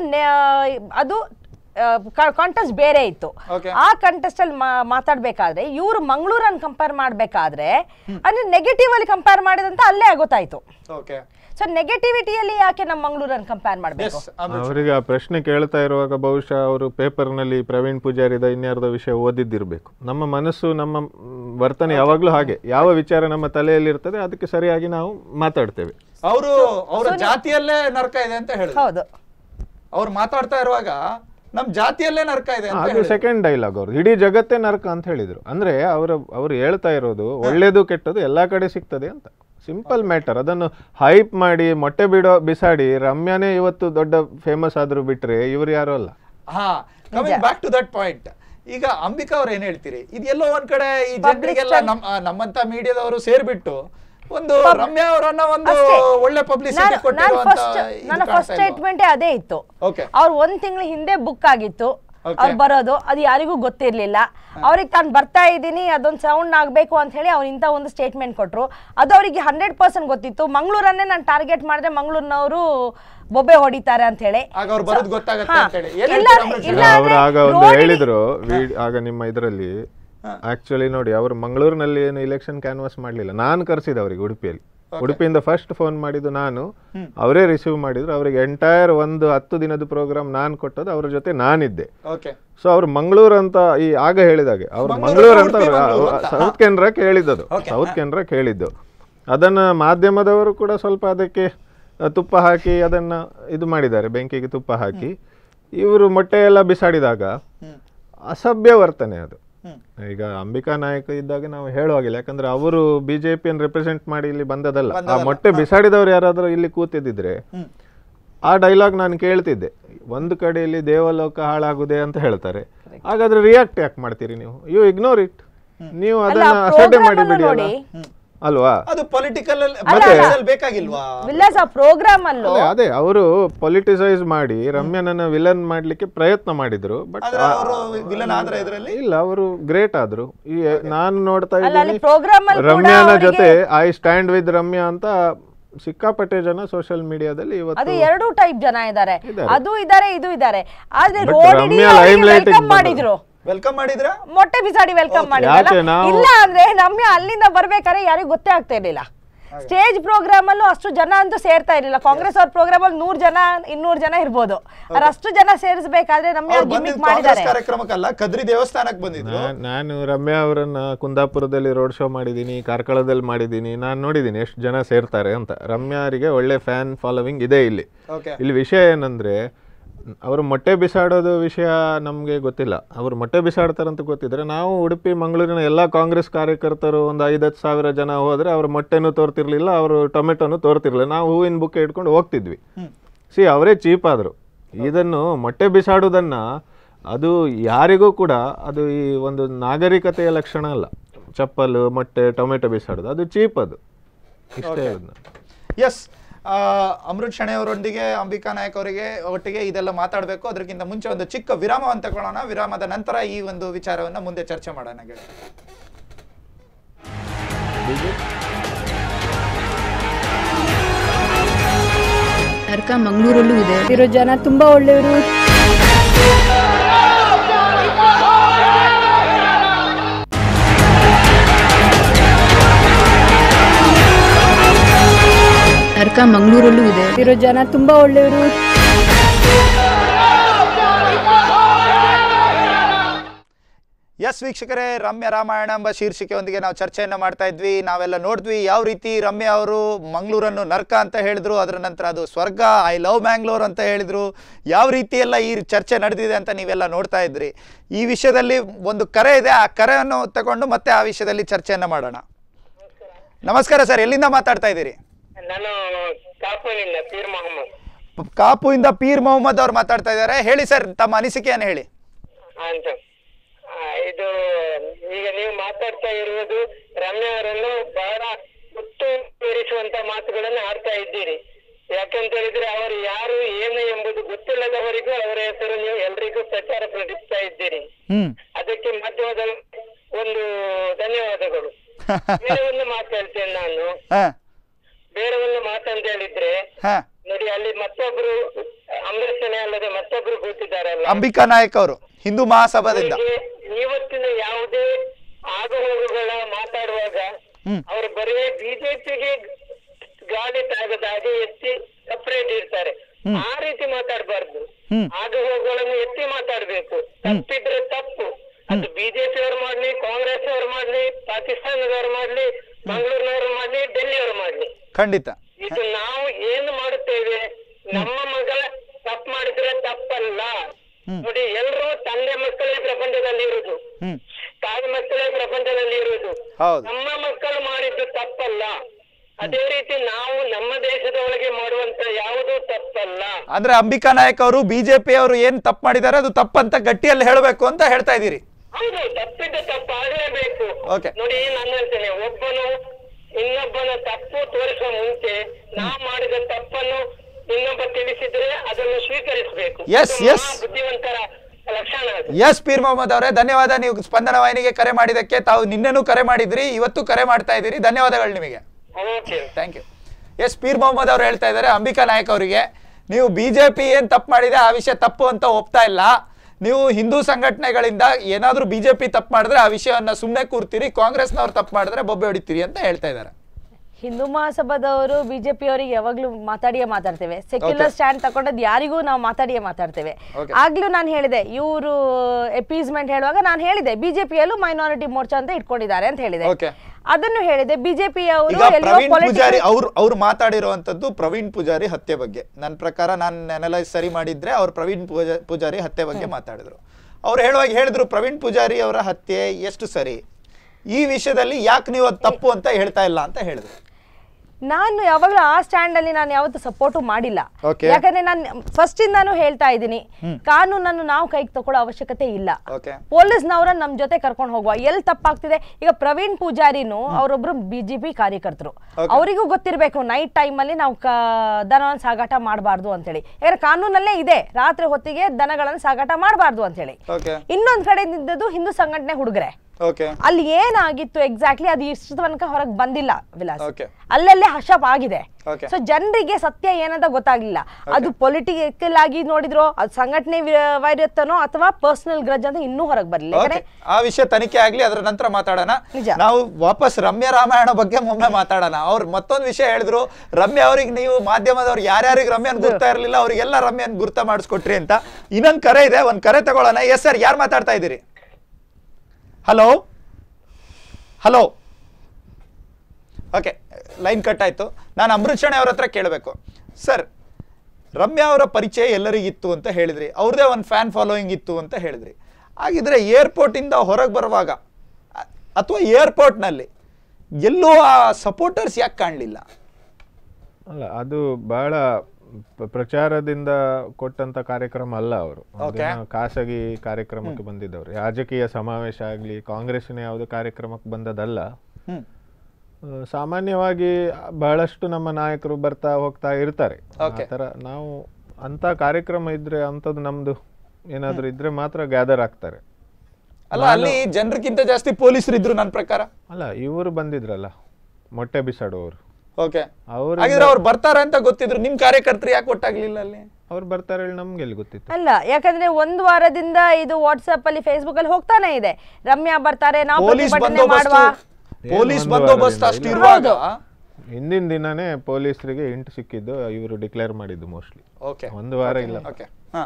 ಅದು ಕಾಂಟೆಸ್ಟ್ ಬೇರೆ ಇತ್ತು Okay. ಆ ಕಂಟೆಸ್ಟ್ ಅಲ್ಲಿ ಮಾ- ಮಾತಾಡ್ಬೇಕಾದ್ರೆ ಇವರು ಮಂಗಳೂರನ್ನ ಕಂಪೇರ್ ಮಾಡ್ಬೇಕಾದ್ರೆ ಅಂದ್ರೆ ನೆಗೆಟಿವ್ ಅಲ್ಲಿ ಕಂಪೇರ್ ಮಾಡಿದಂತ ಅಲ್ಲೇ ಗೊತ್ತಾಯ್ತು ಓಕೆ ಸೊ ನೆಗೆಟಿವಿಟಿಯಲ್ಲಿ ಯಾಕೆ ನಮ್ಮ ಮಂಗಳೂರನ್ನ ಕಂಪೇರ್ ಮಾಡ್ಬೇಕು ಎಸ್ ಅವರಿಗೆ ಆ ಪ್ರಶ್ನೆ ಕೇಳ್ತಾ ಇರುವಾಗ ಬಹುಶಃ ಅವರು ಪೇಪರ್ನಲ್ಲಿ ಪ್ರವೀಣ್ ಪೂಜಾರಿದ ಇನ್ಯಾರ್ದೋ ವಿಷಯ ಓದಿದ್ದಿರ್ಬೇಕು ನಮ್ಮ ಮನಸ್ಸು ನಮ್ಮ ಮ್, ವರ್ತನೆ ಯಾವಾಗಲೂ ಹಾಗೆ ಯಾವ ವಿಚಾರ ನಮ್ಮ ತಲೆಯಲ್ಲಿ ಇರ್ತದೆ ಅದಕ್ಕೆ ಸರಿಯಾಗಿ ನಾವು ಮಾತಾಡ್ತೇವೆ ಅವರು ಅವರ ಜಾತಿಯಲ್ಲೇ ನರಕ ಇದೆ ಅಂತ ಹೇಳಿದ್ರು ಹೌದು ಅವ್ರು ಮಾತಾಡ್ತಾ ಇರುವಾಗ ನಮ್ ಜಾತಿಯಲ್ಲೇ ನರಕ ಇದೆ ಅಂತ ಅದು ಹೇಳಿದ್ರು. ಸೆಕೆಂಡ್ ಡೈಲಾಗ್ ಅವರು ಇಡೀ ಜಗತ್ತೇ ನರಕ ಅಂತ ಹೇಳಿದ್ರು ಅಂದ್ರೆ ಅವರ ಅವರು ಹೇಳ್ತಾ ಇರೋದು ಒಳ್ಳೇದು ಕೆಟ್ಟದು ಎಲ್ಲಾ ಕಡೆ ಸಿಗ್ತದೆ ಅಂತ ಸಿಂಪಲ್ ಮ್ಯಾಟರ್ ಅದನ್ನು ಹೈಪ್ ಮಾಡಿ ಮೊಟ್ಟೆ ಬಿಡೋ ಬಿಸಾಡಿ ರಮ್ಯಾನೇ ಇವತ್ತು ದೊಡ್ಡ ಫೇಮಸ್ ಆದ್ರು ಬಿಟ್ರೆ ಇವ್ರು ಯಾರು ಅಲ್ಲ ಹಾ coming back to that point ಈಗ ಅಂಬಿಕಾ ಅವ್ರು ಏನ್ ಹೇಳ್ತೀರಿ ಇದೆಲ್ಲೋ ಒಂದ್ ಕಡೆ ಈ ಜನರಿಗೆಲ್ಲ ನಮ್ ಆ, ನಮ್ಮಂತ ಮೀಡಿಯಾದವರು ಸೇರ್ಬಿಟ್ಟು ಒಂದು ರಮ್ಯಾ ಅವರನ್ನ ಒಂದು ಅಷ್ಟೇ. ಒಳ್ಳೆ ಪಬ್ಲಿಸಿಟಿ ನಾನು ಕೊಟ್ಟಿರುವಂತ ಫಸ್ಟ್ ನನ್ನ ಫಸ್ಟ್ ಸ್ಟೇಟ್ಮೆಂಟೇ ಅದೇ ಇತ್ತು ಓಕೆ ಅವ್ರು ಒಂದ್ ತಿಂಗಳ ಹಿಂದೆ ಬುಕ್ ಆಗಿತ್ತು Okay. ಅವ್ರು ಬರೋದು ಅದು ಯಾರಿಗೂ ಗೊತ್ತಿರ್ಲಿಲ್ಲ ಅವ್ರಿಗೆ ತಾನು ಬರ್ತಾ ಇದ್ದೀನಿ ಅದೊಂದು ಸೌಂಡ್ ಆಗ್ಬೇಕು ಅಂತ ಹೇಳಿ ಅವ್ರು ಇಂಥ ಒಂದು ಸ್ಟೇಟ್ಮೆಂಟ್ ಕೊಟ್ರು ಅದು ಅವರಿಗೆ ಹಂಡ್ರೆಡ್ ಪರ್ಸೆಂಟ್ ಗೊತ್ತಿತ್ತು ಮಂಗಳೂರನ್ನೇ ನಾನು ಟಾರ್ಗೆಟ್ ಮಾಡಿದ್ರೆ ಮಂಗಳೂರಿನವರು ಬೊಬ್ಬೆ ಹೊಡಿತಾರೆ ಅಂತ ಹೇಳಿ ಆಗ ಅವ್ರು ಬರೋದು ಗೊತ್ತಾಗತ್ತೆ ಹಾ. ಅಂತ ಹೇಳಿ ಏನ್ ಇಲ್ಲ ಹೇಳ್ತೀರಾ ಅಮೃತ್ ಇಲ್ಲ ಜನ? ಅವರು ಅಂದ್ರೆ ಆಗ ಒಂದು ನೋಡಿ- ಹೇಳಿದ್ರು ವೀಡ್- ಆಗ ನಿಮ್ಮ ಇದರಲ್ಲಿ ಆಕ್ಚುಲಿ ನೋಡಿ ಅವರು ಮಂಗಳೂರಿನಲ್ಲಿ ಏನು ಇಲೆಕ್ಷನ್ ಕ್ಯಾನ್ವಾಸ್ ಮಾಡಲಿಲ್ಲ ನಾನು ಕರೆಸಿದೆ ಅವರಿಗೆ ಉಡುಪಿಯಲ್ಲಿ ಉಡುಪಿಯಿಂದ ಫಸ್ಟ್ ಫೋನ್ ಮಾಡಿದ್ದು ನಾನು ಅವರೇ ರಿಸೀವ್ ಮಾಡಿದ್ರು ಅವರಿಗೆ ಎಂಟೈರ್ ಒಂದು ಹತ್ತು ದಿನದ ಪ್ರೋಗ್ರಾಮ್ ನಾನು ಕೊಟ್ಟದ್ದು ಅವ್ರ ಜೊತೆ ನಾನಿದ್ದೆ ಓಕೆ ಸೊ ಅವ್ರು ಮಂಗಳೂರು ಅಂತ ಈ ಆಗ ಹೇಳಿದಾಗೆ ಅವ್ರು ಮಂಗಳೂರು ಮಂಗಳೂರು ಅಂತ ಉಡುಪಿ ಮಂಗಳೂರು ಅಂತ. ಸೌತ್ ಕೆನರಾಕ್ ಹೇಳಿದ್ದದು Okay. ಸೌತ್ ಕೆನರಾಕ್ ಹೇಳಿದ್ದು ಅದನ್ನ ಮಾಧ್ಯಮದವರು ಕೂಡ ಸ್ವಲ್ಪ ಅದಕ್ಕೆ ಆ, ತುಪ್ಪ ಹಾಕಿ ಅದನ್ನ ಇದು ಮಾಡಿದ್ದಾರೆ ಬೆಂಕಿಗೆ ತುಪ್ಪ ಹಾಕಿ ಇವರು ಮೊಟ್ಟೆ ಎಲ್ಲ ಬಿಸಾಡಿದಾಗ ಅಸಭ್ಯ ವರ್ತನೆ ಅದು ಈಗ ಅಂಬಿಕಾ ನಾಯಕ ಇದ್ದಾಗ ನಾವು ಹೇಳುವಾಗಿಲ್ಲ ಯಾಕಂದ್ರೆ ಅವರು ಬಿಜೆಪಿಯನ್ನು ರೆಪ್ರೆಸೆಂಟ್ ಮಾಡಿ ಇಲ್ಲಿ ಬಂದದಲ್ಲ ಆ ಮೊಟ್ಟೆ ಬಿಸಾಡಿದವರು ಯಾರಾದ್ರೂ ಇಲ್ಲಿ ಕೂತಿದ್ದಿದ್ರೆ ಆ ಡೈಲಾಗ್ ನಾನು ಕೇಳ್ತಿದ್ದೆ ಒಂದು ಕಡೆಯಲ್ಲಿ ದೇವಲೋಕ ಹಾಳಾಗುದೆ ಅಂತ ಹೇಳ್ತಾರೆ ಹಾಗಾದ್ರೆ ರಿಯಾಕ್ಟ್ ಯಾಕೆ ಮಾಡ್ತೀರಿ ನೀವು ಯು ಇಗ್ನೋರ್ ಇಟ್ ನೀವು ಅಲ್ಲ, ಅದನ್ನ ಆ ಅಸಡ್ಡೆ program ಮಾಡಿ ಅನ್ನು ಬಿಡಿ ಅಲ್ಲ ನೋಡಿ. ಅಲ್ವಾ ಅದು ಪೊಲಿಟಿಕಲ್ ಅಲ್ಲ. ಬೇಕಾಗಿಲ್ವಾ ವಿಲಾಸ್ ಆ ಪ್ರೋಗ್ರಾಮ್ ಅಲ್ಲೂ ಅಲ್ಲ, ಅದೇ ಅವರು ಪೊಲಿಟಿಸೈಸ್ ಮಾಡಿ ರಮ್ಯನನ್ನ ವಿಲನ್ ಮಾಡ್ಲಿಕ್ಕೆ ಪ್ರಯತ್ನ ಮಾಡಿದ್ರು ಬಟ್ ಆದ್ರೆ ಅವರು ವಿಲನ್ ಆದ್ರೆ ಇದ್ರಲ್ಲಿ ಇಲ್ಲ ಅವರು ಗ್ರೇಟ್ ಆದ್ರು ಈ ನಾನು ನೋಡ್ತಾ ಅಲ್ಲ, ಅಲ್ಲಿ ಇದ್ದೀನಿ program ಅಲ್ಲಿ ಕೂಡ ರಮ್ಯಾನ ಅವ್ರಿಗೆ- ಜೊತೆ ಐ ಸ್ಟ್ಯಾಂಡ್ ವಿತ್ ರಮ್ಯಾ ಅಂತ ಸಿಕ್ಕಾಪಟ್ಟೆ ಜನ ಸೋಷಿಯಲ್ ಮೀಡಿಯಾದಲ್ಲಿ ಅದು ಇವತ್ತು ಎರಡು ಟೈಪ್ ಜನ ಇದ್ದಾರೆ ಇದ್ದಾರೆ. ಅದು ಇದ್ದಾರೆ ಇದು ಇದ್ದಾರೆ ಆದ್ರೆ But ರೋಡ್ ರಮ್ಯಾ limelight ಗೆ ವೆಲ್ಕಮ್ ಬಂದ್ರು. ಮಾಡಿದ್ರು ವೆಲ್ಕಮ್ ಮಾಡಿದ್ರ ಮೊಟ್ಟೆ ಬಿಸಾಡಿ ವೆಲ್ಕಮ್ ಯಾಕೆ ಮಾಡಿದ್ರಲ್ಲ ನಾವು- ಇಲ್ಲ ಅಂದ್ರೆ ನಮ್ಗೆ ಅಲ್ಲಿಂದ ಬರ್ಬೇಕಾದ್ರೆ ಯಾರಿಗೂ ಗೊತ್ತೇ ಆಗ್ತಾ ಇರ್ಲಿಲ್ಲ ಸ್ಟೇಜ್ ಪ್ರೋಗ್ರಾಮ್ ಅಲ್ಲೂ ಅಷ್ಟು ಜನ ಅಂತೂ ಸೇರ್ತಾ ಇರ್ಲಿಲ್ಲ ಕಾಂಗ್ರೆಸ್ ಅವ್ರ ಪ್ರೋಗ್ರಾಮ್ ಅಲ್ಲಿ ನೂರ್ ಜನ ಇನ್ನೂರ್ ಜನ ಇರ್ಬೋದು ಅವ್ರು ಅಷ್ಟು ಜನ ಸೇರಿಸಬೇಕಾದ್ರೆ ನಮ್ಗೆ ಅವ್ರು ಗಿಮಿಕ್ ಬಂದಿದ್ದು ಕಾಂಗ್ರೆಸ್ ಮಾಡಿದ್ದಾರೆ ಕಾರ್ಯಕ್ರಮಕ್ಕಲ್ಲ ಕದ್ರಿ ದೇವಸ್ಥಾನಕ್ಕೆ ಬಂದಿದ್ರು ನಾ- ನಾನು ರಮ್ಯಾ ಅವರನ್ನ ಕುಂದಾಪುರದಲ್ಲಿ ರೋಡ್ ಶೋ ಮಾಡಿದ್ದೀನಿ ಕಾರ್ಕಳದಲ್ಲಿ ಮಾಡಿದ್ದೀನಿ ನಾನು ನೋಡಿದ್ದೀನಿ ಎಷ್ಟು ಜನ ಸೇರ್ತಾರೆ ಅಂತ ರಮ್ಯಾ ಅವರಿಗೆ ಒಳ್ಳೆ ಫ್ಯಾನ್ ಫಾಲೋವಿಂಗ್ ಇದೆ ಇಲ್ಲಿ ಓಕೆ ಇಲ್ಲಿ ವಿಷಯ ಏನಂದ್ರೆ ಅವರು ಮೊಟ್ಟೆ ಬಿಸಾಡೋದು ವಿಷಯ ನಮಗೆ ಗೊತ್ತಿಲ್ಲ ಅವರು ಮೊಟ್ಟೆ ಬಿಸಾಡ್ತಾರಂತ ಗೊತ್ತಿದ್ರೆ ನಾವು ಉಡುಪಿ ಮಂಗಳೂರಿನ ಎಲ್ಲ ಕಾಂಗ್ರೆಸ್ ಕಾರ್ಯಕರ್ತರು ಒಂದು ಐದತ್ತು ಸಾವಿರ ಜನ ಹೋದ್ರೆ ಅವ್ರ ಮೊಟ್ಟೆನೂ ತೋರ್ತಿರ್ಲಿಲ್ಲ ಅವರು ಟೊಮೆಟೊನು ತೋರ್ತಿರ್ಲಿಲ್ಲ ನಾವು ಹೂವಿನ ಬುಕ್ಕೆ ಇಟ್ಕೊಂಡು ಹೋಗ್ತಿದ್ವಿ ಸಿ ಅವರೇ ಚೀಪ್ ಆದರು ಇದನ್ನು ಮೊಟ್ಟೆ ಬಿಸಾಡುವುದನ್ನು ಅದು ಯಾರಿಗೂ ಕೂಡ ಅದು ಈ ಒಂದು ನಾಗರಿಕತೆಯ ಲಕ್ಷಣ ಅಲ್ಲ ಚಪ್ಪಲು ಮೊಟ್ಟೆ ಟೊಮೆಟೊ ಬಿಸಾಡೋದು ಅದು ಚೀಪ್ ಅದು ಇಷ್ಟೇ ಹೇಳೋದು ನಾನು. ಎಸ್ ಅಮೃತ್ ಶಣೆ ಅವರೊಂದಿಗೆ ಅಂಬಿಕಾ ನಾಯಕ್ ಅವರಿಗೆ ಒಟ್ಟಿಗೆ ಇದೆಲ್ಲ ಮಾತಾಡಬೇಕು ಅದಕ್ಕಿಂತ ಮುಂಚೆ ಒಂದು ಚಿಕ್ಕ ವಿರಾಮವನ್ನು ತಗೊಳ್ಳೋಣ ವಿರಾಮದ ನಂತರ ಈ ಒಂದು ವಿಚಾರವನ್ನು ಮುಂದೆ ಚರ್ಚೆ ಮಾಡೋಣ ಗೆಳೆಯ ನರ್ಕ ಮಂಗಳೂರಲ್ಲೂ ಇದೆ ಇರೋ ಜನ ತುಂಬಾ ಒಳ್ಳೆಯವರು ನರ್ಕ ಮಂಗಳೂರಲ್ಲೂ ಇದೆ ಇರೋ ಜನ ತುಂಬಾ ಒಳ್ಳೆಯವರು ಎಸ್ ವೀಕ್ಷಕರೇ ರಮ್ಯ ರಾಮಾಯಣ ಎಂಬ ಶೀರ್ಷಿಕೆಯೊಂದಿಗೆ ನಾವು ಚರ್ಚೆಯನ್ನು ಮಾಡ್ತಾ ಇದ್ವಿ ನಾವೆಲ್ಲ ನೋಡಿದ್ವಿ ಯಾವ ರೀತಿ ರಮ್ಯ ಅವರು ಮಂಗಳೂರನ್ನು ನರ್ಕ ಅಂತ ಹೇಳಿದ್ರು ಅದರ ನಂತರ ಅದು ಸ್ವರ್ಗ ಐ ಲವ್ ಮ್ಯಾಂಗ್ಳೂರ್ ಅಂತ ಹೇಳಿದ್ರು ಯಾವ ರೀತಿ ಎಲ್ಲ ಈ ಚರ್ಚೆ ನಡೆದಿದೆ ಅಂತ ನೀವೆಲ್ಲ ನೋಡ್ತಾ ಇದ್ರಿ ಈ ವಿಷಯದಲ್ಲಿ ಒಂದು ಕರೆ ಇದೆ ಆ ಕರೆಯನ್ನು ತಗೊಂಡು ಮತ್ತೆ ಆ ವಿಷಯದಲ್ಲಿ ಚರ್ಚೆಯನ್ನು ಮಾಡೋಣ ನಮಸ್ಕಾರ ಸರ್ ಎಲ್ಲಿಂದ ಮಾತಾಡ್ತಾ ಇದ್ದೀರಿ ನಾನು ಕಾಪುನಿಂದ ಪೀರ್ ಮೊಹಮ್ಮದ್ ಪ- ಕಾಪುಯಿಂದ ಪೀರ್ ಮೊಹಮ್ಮದ್ ಅವ್ರು ಮಾತಾಡ್ತಾ ಇದ್ದಾರೆ ಹೇಳಿ ಸರ್ ತಮ್ಮ ಅನಿಸಿಕೆಯನ್ನು ಹೇಳಿ ಅಂತ ಆ, ಇದು ಈಗ ನೀವು ಮಾತಾಡ್ತಾ ಇರುವುದು ರಮ್ಯಾ ಅವರನ್ನು ಬಹಳ ಉತ್ತೇರಿಸುವಂತ ಮಾತುಗಳನ್ನು ಆಡ್ತಾ ಇದ್ದೀರಿ ಯಾಕಂತ ಹೇಳಿದ್ರೆ ಅವರು ಯಾರು ಏನು ಎಂಬುದು ಗೊತ್ತಿಲ್ಲದವರಿಗೂ ಅವರ ಹೆಸರು ನೀವು ಎಲ್ರಿಗೂ ಪ್ರಚಾರ ಪಡಿಸ್ತಾ ಇದ್ದೀರಿ ಹ್ಮ್ ಅದಕ್ಕೆ ಮಾಧ್ಯಮದಲ್ಲಿ ಒಂದು ಧನ್ಯವಾದಗಳು ಬೇರೆ ಒಂದು ಮಾತು ಹೇಳ್ತೇನೆ ನಾನು ಹಾ ಬೇರೆ ಒಂದು ಮಾತಂತ ಹೇಳಿದ್ರೆ ಹಾ ನೋಡಿ ಅಲ್ಲಿ ಮತ್ತೊಬ್ರು ಅಂಬರೀಷನೇ ಅಲ್ಲದೆ ಮತ್ತೊಬ್ರು ಕೂತಿದ್ದಾರಲ್ಲ ಅಂಬಿಕಾ ನಾಯಕ್ ಅವರು ಹಿಂದೂ ಮಹಾಸಭಾದಿಂದ ಅವರಿಗೆ ಇವತ್ತಿನ ಯಾವುದೇ ಆಗುಹೋಗುಗಳ ಮಾತಾಡುವಾಗ ಹ್ಮ್. ಅವರು ಬರೀ ಬಿಜೆಪಿಗೆ ಗಾಳಿ ತಾಗದ ಹಾಗೆ ಎತ್ತಿ ಸಪರೇಟ್ ಇರ್ತಾರೆ ಆ ರೀತಿ ಮಾತಾಡಬಾರ್ದು ಹ್ಮ್. ಆಗುಹೋಗುಗಳನ್ನು ಎತ್ತಿ ಮಾತಾಡ್ಬೇಕು ತಪ್ಪಿದ್ರೆ ತಪ್ಪು ಅದು ಬಿಜೆಪಿ ಅವರು ಮಾಡ್ಲಿ ಕಾಂಗ್ರೆಸ್ ಅವರು ಮಾಡ್ಲಿ ಪಾಕಿಸ್ತಾನದವರು ಮಾಡ್ಲಿ ಮಂಗಳೂರಿನವರು ಮಾಡ್ಲಿ ಡೆಲ್ಲಿಯವರು ಮಾಡ್ಲಿ ಖಂಡಿತ ಇದು ನಾವು ಏನು ಮಾಡುತ್ತೇವೆ ನಮ್ಮ ಮಗಳ ತಪ್ಪು ಮಾಡಿದ್ರೆ ತಪ್ಪಲ್ಲ ನೋಡಿ ಎಲ್ಲರೂ ತಂದೆ ಮಕ್ಕಳೇ ಪ್ರಪಂಚದಲ್ಲಿ ಇರುವುದು ಹ್ಮ್ ತಾಯಿ ಮಕ್ಕಳೇ ಪ್ರಪಂಚದಲ್ಲಿ ಇರುವುದು ಹೌದು ನಮ್ಮ ಮಕ್ಕಳು ಮಾಡಿದ್ದು ತಪ್ಪಲ್ಲ ಅದೇ ರೀತಿ ನಾವು ನಮ್ಮ ದೇಶದ ಒಳಗೆ ಮಾಡುವಂತ ಯಾವುದೂ ತಪ್ಪಲ್ಲ ಅಂದ್ರೆ ಅಂಬಿಕಾ ನಾಯಕ್ ಅವರು ಬಿಜೆಪಿ ಅವರು ಏನ್ ತಪ್ಪು ಮಾಡಿದ್ದಾರೆ ಅದು ತಪ್ಪಂತ ಗಟ್ಟಿಯಲ್ಲಿ ಹೇಳಬೇಕು ಅಂತ ಹೇಳ್ತಾ ಇದ್ದೀರಿ ಹೌದು ತಪ್ಪಿದ್ದು ತಪ್ಪು ಆಗಲೇಬೇಕು Okay. ನೋಡಿ ನಾನು ಹೇಳ್ತೇನೆ ಒಬ್ಬನು ಇನ್ನೊಬ್ಬನ ತಪ್ಪು ತೋರಿಸುವ ಮುಂಚೆ ನಾವು ಮಾಡಿದ ತಪ್ಪನ್ನು ಇನ್ನೊಬ್ಬ ತಿಳಿಸಿದ್ರೆ ಅದನ್ನು ಸ್ವೀಕರಿಸಬೇಕು Yes, ಇದು yes. ಮಹಾ ಬುದ್ಧಿವಂತರ ಲಕ್ಷಣ ಅದು ಎಸ್ ಪೀರ್ ಮೊಹಮ್ಮದ್ ಅವರೇ ಧನ್ಯವಾದ ನೀವು ಸ್ಪಂದನ ವಾಹಿನಿಗೆ ಕರೆ ಮಾಡಿದ್ದಕ್ಕೆ ತಾವು ನಿನ್ನೆನೂ ಕರೆ ಮಾಡಿದ್ರಿ ಇವತ್ತು ಕರೆ ಮಾಡ್ತಾ ಇದ್ದೀರಿ ಧನ್ಯವಾದಗಳು ನಿಮಗೆ okay thank you yes Peer Mohammed ಅವರು ಹೇಳ್ತಾ ಇದ್ದಾರೆ ಅಂಬಿಕಾ ನಾಯಕ್ ಅವರಿಗೆ ನೀವು ಬಿಜೆಪಿ ಏನ್ ತಪ್ಪು ಮಾಡಿದೆ ಆ ವಿಷಯ ತಪ್ಪು ಅಂತ ಒಪ್ತಾ ಇಲ್ಲ ನೀವು ಹಿಂದೂ ಸಂಘಟನೆಗಳಿಂದ ಏನಾದ್ರೂ ಬಿಜೆಪಿ ತಪ್ಪು ಮಾಡಿದ್ರೆ ಆ ವಿಷಯವನ್ನ ಸುಮ್ಮನೆ ಕೂರ್ತೀರಿ ಕಾಂಗ್ರೆಸ್ನವ್ರು ತಪ್ಪು ಮಾಡಿದ್ರೆ ಬೊಬ್ಬೆ ಹೊಡಿತೀರಿ ಅಂತ ಹೇಳ್ತಾ ಇದ್ದಾರೆ ಹಿಂದೂ ಮಹಾಸಭಾದವರು ಬಿಜೆಪಿ ಅವರಿಗೆ ಯಾವಾಗ್ಲೂ ಮಾತಾಡಿಯೇ ಮಾತಾಡ್ತೇವೆ ಸೆಕ್ಯುಲರ್ Okay. ಸ್ಟ್ಯಾಂಡ್ ತಗೊಂಡದ್ ಯಾರಿಗೂ ನಾವು ಮಾತಾಡಿಯೇ ಮಾತಾಡ್ತೇವೆ Okay. ಆಗ್ಲೂ ನಾನು ಹೇಳಿದೆ ಇವರು ಎಪೀಸ್ಮೆಂಟ್ ಹೇಳುವಾಗ ನಾನು ಹೇಳಿದೆ ಬಿಜೆಪಿಯಲ್ಲೂ ಮೈನಾರಿಟಿ ಮೋರ್ಚಾ ಅಂತ ಇಟ್ಕೊಂಡಿದ್ದಾರೆ ಅಂತ ಹೇಳಿದೆ Okay. ಅದನ್ನು ಹೇಳಿದೆ ಬಿಜೆಪಿ ಅವರು ಈಗ ಪ್ರವೀಣ್ ಪೂಜಾರಿ ಅವ್ರು ಅವ್ರು ಮಾತಾಡಿರುವಂತದ್ದು ಪ್ರವೀಣ್ ಪೂಜಾರಿ ಹತ್ಯೆ ಬಗ್ಗೆ ನನ್ನ ಪ್ರಕಾರ ನಾನು ಅನಲೈಸ್ ಸರಿ ಮಾಡಿದ್ರೆ ಅವ್ರು ಪ್ರವೀಣ್ ಪೂಜಾ ಪೂಜಾರಿ ಹತ್ಯೆ ಬಗ್ಗೆ ಮಾತಾಡಿದ್ರು ಅವ್ರು ಹೇಳುವಾಗ ಹೇಳಿದ್ರು ಪ್ರವೀಣ್ ಪೂಜಾರಿ ಅವರ ಹತ್ಯೆ ಎಷ್ಟು ಸರಿ ಈ ವಿಷಯದಲ್ಲಿ ಯಾಕೆ ನೀವು ಅದು ತಪ್ಪು ಅಂತ ಹೇಳ್ತಾ ಇಲ್ಲ ಅಂತ ಹೇಳಿದ್ರು ನಾನು ಯಾವಾಗಲೂ ಆ ಸ್ಟ್ಯಾಂಡ್ ಅಲ್ಲಿ ನಾನು ಯಾವತ್ತೂ ಸಪೋರ್ಟು ಮಾಡಿಲ್ಲ Okay. ಯಾಕಂದ್ರೆ ನಾನು ಫಸ್ಟ್ ಇಂದಾನು ಹೇಳ್ತಾ ಇದ್ದೀನಿ ಕಾನೂನನ್ನು ನಾವು ಕೈಗೆ ತಗೊಳ್ಳೋ ಅವಶ್ಯಕತೆ ಇಲ್ಲ ಓಕೆ ಪೊಲೀಸ್ನವ್ರ ನಮ್ ಜೊತೆ ಕರ್ಕೊಂಡು ಹೋಗುವ ಎಲ್ಲಿ ತಪ್ಪಾಗ್ತಿದೆ ಈಗ ಪ್ರವೀಣ್ ಪೂಜಾರಿನು ಅವರೊಬ್ರು ಬಿಜೆಪಿ ಕಾರ್ಯಕರ್ತರು Okay. ಅವರಿಗೂ ಗೊತ್ತಿರಬೇಕು ನೈಟ್ ಟೈಮ್ ಅಲ್ಲಿ ನಾವು ಕ- ದನವನ್ನು ಸಾಗಾಟ ಮಾಡಬಾರ್ದು ಅಂತೇಳಿ ಯಾಕಂದ್ರೆ ಕಾನೂನಲ್ಲೇ ಇದೆ ರಾತ್ರಿ ಹೊತ್ತಿಗೆ ದನಗಳನ್ನು ಸಾಗಾಟ ಮಾಡಬಾರ್ದು ಅಂತೇಳಿ ಓಕೆ ಇನ್ನೊಂದ್ ಕಡೆ ನಿಂತದ್ದು ಹಿಂದೂ ಸಂಘಟನೆ ಹುಡುಗರೆ ಓಕೆ ಅಲ್ಲಿ ಏನಾಗಿತ್ತು ಎಕ್ಸಾಕ್ಟ್ಲಿ ಅದು ಇಷ್ಟು ತನಕ ಹೊರಗೆ ಬಂದಿಲ್ಲ ವಿಲಾಸ್ ಓಕೆ ಅಲ್ಲಲ್ಲೇ ಹಶಪ್ ಆಗಿದೆ Okay. ಸೊ ಜನರಿಗೆ ಸತ್ಯ ಏನಂತ ಗೊತ್ತಾಗ್ಲಿಲ್ಲ ಅದು ಪೊಲಿಟಿಕಲ್ ಆಗಿ ನೋಡಿದ್ರು ಅದು ಸಂಘಟನೆ ವಿ- ವೈರತ್ವನೋ ಅಥವಾ ಪರ್ಸನಲ್ ಗ್ರಜ್ ಅಂತ ಇನ್ನೂ ಹೊರಗೆ ಬರಲಿಲ್ಲ ಓಕೆ ಆ ವಿಷಯ ತನಿಖೆ ಆಗ್ಲಿ ಅದರ ನಂತರ ಮಾತಾಡೋಣ ನಿಜ. ನಾವು ವಾಪಸ್ ರಮ್ಯಾ ರಾಮಾಯಣ ಬಗ್ಗೆ ಒಮ್ಮೆ ಮಾತಾಡೋಣ ಅವ್ರು ಮತ್ತೊಂದು ವಿಷಯ ಹೇಳಿದ್ರು ರಮ್ಯಾ ಅವ್ರಿಗೆ ನೀವು ಮಾಧ್ಯಮದವ್ರು ಯಾರ್ಯಾರಿಗೆ ರಮ್ಯಾನ್ ಗುರ್ತಾ ಇರಲಿಲ್ಲ ಅವರಿಗೆಲ್ಲ ರಮ್ಯಾನ್ ಗುರ್ತ ಮಾಡಿಸ್ಕೊಟ್ರಿ ಅಂತ ಇನ್ನೊಂದು ಕರೆ ಇದೆ ಒಂದು ಕರೆ ತಗೊಳ್ಳೋಣ ಎಸ್ ಸರ್ ಯಾರು ಮಾತಾಡ್ತಾ ಇದ್ದೀರಿ hello hello okay line cut ಆಯ್ತು ನಾನು ಅಮೃತ್ ಶೆಣೆ ಅವ್ರ ಹತ್ರ ಕೇಳಬೇಕು ಸರ್ ರಮ್ಯಾ ಅವರ ಪರಿಚಯ ಎಲ್ಲರಿಗಿತ್ತು ಅಂತ ಹೇಳಿದ್ರಿ ಅವ್ರದೇ ಒಂದು ಫ್ಯಾನ್ ಫಾಲೋಯಿಂಗ್ ಇತ್ತು ಅಂತ ಹೇಳಿದ್ರಿ ಹಾಗಿದ್ರೆ ಏರ್ಪೋರ್ಟಿಂದ ಹೊರಗೆ ಬರುವಾಗ ಅ- ಅಥವಾ ಏರ್ಪೋರ್ಟ್ನಲ್ಲಿ ಎಲ್ಲೂ ಆ ಸಪೋರ್ಟರ್ಸ್ ಯಾಕೆ ಕಾಣಲಿಲ್ಲ ಅಲ್ಲ ಅದು ಬಹಳ ಪ- ಪ್ರಚಾರದಿಂದ ಕೊಟ್ಟಂತ ಕಾರ್ಯಕ್ರಮ ಅಲ್ಲ ಅವರು Okay. ಖಾಸಗಿ ಕಾರ್ಯಕ್ರಮಕ್ಕೆ ಬಂದಿದ್ದವರು ರಾಜಕೀಯ ಸಮಾವೇಶ ಆಗಲಿ ಕಾಂಗ್ರೆಸ್ಸಿನ ಯಾವುದೇ ಕಾರ್ಯಕ್ರಮಕ್ಕೆ ಬಂದದಲ್ಲ ಹ್ಮ್ ಆ, ಸಾಮಾನ್ಯವಾಗಿ ಬಹಳಷ್ಟು ನಮ್ಮ ನಾಯಕರು ಬರ್ತಾ ಹೋಗ್ತಾ ಇರ್ತಾರೆ ಆ Okay. ಥರ ನಾವು ಅಂತ ಕಾರ್ಯಕ್ರಮ ಇದ್ರೆ ಅಂಥದ್ದು ನಮ್ದು ಏನಾದ್ರು ಇದ್ರೆ ಮಾತ್ರ ಗ್ಯಾದರ್ ಆಗ್ತಾರೆ ಅಲ್ಲ ಅಲ್ಲಿ ಜನರಿಗಿಂತ ಜಾಸ್ತಿ ಪೊಲೀಸರು ಇದ್ರು ನನ್ನ ಪ್ರಕಾರ ಅಲ್ಲ ಇವರು ಬಂದಿದ್ರಲ್ಲ ಮೊಟ್ಟೆ ಬಿಸಾಡುವವರು ಓಕೆ ಅವ್ರು ಹಾಗಿದ್ರೆ ಅವ್ರು ಬರ್ತಾರೆ ಅಂತ ಗೊತ್ತಿದ್ರು ನಿಮ್ ಕಾರ್ಯಕರ್ತರು ಯಾಕೆ ಒಟ್ಟಾಗ್ಲಿಲ್ಲ ಅಲ್ಲಿ ಅವ್ರು ಬರ್ತಾರೆ ಹೇಳಿ ನಮ್ಗೆ ಎಲ್ಲಿ ಗೊತ್ತಿತ್ತು ಅಲ್ಲ ಯಾಕಂದ್ರೆ ಒಂದು ವಾರದಿಂದ ಇದು ವಾಟ್ಸ್ಆಪ್ ಅಲ್ಲಿ ಫೇಸ್ಬುಕ್ ಅಲ್ಲಿ ಹೋಗ್ತಾನೆ ಇದೆ ರಮ್ಯಾ ಬರ್ತಾರೆ ನಾವು ಪೊಲೀಸ್ ಪ್ರತಿಭಟನೆ ಬಂದೋಬಸ್ತ್ ಮಾಡುವ ಪೊಲೀಸ್ ಒಂದು ಬಂದೋಬಸ್ತ್ ವಾರದಿಂದ ಅಷ್ಟು ಇಲ್ಲ. ಇರುವಾಗ ಹಿಂದಿನ ದಿನನೇ ಪೊಲೀಸರಿಗೆ ಇಂಟು ಸಿಕ್ಕಿದ್ದು ಇವರು ಡಿಕ್ಲೇರ್ ಮಾಡಿದ್ದು ಮೋಸ್ಟ್ಲಿ ಓಕೆ ಒಂದು ವಾರ ಇಲ್ಲ ಓಕೆ ಹಾ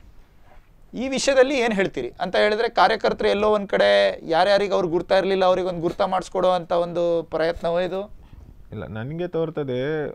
ಈ ವಿಷಯದಲ್ಲಿ ಏನ್ ಹೇಳ್ತೀರಿ ಅಂತ ಹೇಳಿದ್ರೆ ಕಾರ್ಯಕರ್ತರು ಎಲ್ಲೋ ಒಂದ್ ಕಡೆ ಯಾರ್ಯಾರಿಗೆ ಅವ್ರು ಗುರ್ತಾ ಇರ್ಲಿಲ್ಲ ಅವ್ರಿಗೆ ಒಂದು ಗುರ್ತ ಮಾಡಿಸ್ಕೊಡೋ ಅಂತ ಒಂದು ಪ್ರಯತ್ನವೋ ಇದು ಇಲ್ಲ ನನಗೆ ತೋರ್ತದೆ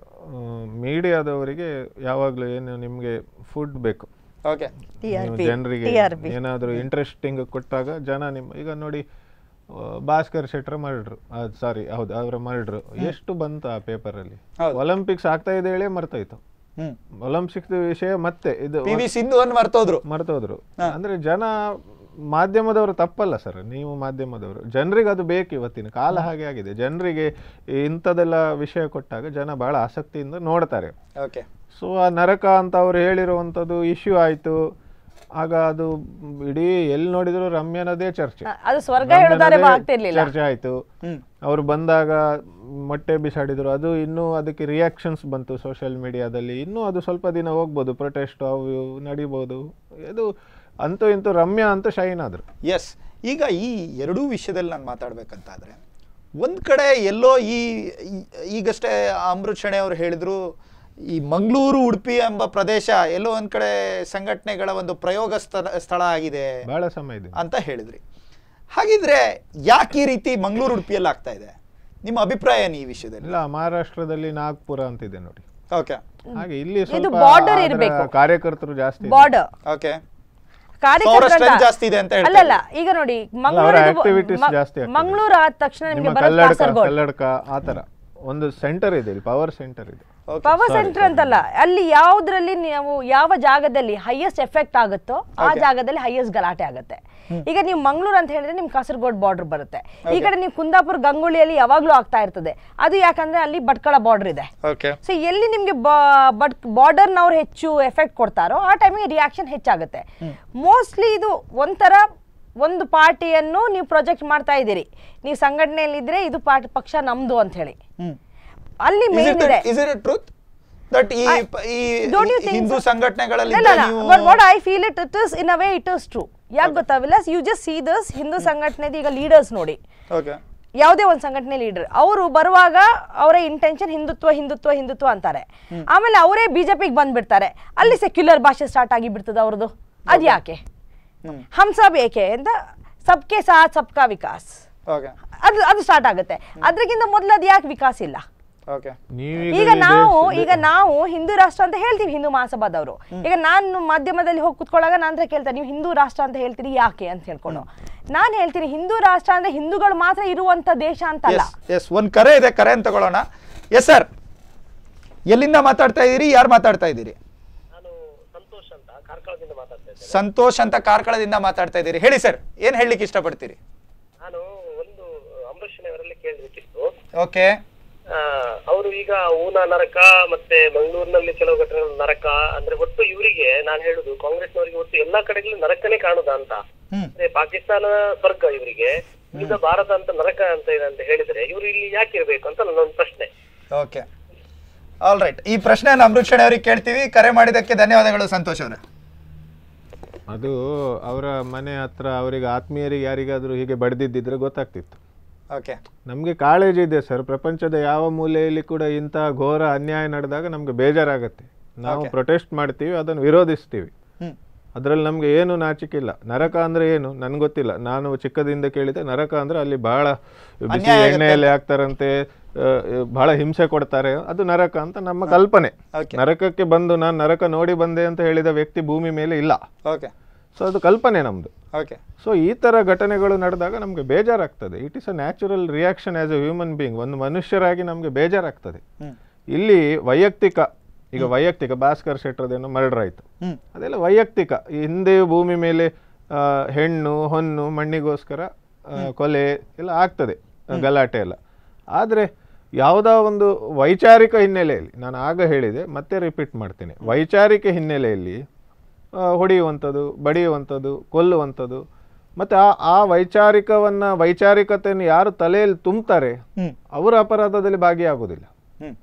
ಮೀಡಿಯಾದವರಿಗೆ ಯಾವಾಗಲೂ ಏನು ನಿಮಗೆ ಫುಡ್ ಬೇಕು ಓಕೆ ನೀವು TRP, ಜನರಿಗೆ TRP. ಏನಾದರೂ ಇಂಟ್ರೆಸ್ಟಿಂಗ್ ಕೊಟ್ಟಾಗ ಜನ ನಿಮ್ಮ ಈಗ ನೋಡಿ ಆ, ಭಾಸ್ಕರ್ ಶೆಟ್ರ ಮರ್ಡ್ರು ಸಾರಿ ಹೌದು ಅವರ ಮರ್ಡ್ರು ಎಷ್ಟು ಬಂತು ಆ ಪೇಪರಲ್ಲಿ ಹೌದು. ಒಲಿಂಪಿಕ್ಸ್ ಆಗ್ತಾ ಇದೆ ಹೇಳಿ ಮರ್ತೋಯ್ತು ಹ್ಮ್ ಒಲಿಂಪಿಕ್ಸ್ ವಿಷಯ ಮತ್ತೆ ಇದು ಪಿ ವಿ ಸಿಂಧು ಅನ್ನು ಮರ್ತೋದ್ರು ಮರ್ತೋದ್ರು ಅಂದ್ರೆ ಜನ ಮಾಧ್ಯಮದವರು ತಪ್ಪಲ್ಲ ಸರ್ ನೀವು ಮಾಧ್ಯಮದವರು ಜನರಿಗೆ ಅದು ಬೇಕು ಇವತ್ತಿನ ಕಾಲ ಹಾಗೆ ಆಗಿದೆ ಜನರಿಗೆ ಇಂಥದೆಲ್ಲ ವಿಷಯ ಕೊಟ್ಟಾಗ ಜನ ಬಹಳ ಆಸಕ್ತಿಯಿಂದ ನೋಡ್ತಾರೆ ಓಕೆ ಸೊ ಆ ನರಕ ಅಂತ ಅವ್ರು ಹೇಳಿರುವಂಥದ್ದು ಇಶ್ಯೂ ಆಯಿತು ಆಗ ಅದು ಇಡೀ ಎಲ್ಲಿ ನೋಡಿದ್ರು ರಮ್ಯನದೇ ಚರ್ಚೆ ಅದು ಸ್ವರ್ಗ ಹೇಳೋದಾರೆ ರಮ್ಯನದೇ ಆಗ್ತಿರ್ಲಿಲ್ಲ ಚರ್ಚೆ ಆಯಿತು ಹ್ಮ್ ಅವ್ರು ಬಂದಾಗ ಮೊಟ್ಟೆ ಬಿಸಾಡಿದ್ರು ಅದು ಇನ್ನೂ ಅದಕ್ಕೆ ರಿಯಾಕ್ಷನ್ಸ್ ಬಂತು ಸೋಷಿಯಲ್ ಮೀಡಿಯಾದಲ್ಲಿ ಇನ್ನೂ ಅದು ಸ್ವಲ್ಪ ದಿನ ಹೋಗ್ಬೋದು ಪ್ರೊಟೆಸ್ಟ್ ಅವು ಇವು ನಡಿಬೋದು ಇದು ಅಂತೂ ಇಂತೂ ರಮ್ಯಾ ಅಂತ ಶೈನ್ ಆದ್ರು ಎಸ್ ಈಗ ಈ ಎರಡೂ ವಿಷಯದಲ್ಲಿ ನಾನು ಮಾತಾಡ್ಬೇಕಂತಾದ್ರೆ ಒಂದ್ ಕಡೆ ಎಲ್ಲೋ ಈ ಈ- ಈಗಷ್ಟೇ ಅಮೃತ್ ಶೆಣೆ ಅವರು ಹೇಳಿದ್ರು ಈ ಮಂಗಳೂರು ಉಡುಪಿ ಎಂಬ ಪ್ರದೇಶ ಎಲ್ಲೋ ಒಂದ್ ಕಡೆ ಸಂಘಟನೆಗಳ ಒಂದು ಪ್ರಯೋಗ ಸ್ಥಳ ಸ್ಥಳ ಆಗಿದೆ ಬಹಳ ಸಮಯ ಇದೆ ಅಂತ ಹೇಳಿದ್ರಿ ಹಾಗಿದ್ರೆ ಯಾಕೆ ಈ ರೀತಿ ಮಂಗಳೂರು ಉಡುಪಿಯಲ್ಲಿ ಆಗ್ತಾ ಇದೆ ನಿಮ್ಮ ಅಭಿಪ್ರಾಯ ಏನು ಈ ವಿಷಯದಲ್ಲಿ ಇಲ್ಲ ಮಹಾರಾಷ್ಟ್ರದಲ್ಲಿ ನಾಗ್ಪುರ ಅಂತಿದೆ ನೋಡಿ ಓಕೆ ಹಾಗೆ ಇಲ್ಲಿ ಇದು ಸ್ವಲ್ಪ border ಅದರ ಇರ್ಬೇಕು. ಕಾರ್ಯಕರ್ತರು ಜಾಸ್ತಿ ಇದ್ದಾರೆ. ಬಾರ್ಡರ್ ಓಕೆ ಕಾರ್ಯಕರ್ತರು strength ಅಂತ- ಜಾಸ್ತಿ ಇದೆ ಅಂತ ಹೇಳ್ತಾ ಅಲ್ಲಲ್ಲ ಈಗ ನೋಡಿ ಮಂಗಳೂರು ಇದು- activities ಮ- ಜಾಸ್ತಿ ಆಗ್ತದೆ. ಮಂಗಳೂರು ಆದ ತಕ್ಷಣ ನಿಮಗೆ ನಿಮ್ಮ ಬರೋದು ಕಲ್ಲಡ್ಕ ಕಾಸರಗೋಡು ಕಲ್ಲಡ್ಕ ಆ ಥರ ಒಂದು ಸೆಂಟರ್ ಇದೆ ಇಲ್ಲಿ ಪವರ್ ಸೆಂಟರ್ ಇದೆ ಪವರ್ ಸೆಂಟರ್ ಅಂತಲ್ಲ ಅಲ್ಲಿ ಯಾವ್ದ್ರಲ್ಲಿ ನೀವು ಯಾವ ಜಾಗದಲ್ಲಿ ಹೈಯೆಸ್ಟ್ ಎಫೆಕ್ಟ್ ಆಗುತ್ತೋ ಆ ಜಾಗದಲ್ಲಿ ಹೈಯೆಸ್ಟ್ ಗಲಾಟೆ ಆಗುತ್ತೆ ಈಗ ನೀವು ಮಂಗಳೂರು ಅಂತ ಹೇಳಿದ್ರೆ ನಿಮ್ ಕಾಸರಗೋಡ್ ಬಾರ್ಡರ್ ಬರುತ್ತೆ ಈ ಕಡೆ ನೀವು ಕುಂದಾಪುರ ಗಂಗೊಳ್ಳಿಯಲ್ಲಿ ಯಾವಾಗ್ಲೂ ಆಗ್ತಾ ಇರ್ತದೆ ಅದು ಯಾಕಂದ್ರೆ ಅಲ್ಲಿ ಭಟ್ಕಳ ಬಾರ್ಡರ್ ಇದೆ ಓಕೆ ಸೊ ಎಲ್ಲಿ ನಿಮ್ಗೆ ಬಟ್ ಬಾರ್ಡರ್ನವ್ರು ಹೆಚ್ಚು ಎಫೆಕ್ಟ್ ಕೊಡ್ತಾರೋ ಆ ಟೈಮಿಗೆ ರಿಯಾಕ್ಷನ್ ಹೆಚ್ಚಾಗುತ್ತೆ ಮೋಸ್ಟ್ಲಿ ಇದು ಒಂಥರ ಒಂದು ಪಾರ್ಟಿಯನ್ನು ನೀವು ಪ್ರೊಜೆಕ್ಟ್ ಮಾಡ್ತಾ ಇದ್ದೀರಿ ನೀವು ಸಂಘಟನೆಯಲ್ಲಿದ್ರೆ ಇದು ಪಾರ್ಟಿ ಪಕ್ಷ ನಮ್ದು ಅಂತ ಹೇಳಿ ಅಲ್ಲಿ ಮೇನ್ ಇದೆ ಇಸ್ ಇಟ್ ಟ್ರೂತ್ ದಟ್ ಈ I- ಈ Don't you think Hindu so? ಸಂಘಟನೆಗಳಲ್ಲಿ ಇಲ್ಲ ಇಲ್ಲ ನೀವು but what I feel it it is in a way it is true ಯಾಕೆ ಗೊತ್ತಾ Vilas you just see thus Hindu ಸಂಘಟನೆದು ಈಗ ಲೀಡರ್ಸ್ ನೋಡಿ ಓಕೆ ಯಾವುದೇ ಒಂದು ಸಂಘಟನೆ ಲೀಡರ್ ಅವರು ಬರುವಾಗ ಅವರ ಇಂಟೆನ್ಷನ್ ಹಿಂದುತ್ವ ಹಿಂದುತ್ವ ಹಿಂದುತ್ವ ಅಂತಾರೆ ಆಮೇಲೆ ಅವರೇ ಬಿಜೆಪಿಗೆ ಬಂದ್ಬಿಡ್ತಾರೆ ಅಲ್ಲಿ ಸೆಕ್ಯುಲರ್ ಭಾಷೆ ಸ್ಟಾರ್ಟ್ ಆಗಿ ಬಿಡ್ತದೆ ಅವ್ರದ್ದು ಅದ್ ಯಾಕೆ ಹಮ್ ಸಬ್ ಏಕೆ ಅಂತ ಸಬ್ಕೆ ಸಾಥ್ ಸಬ್ಕಾ ವಿಕಾಸ್ ಓಕೆ ಅದು ಅದು ಸ್ಟಾರ್ಟ್ ಆಗುತ್ತೆ ಅದ್ರಕ್ಕಿಂತ ಮೊದಲು ಅದು ಯಾಕೆ ವಿಕಾಸ್ ಇಲ್ಲ ಓಕೆ ನೀವೀಗ ಈಗ ಈ ನಾವು ದೇಶ- ಈಗ ನಾವು ಹಿಂದೂ ರಾಷ್ಟ್ರ ಅಂತ ಹೇಳ್ತೀವಿ ಹಿಂದೂ ಮಹಾಸಭಾದವರು ಈಗ ನಾನು ಮಾಧ್ಯಮದಲ್ಲಿ ಹೋಗಿ ಕುತ್ಕೊಳ್ಳಾಗ ನಾನು ಹತ್ರ ಕೇಳ್ತಾರೆ ನೀವು ಹಿಂದೂ ರಾಷ್ಟ್ರ ಅಂತ ಹೇಳ್ತೀರಿ ಯಾಕೆ ಅಂತ ಹೇಳ್ಕೊಂಡು ನಾನು ಹೇಳ್ತೀನಿ ಹಿಂದೂ ರಾಷ್ಟ್ರ ಅಂದ್ರೆ ಹಿಂದೂಗಳು ಮಾತ್ರ ಇರುವಂತ ದೇಶ ಅಂತಲ್ಲ ಎಸ್ ಎಸ್ ಒಂದು ಕರೆ ಇದೆ ಕರೆ ಅಂತ ತಗೊಳ್ಳೋಣ ಎಸ್ ಸರ್ ಎಲ್ಲಿಂದ ಮಾತಾಡ್ತಾ ಇದ್ದೀರಿ ಯಾರು ಮಾತಾಡ್ತಾ ಇದ್ದೀರಿ ನಾನು ಸಂತೋಷ್ ಅಂತ ಕಾರ್ಕಳದಿಂದ ಮಾತಾಡ್ತಾ ಇದ್ದೇನೆ ಸಂತೋಷ್ ಅಂತ ಕಾರ್ಕಳದಿಂದ ಮಾತಾಡ್ತಾ ಇದ್ದೀರಿ ಹೇಳಿ ಸರ್ ಏನ್ ಹೇಳಲಿಕ್ಕೆ ಇಷ್ಟಪಡ್ತೀರಿ ನಾನು ಒಂದು ಅಂಬರೀಷ್ ಅವರಲ್ಲಿ ಕೇಳಬೇಕಿತ್ತು ಓಕೆ ಅವರು ಈಗ ಊನ ನರಕ ಮತ್ತೆ ಮಂಗಳೂರಿನಲ್ಲಿ ಕೆಲವು ಘಟನೆಗಳು ನರಕ ಅಂದ್ರೆ ಒಟ್ಟು ಇವರಿಗೆ ನಾನು ಹೇಳುದು ಕಾಂಗ್ರೆಸ್ನವರಿಗೆ ಒಟ್ಟು ಎಲ್ಲಾ ಕಡೆಗಳು ನರಕನೇ ಕಾಣುದಾ ಅಂತ ಹ್ಮ್ ಅಂದ್ರೆ ಪಾಕಿಸ್ತಾನ ಸ್ವರ್ಗ ಇವರಿಗೆ ಈಗ ಭಾರತ ಅಂತ ನರಕ ಅಂತ ಏನಂತ ಹೇಳಿದ್ರೆ ಇವರು ಇಲ್ಲಿ ಯಾಕೆ ಇರ್ಬೇಕು ಅಂತ ನನ್ನೊಂದು ಪ್ರಶ್ನೆ ಓಕೆ ಆಲ್ ರೈಟ್ ಈ ಪ್ರಶ್ನೆಯನ್ನು ಅಮೃತ್ ಶೆಣೆ ಅವರಿಗೆ ಕೇಳ್ತೀವಿ ಕರೆ ಮಾಡಿದ್ದಕ್ಕೆ ಧನ್ಯವಾದಗಳು ಸಂತೋಷ್ ಅವರೇ ಅದು ಅವರ ಮನೆ ಹತ್ರ ಅವರಿಗೆ ಆತ್ಮೀಯರಿಗೆ ಯಾರಿಗಾದರೂ ಹೀಗೆ ಬಡ್ದಿದ್ದಿದ್ರೆ ಗೊತ್ತಾಗ್ತಿತ್ತು ಓಕೆ ನಮಗೆ ಕಾಳಜಿ ಇದೆ ಸರ್ ಪ್ರಪಂಚದ ಯಾವ ಮೂಲೆಯಲ್ಲಿ ಕೂಡ ಇಂತಹ ಘೋರ ಅನ್ಯಾಯ ನಡೆದಾಗ ನಮಗೆ ಬೇಜಾರಾಗತ್ತೆ ನಾವು ಪ್ರೊಟೆಸ್ಟ್ ಮಾಡ್ತೀವಿ ಅದನ್ನು ವಿರೋಧಿಸ್ತೀವಿ ಹ್ಮ್. ಅದರಲ್ಲಿ ನಮಗೆ ಏನು ನಾಚಿಕಿಲ್ಲ ನರಕ ಅಂದ್ರೆ ಏನು ನನ್ಗೆ ಗೊತ್ತಿಲ್ಲ ನಾನು ಚಿಕ್ಕದಿಂದ ಕೇಳಿದೆ ನರಕ ಅಂದ್ರೆ ಅಲ್ಲಿ ಬಹಳ ಬಿಸಿ ಅನ್ಯಾಯ ಆಗುತ್ತೆ. ಎಣ್ಣೆಯಲ್ಲಿ ಹಾಕ್ತಾರಂತೆ ಆ, ಬಹಳ ಹಿಂಸೆ ಕೊಡ್ತಾರೆ ಅದು ನರಕ ಅಂತ ನಮ್ಮ ಕಲ್ಪನೆ Okay. ನರಕಕ್ಕೆ ಬಂದು ನಾನು ನರಕ ನೋಡಿ ಬಂದೆ ಅಂತ ಹೇಳಿದ ವ್ಯಕ್ತಿ ಭೂಮಿ ಮೇಲೆ ಇಲ್ಲ ಓಕೆ ಸೊ ಅದು ಕಲ್ಪನೆ ನಮ್ಮದು ಓಕೆ ಸೊ ಈ ಥರ ಘಟನೆಗಳು ನಡೆದಾಗ ನಮಗೆ ಬೇಜಾರಾಗ್ತದೆ it is a natural reaction as a human being ಒಂದು ಮನುಷ್ಯರಾಗಿ ನಮಗೆ ಬೇಜಾರಾಗ್ತದೆ ಇಲ್ಲಿ ವೈಯಕ್ತಿಕ ಈಗ ವೈಯಕ್ತಿಕ ಭಾಸ್ಕರ್ ಶೆಟ್ಟರದೇನೋ ಮರ್ಡರ್ ಆಯಿತು ಹ್ಮ್. ಅದೆಲ್ಲ ವೈಯಕ್ತಿಕ ಈ ಹಿಂದೆ ಭೂಮಿ ಮೇಲೆ ಆ, ಹೆಣ್ಣು ಹೊನ್ನು ಮಣ್ಣಿಗೋಸ್ಕರ ಆ, ಕೊಲೆ ಎಲ್ಲ ಆಗ್ತದೆ ಆ, ಗಲಾಟೆ ಎಲ್ಲ ಆದರೆ ಯಾವುದೋ ಒಂದು ವೈಚಾರಿಕ ಹಿನ್ನೆಲೆಯಲ್ಲಿ ನಾನು ಆಗ ಹೇಳಿದೆ ಮತ್ತೆ ರಿಪೀಟ್ ಮಾಡ್ತೇನೆ ವೈಚಾರಿಕ ಹಿನ್ನೆಲೆಯಲ್ಲಿ ಆ, ಹೊಡೆಯುವಂಥದ್ದು ಬಡಿಯುವಂಥದ್ದು ಕೊಲ್ಲುವಂಥದ್ದು ಮತ್ತು ಆ ಆ ವೈಚಾರಿಕವನ್ನು ವೈಚಾರಿಕತೆಯನ್ನು ಯಾರು ತಲೆಯಲ್ಲಿ ತುಂಬ್ತಾರೆ ಹ್ಮ್. ಅವರ ಅಪರಾಧದಲ್ಲಿ ಭಾಗಿಯಾಗೋದಿಲ್ಲ ಹ್ಮ್.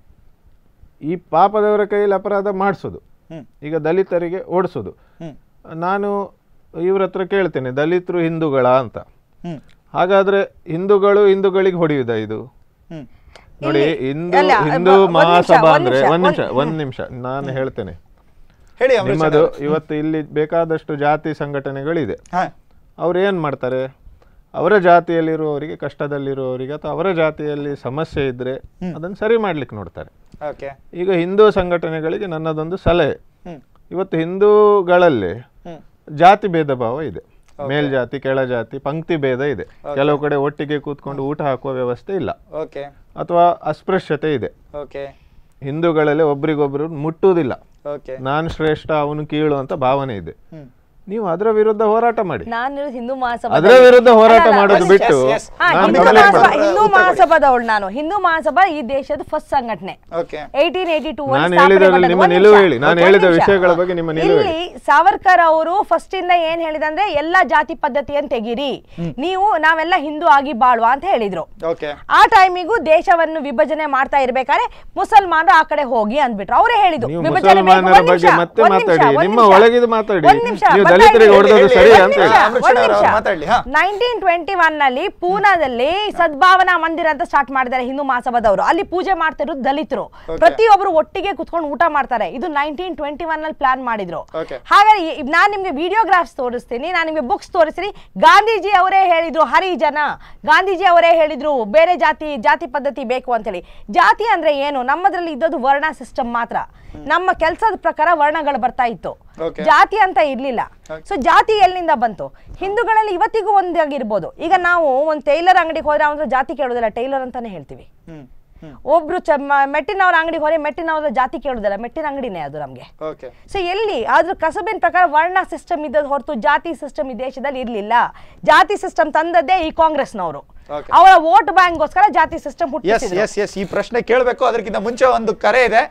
ಈ ಪಾಪದವರ ಕೈಯಲ್ಲಿ ಅಪರಾಧ ಮಾಡಿಸೋದು ಹ್ಮ್. ಈಗ ದಲಿತರಿಗೆ ಓಡಿಸೋದು ಹ್ಮ್. ನಾನು ಇವ್ರ ಹತ್ರ ಕೇಳ್ತೇನೆ ದಲಿತರು ಹಿಂದೂಗಳ ಅಂತ ಹ್ಮ್. ಹಾಗಾದ್ರೆ ಹಿಂದೂಗಳು ಹಿಂದೂಗಳಿಗೆ ಹೊಡೆಯುವುದಾ ಇದು ಹ್ಮ್. ನೋಡಿ ಇಲ್ಲಿ- ಹಿಂದೂ ಅಲ್ಲ, ಹಿಂದೂ ಒಂದ್ ನಿಮಿಷ, ಮಹಾಸಭಾ ಒಂದ್ ಅಂದ್ರೆ ನಿಮಿಷ, ಒಂದ್ ನಿಮಿಷ ಒಂದ್- ಒಂದ್ ನಿಮಿಷ ನಾನು ಹೇಳ್ತೇನೆ ಹೇಳಿ ಅಮೃತ್ ಶೆಣೆ ನಿಮ್ಮದು ಅವರೇ. ಇವತ್ತು ಇಲ್ಲಿ ಬೇಕಾದಷ್ಟು ಜಾತಿ ಸಂಘಟನೆಗಳಿದೆ ಹಾ ಅವ್ರು ಏನು ಮಾಡ್ತಾರೆ ಅವರ ಜಾತಿಯಲ್ಲಿರುವವರಿಗೆ ಕಷ್ಟದಲ್ಲಿರುವವರಿಗೆ ಅಥವಾ ಅವರ ಜಾತಿಯಲ್ಲಿ ಸಮಸ್ಯೆ ಇದ್ರೆ ಅದನ್ನು ಸರಿ ಮಾಡ್ಲಿಕ್ಕೆ ನೋಡ್ತಾರೆ ಓಕೆ ಈಗ ಹಿಂದೂ ಸಂಘಟನೆಗಳಿಗೆ ನನ್ನದೊಂದು ಸಲಹೆ ಹ್ಮ್. ಇವತ್ತು ಹಿಂದೂಗಳಲ್ಲಿ ಹ್ಮ್. ಜಾತಿ ಭೇದ ಭಾವ ಇದೆ ಮೇಲ್ಜಾತಿ ಕೆಳ ಜಾತಿ ಪಂಕ್ತಿ ಭೇದ ಇದೆ ಕೆಲವು ಕಡೆ ಒಟ್ಟಿಗೆ ಕೂತ್ಕೊಂಡು ಊಟ ಹಾಕುವ ವ್ಯವಸ್ಥೆ ಇಲ್ಲ ಓಕೆ ಅಥವಾ ಅಸ್ಪೃಶ್ಯತೆ ಇದೆ ಓಕೆ ಹಿಂದೂಗಳಲ್ಲಿ ಒಬ್ರಿಗೊಬ್ರು ಮುಟ್ಟುವುದಿಲ್ಲ ಓಕೆ ನಾನು ಶ್ರೇಷ್ಠ ಅವನು ಕೀಳು ಅಂತ ಭಾವನೆ ಇದೆ ಹ್ಮ್. ನೀವು ಅದರ ವಿರುದ್ಧ ಹೋರಾಟ ಮಾಡಿ ನಾನು ಹಿಂದೂ ಮಹಾಸಭಾ ಅದರ ವಿರುದ್ಧ ಹೋರಾಟ ಅಲ್ಲ, ಅಲ್ಲ, ಮಾಡೋದು yes, ಬಿಟ್ಟು yes, yes. ಹಾ, ನಾನು ಹಿಂದೂ ಕಂಪ್ಲೇಂಟ್ complaint ಮಹಾಸಭಾ ಮಾಡ್ತೀನಿ. ಹಿಂದೂ ಮಹಾಸಭಾದವಳು ನಾನು ಹಿಂದೂ ಮಹಾಸಭಾ ಈ ದೇಶದ ಫಸ್ಟ್ ಸಂಘಟನೆ ಓಕೆ ಏಯ್ಟೀನ್ ಏಯ್ಟಿ ಟೂ ನಾನು ಹೇಳಿದ್ರಲ್ಲಿ ನಿಮ್ಮ ನಿಲುವು ಹೇಳಿ. ನಾನು ಹೇಳಿದ ವಿಷಯಗಳ ಬಗ್ಗೆ ನಿಮ್ಮ ನಿಲುವು ಇಲ್ಲಿ ಸಾವರ್ಕರ್ ಅವರು ಫಸ್ಟ್ ಇಂದ ಏನ್ ಹೇಳಿದಂದ್ರೆ ಎಲ್ಲಾ ಜಾತಿ ಪದ್ಧತಿಯನ್ನು ತೆಗೀರಿ ನೀವು ನಾವೆಲ್ಲ ಹಿಂದೂ ಆಗಿ ಬಾಳುವ ಅಂತ ಹೇಳಿದ್ರು ಓಕೆ ಆ ಟೈಮಿಗೂ ದೇಶವನ್ನು ವಿಭಜನೆ ಮಾಡ್ತಾ ಇರ್ಬೇಕಾದ್ರೆ ಮುಸಲ್ಮಾನರು ಆ ಕಡೆ ಹೋಗಿ ಅಂದ್ಬಿಟ್ರು ಅವರೇ ಹೇಳಿದ್ದು ನೀವು ವಿಭಜನೆ ಬೇಕು. ಮುಸಲ್ಮಾನರ ಒಂದ್ ಬಗ್ಗೆ ನಿಮಿಷ, ಮತ್ತೆ ಒಂದ್ ನಿಮಿಷ, ಮಾತಾಡಿ. ಒಂದ್ ನಿಮ್ಮ ನಿಮಿಷ. ಒಳಗಿದು ಮಾತಾಡಿ. ಒಂದ್ ನಿಮಿಷ, ನೀವು ಬರ್ತಾ ದಲಿತರಿಗೆ ಇದ್ದೀನಿ. ಹೊಡೆದದ್ದು ಒಂದ್ ಸರಿ ನಿಮಿಷ, ಅಂತ ಹೇಳಿ. ಅಮೃತ್ ಒಂದ್ ಶೆಣೆ ಅವರು ನಿಮಿಷ. ಮಾತಾಡ್ಲಿ, ಹಾ. ನೈನ್ಟೀನ್ ಟ್ವೆಂಟಿ ಒನ್ ನಲ್ಲಿ ಪೂನಾದಲ್ಲಿ ಸದ್ಭಾವನಾ ಮಂದಿರ ಅಂತ ಸ್ಟಾರ್ಟ್ ಮಾಡಿದ್ದಾರೆ ಹಿಂದೂ ಮಹಾಸಭಾದವರು ಅಲ್ಲಿ ಪೂಜೆ ಮಾಡ್ತಿರೋದು ದಲಿತರು ಪ್ರತಿಯೊಬ್ರು ಒಟ್ಟಿಗೆ ಕುತ್ಕೊಂಡು ಊಟ ಮಾಡ್ತಾರೆ ಇದು ನೈನ್ಟೀನ್ ಟ್ವೆಂಟಿ ಒನ್ ನಲ್ಲಿ ಪ್ಲಾನ್ ಮಾಡಿದ್ರು Okay. ಹಾಗಾಗಿ ಈ- ನಾನ್ ನಿಮ್ಗೆ ವಿಡಿಯೋಗ್ರಾಫ್ಸ್ ತೋರಿಸ್ತೀನಿ ನಾನು ನಿಮ್ಗೆ ಬುಕ್ಸ್ ತೋರಿಸ್ತೀನಿ ಗಾಂಧೀಜಿ ಅವರೇ ಹೇಳಿದ್ರು ಹರಿಜನ ಗಾಂಧೀಜಿ ಅವರೇ ಹೇಳಿದ್ರು ಬೇರೆ ಜಾತಿ ಜಾತಿ ಪದ್ಧತಿ ಬೇಕು ಅಂತೇಳಿ ಜಾತಿ ಅಂದ್ರೆ ಏನು ನಮ್ಮದ್ರಲ್ಲಿ ಇದ್ದದ್ದು ವರ್ಣ ಸಿಸ್ಟಮ್ ಮಾತ್ರ ನಮ್ಮ ಕೆಲಸದ ಪ್ರಕಾರ ವರ್ಣಗಳು ಬರ್ತಾ ಇತ್ತು Okay. ಜಾತಿ ಅಂತ ಇರ್ಲಿಲ್ಲ ಸೊ ಜಾತಿ ಎಲ್ಲಿಂದ ಬಂತು ಹಿಂದೂಗಳಲ್ಲಿ ಇವತ್ತಿಗೂ ಒಂದಾಗಿರ್ಬೋದು ಈಗ ನಾವು ಒಂದು ಟೈಲರ್ ಅಂಗಡಿಗೆ ಹೋದ್ರೆ ಅವನ ಜಾತಿ ಕೇಳೋದಿಲ್ಲ ಟೈಲರ್ ಅಂತಾನೆ ಹೇಳ್ತೀವಿ ಹ್ಮ್ ಹ್ಮ್ ಒಬ್ರು ಚ ಮ- ಮೆಟ್ಟಿನವ್ರ ಅಂಗಡಿಗೆ ಹೋದ್ರೆ ಮೆಟ್ಟಿನವ್ರ ಜಾತಿ ಕೇಳೋದಿಲ್ಲ ಮೆಟ್ಟಿನ ಅಂಗಡಿನೇ ಅದು ನಮ್ಗೆ ಓಕೆ ಸೊ ಎಲ್ಲಿ ಆದ್ರೂ ಕಸಬಿನ ಪ್ರಕಾರ ವರ್ಣ ಸಿಸ್ಟಮ್ ಇದ್ದದ್ದು ಹೊರತು ಜಾತಿ ಸಿಸ್ಟಮ್ ಈ ದೇಶದಲ್ಲಿ ಇರ್ಲಿಲ್ಲ ಜಾತಿ ಸಿಸ್ಟಮ್ ತಂದದ್ದೇ ಈ ಕಾಂಗ್ರೆಸ್ನವರು Okay. ಅವರ ವೋಟ್ ಬ್ಯಾಂಕ್ಗೋಸ್ಕರ ಜಾತಿ ಸಿಸ್ಟಮ್ ಎಸ್ ಹುಟ್ಟಿಸಿದ್ರು ಎಸ್ ಎಸ್ ಈ ಪ್ರಶ್ನೆ ಕೇಳಬೇಕು ಅದಕ್ಕಿಂತ ಮುಂಚೆ ಒಂದು ಕರೆ ಇದೆ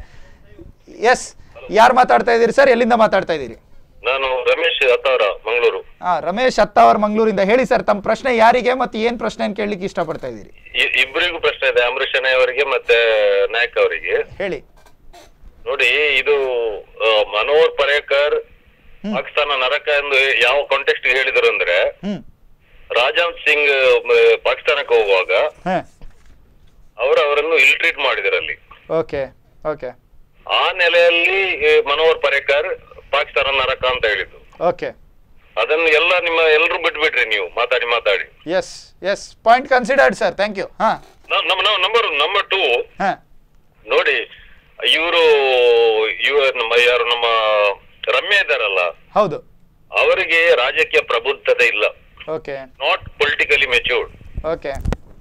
ಎಸ್ ಯಾರು ಮಾತಾಡ್ತಾ ಇದ್ದೀರಿ ಸರ್ ಎಲ್ಲಿಂದ ಮಾತಾಡ್ತಾ ಇದ್ದೀರಿ ನಾನು ರಮೇಶ್ ಅತ್ತಾವರ ಮಂಗಳೂರು ಹಾ ರಮೇಶ್ ಹತ್ತಾವರ್ ಮಂಗಳೂರಿಂದ ಹೇಳಿ ಸರ್ ತಮ್ಮ ಪ್ರಶ್ನೆ ಯಾರಿಗೆ ಮತ್ತೆ ಏನ್ ಪ್ರಶ್ನೆ ಕೇಳಲಿಕ್ಕೆ ಇಷ್ಟಪಡ್ತಾ ಇದ್ದೀರಿ ಇ- ಇಬ್ಬರಿಗೂ ಪ್ರಶ್ನೆ ಇದೆ ಅಂಬರೀಷ್ ಅಣ್ಣಯ್ಯ ಅವರಿಗೆ ಮತ್ತೆ ನಾಯಕ್ ಅವರಿಗೆ ಹೇಳಿ ನೋಡಿ ಇದು ಆ, ಮನೋಹರ್ ಪರೇಕರ್ ಪಾಕಿಸ್ತಾನ ನರಕ ಎಂದು ಯಾವ ಕಾಂಟೆಕ್ಸ್ಟ್ ಹೇಳಿದ್ರು ಅಂದ್ರೆ ಹ್ಮ್ ರಾಜಾಂತ್ ಸಿಂಗ್ ಮ, ಪಾಕಿಸ್ತಾನಕ್ಕೆ ಹೋಗುವಾಗ ಹಾ ಅವರು ಅವರನ್ನು ಇಲ್ ಟ್ರೀಟ್ ಮಾಡಿದ್ರು ಅಲ್ಲಿ ಓಕೆ ಓಕೆ ಆ ನೆಲೆಯಲ್ಲಿ ಈ ಮನೋಹರ್ ಪರೇಕರ್ ಪಾಕಿಸ್ತಾನ ನರಕ ಅಂತ ಹೇಳಿದ್ದು ಓಕೆ ಅದನ್ನು ಎಲ್ಲ ನಿಮ್ಮ ಎಲ್ಲರೂ ಬಿಟ್ಬಿಟ್ರಿ ನೀವು ಮಾತಾಡಿ ಮಾತಾಡಿ yes yes point considered sir thank you ಹಾ ನ- ನಮ್ಮ ನಂಬರ್ ನಂಬರ್ ಟೂ ಹಾ ನೋಡಿ ಇವರು ಇವ ನಮ್ಮ ಯಾರು ನಮ್ಮ ರಮ್ಯ ಇದ್ದಾರಲ್ಲ ಹೌದು ಅವರಿಗೆ ರಾಜಕೀಯ ಪ್ರಬುದ್ಧತೆ ಇಲ್ಲ okay not politically matured okay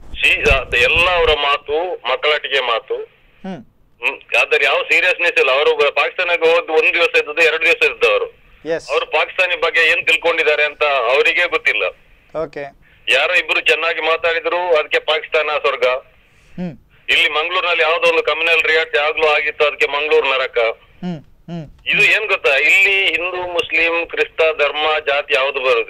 ಎಲ್ಲ ಅವರ ಮಾತು ಮಕ್ಕಳಾಟಿಕೆ ಮಾತು ಹ್ಮ್ ಹ್ಮ್, ಆದರೆ ಯಾವ ಸೀರಿಯಸ್ನೆಸ್ ಇಲ್ಲ ಅವರು ಪಾಕಿಸ್ತಾನಕ್ಕೆ ಹೋದ್ ಒಂದ್ ದಿವಸ ಇದ್ದದ್ದು ಎರಡು ದಿವಸ ಇದ್ದವರು ಎಸ್ ಅವರು ಪಾಕಿಸ್ತಾನಿ ಬಗ್ಗೆ ಏನ್ ತಿಳ್ಕೊಂಡಿದ್ದಾರೆ ಅಂತ ಅವರಿಗೆ ಗೊತ್ತಿಲ್ಲ ಓಕೆ ಯಾರೋ ಇಬ್ರು ಚೆನ್ನಾಗಿ ಮಾತಾಡಿದ್ರು ಅದಕ್ಕೆ ಪಾಕಿಸ್ತಾನ ಸ್ವರ್ಗ ಹ್ಮ್ ಇಲ್ಲಿ ಮಂಗಳೂರಿನಲ್ಲಿ ಯಾವ್ದೋ ಒಂದು ಕಮ್ಯುನಲ್ ರಿಯಾಕ್ಟ್ ಯಾವಾಗ್ಲೂ ಆಗಿತ್ತು ಅದಕ್ಕೆ ಮಂಗಳೂರು ನರಕ ಹ್ಮ್ ಹ್ಮ್ ಇದು ಏನ್ ಗೊತ್ತಾ ಇಲ್ಲಿ ಹಿಂದೂ ಮುಸ್ಲಿಂ ಕ್ರಿಸ್ತ ಧರ್ಮ ಜಾತಿ ಯಾವುದು ಬರುದಿಲ್ಲ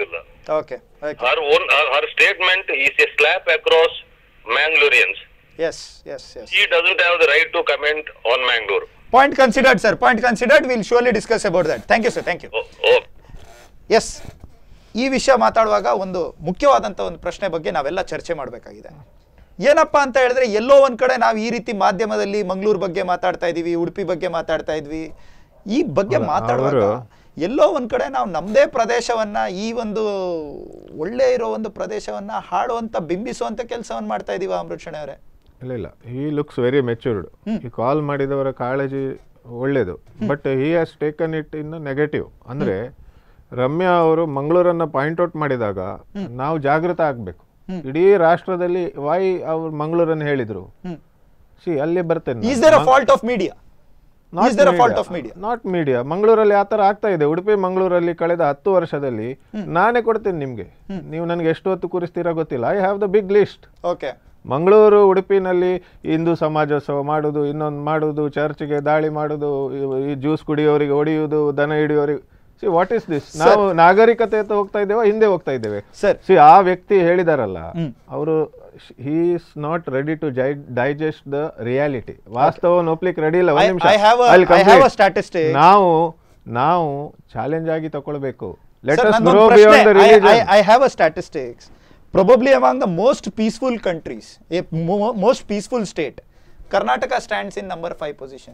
okay okay Her own, her, her statement is a slap across Mangaloreans. Yes yes yes She doesn't have the right to comment on Mangalore. Point considered sir point considered will surely discuss about that thank you sir thank you Oh, oh. Yes ಈ ವಿಷಯ ಮಾತಾಡುವಾಗ ಒಂದು ಮುಖ್ಯವಾದಂಥ ಒಂದು ಪ್ರಶ್ನೆ ಬಗ್ಗೆ ನಾವೆಲ್ಲ ಚರ್ಚೆ ಮಾಡಬೇಕಾಗಿದೆ ಏನಪ್ಪ ಅಂತ ಹೇಳಿದ್ರೆ ಎಲ್ಲೋ ಒಂದು ಕಡೆ ನಾವು ಈ ರೀತಿ ಮಾಧ್ಯಮದಲ್ಲಿ ಮಂಗಳೂರು ಬಗ್ಗೆ ಮಾತಾಡ್ತಾ ಇದೀವಿ ಉಡುಪಿ ಬಗ್ಗೆ ಮಾತಾಡ್ತಾ ಇದ್ವಿ ಈ ಬಗ್ಗೆ ಅಲ್ಲ, ಮಾತಾಡುವಾಗ ಅವರು- ಎಲ್ಲೋ ಒಂದು ಕಡೆ ನಾವು ನಮ್ಮದೇ ಪ್ರದೇಶವನ್ನ ಈ ಒಂದು ಒಳ್ಳೆ ಇರೋ ಒಂದು ಪ್ರದೇಶವನ್ನ ಹಾಡುವಂತ ಬಿಂಬಿಸುವಂತ ಕೆಲಸವನ್ನ ಮಾಡ್ತಾ ಇದೀವ ಅಮೃತ್ ಅವರೇ ಇಲ್ಲ ಇಲ್ಲ ಹಿ ಲುಕ್ಸ್ ವೆರಿ ಮೆಚೂರ್ಡ್ ಈ ಕಾಲ್ ಮಾಡಿದವರ ಕಾಳಜಿ ಒಳ್ಳೇದು but he has taken it in negative ಅಂದ್ರೆ ರಮ್ಯಾ ಅವರು ಮಂಗಳೂರನ್ನ ಪಾಯಿಂಟ್ ಔಟ್ ಮಾಡಿದಾಗ ನಾವು ಜಾಗೃತ ಆಗ್ಬೇಕು ಇಡೀ ರಾಷ್ಟ್ರದಲ್ಲಿ ವೈ ಅವ್ರು ಮಂಗಳೂರನ್ನು ಹೇಳಿದ್ರು ಸಿ ಅಲ್ಲಿ ಬರ್ತೇನೆ is there a fault of media Is there a fault of media? Not media ಮಂಗಳೂರಲ್ಲಿ ಆ ಥರ ಆಗ್ತಾ ಇದೆ ಉಡುಪಿ ಮಂಗಳೂರಲ್ಲಿ ಕಳೆದ ಹತ್ತು ವರ್ಷದಲ್ಲಿ ನಾನೇ ಕೊಡ್ತೇನೆ ನಿಮ್ಗೆ ನೀವು ನನಗೆ ಎಷ್ಟು ಹೊತ್ತು ಕೂರಿಸ್ತೀರಾ ಗೊತ್ತಿಲ್ಲ I have the big list okay Mangaluru ಉಡುಪಿನಲ್ಲಿ ಹಿಂದೂ ಸಮಾಜೋತ್ಸವ ಮಾಡುದು ಇನ್ನೊಂದು ಮಾಡುದು ಚರ್ಚ್ಗೆ ದಾಳಿ ಮಾಡುದು ಇವ್- ಈ ಜ್ಯೂಸ್ ಕುಡಿಯೋರಿಗೆ ಹೊಡೆಯುವುದು ದನ ಹಿಡಿಯೋರಿಗೆ ಸಿ ವಾಟ್ ಇಸ್ ದಿಸ್ ನಾವು ನಾಗರಿಕತೆ ಹತ್ರ ಹೋಗ್ತಾ ಇದ್ದೇವೆ ಹಿಂದೆ ಹೋಗ್ತಾ ಇದ್ದೇವೆ ಸರ್ ಸಿ ಆ ವ್ಯಕ್ತಿ ಹೇಳಿದಾರಲ್ಲ ಅವರು he is not ready to digest the reality ವಾಸ್ತವವನ್ನು ಒಪ್ಲಿಕ್ಕೆ ರೆಡಿ ಇಲ್ಲ I- ಒಂದ್ ನಿಮಿಷ I have a- I'll I have a complete. statistics. ನಾವು ನಾವು ಚಾಲೆಂಜ್ ಆಗಿ ತಗೊಳ್ಬೇಕು ಲೆಟ್ Sir, ಅಸ್ ನಂದೊಂದು ಗ್ರೋ ಪ್ರಶ್ನೆ. Beyond the I- I- religion I have a statistics. Probably among the most peaceful countries, a mo- most peaceful state, Karnataka stands in number five position.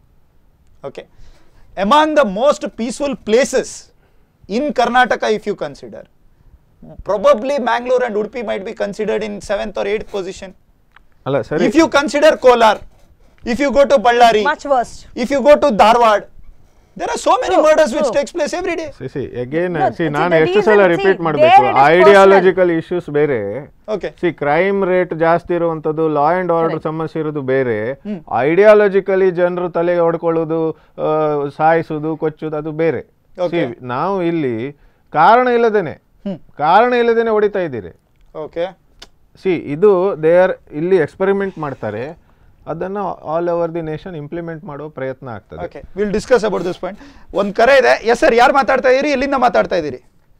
Okay. Among the most peaceful places in Karnataka, if you consider, probably Mangalore and Udupi might be considered in seventh or eighth position. ಅಲ್ಲ ಸರಿ If you consider Kolar, if you go to Ballari, much worst if you go to Dharwad, there are so many True, murders which true. takes place every day. See see again No, see see, ನಾನು the ಎಷ್ಟು reason, ಸಲ see, repeat there ಮಾಡಬೇಕು it is ideological issues ಬೇರೆ Okay. See crime rate ಜಾಸ್ತಿ ಇರುವಂತದ್ದು law and order ಸಮಸ್ಯೆ ಇರೋದು ಬೇರೆ ಐಡಿಯಾಲಜಿಕಲಿ ಜನರು ತಲೆಗೆ ಹೊಡ್ಕೊಳ್ಳೋದು ಆ, ಸಾಯಿಸೋದು ಕೊಚ್ಚೋದು ಅದು ಬೇರೆ Okay. See, ನಾವು ಇಲ್ಲಿ ಕಾರಣ ಇಲ್ಲದೇನೆ ಕಾರಣ ಇಲ್ಲದೇನೆ ಹೊಡಿತಾ ಇದ್ದೀರಿ Okay. ಸಿ ಇದು ದೇ ಆರ್ ಇಲ್ಲಿ ಎಕ್ಸ್ಪೆರಿಮೆಂಟ್ ಮಾಡ್ತಾರೆ ಅದನ್ನ all over the nation implement ಮಾಡೋ ಪ್ರಯತ್ನ ಆಗ್ತದೆ okay will discuss about this point ಒಂದು ಕರೆ ಇದೆ ಎಸ್ ಸರ್ ಯಾರು ಮಾತಾಡ್ತಾ ಇದೀರಿ ಎಲ್ಲಿಂದ ಮಾತಾಡ್ತಾ ಇದ್ದೀರಿ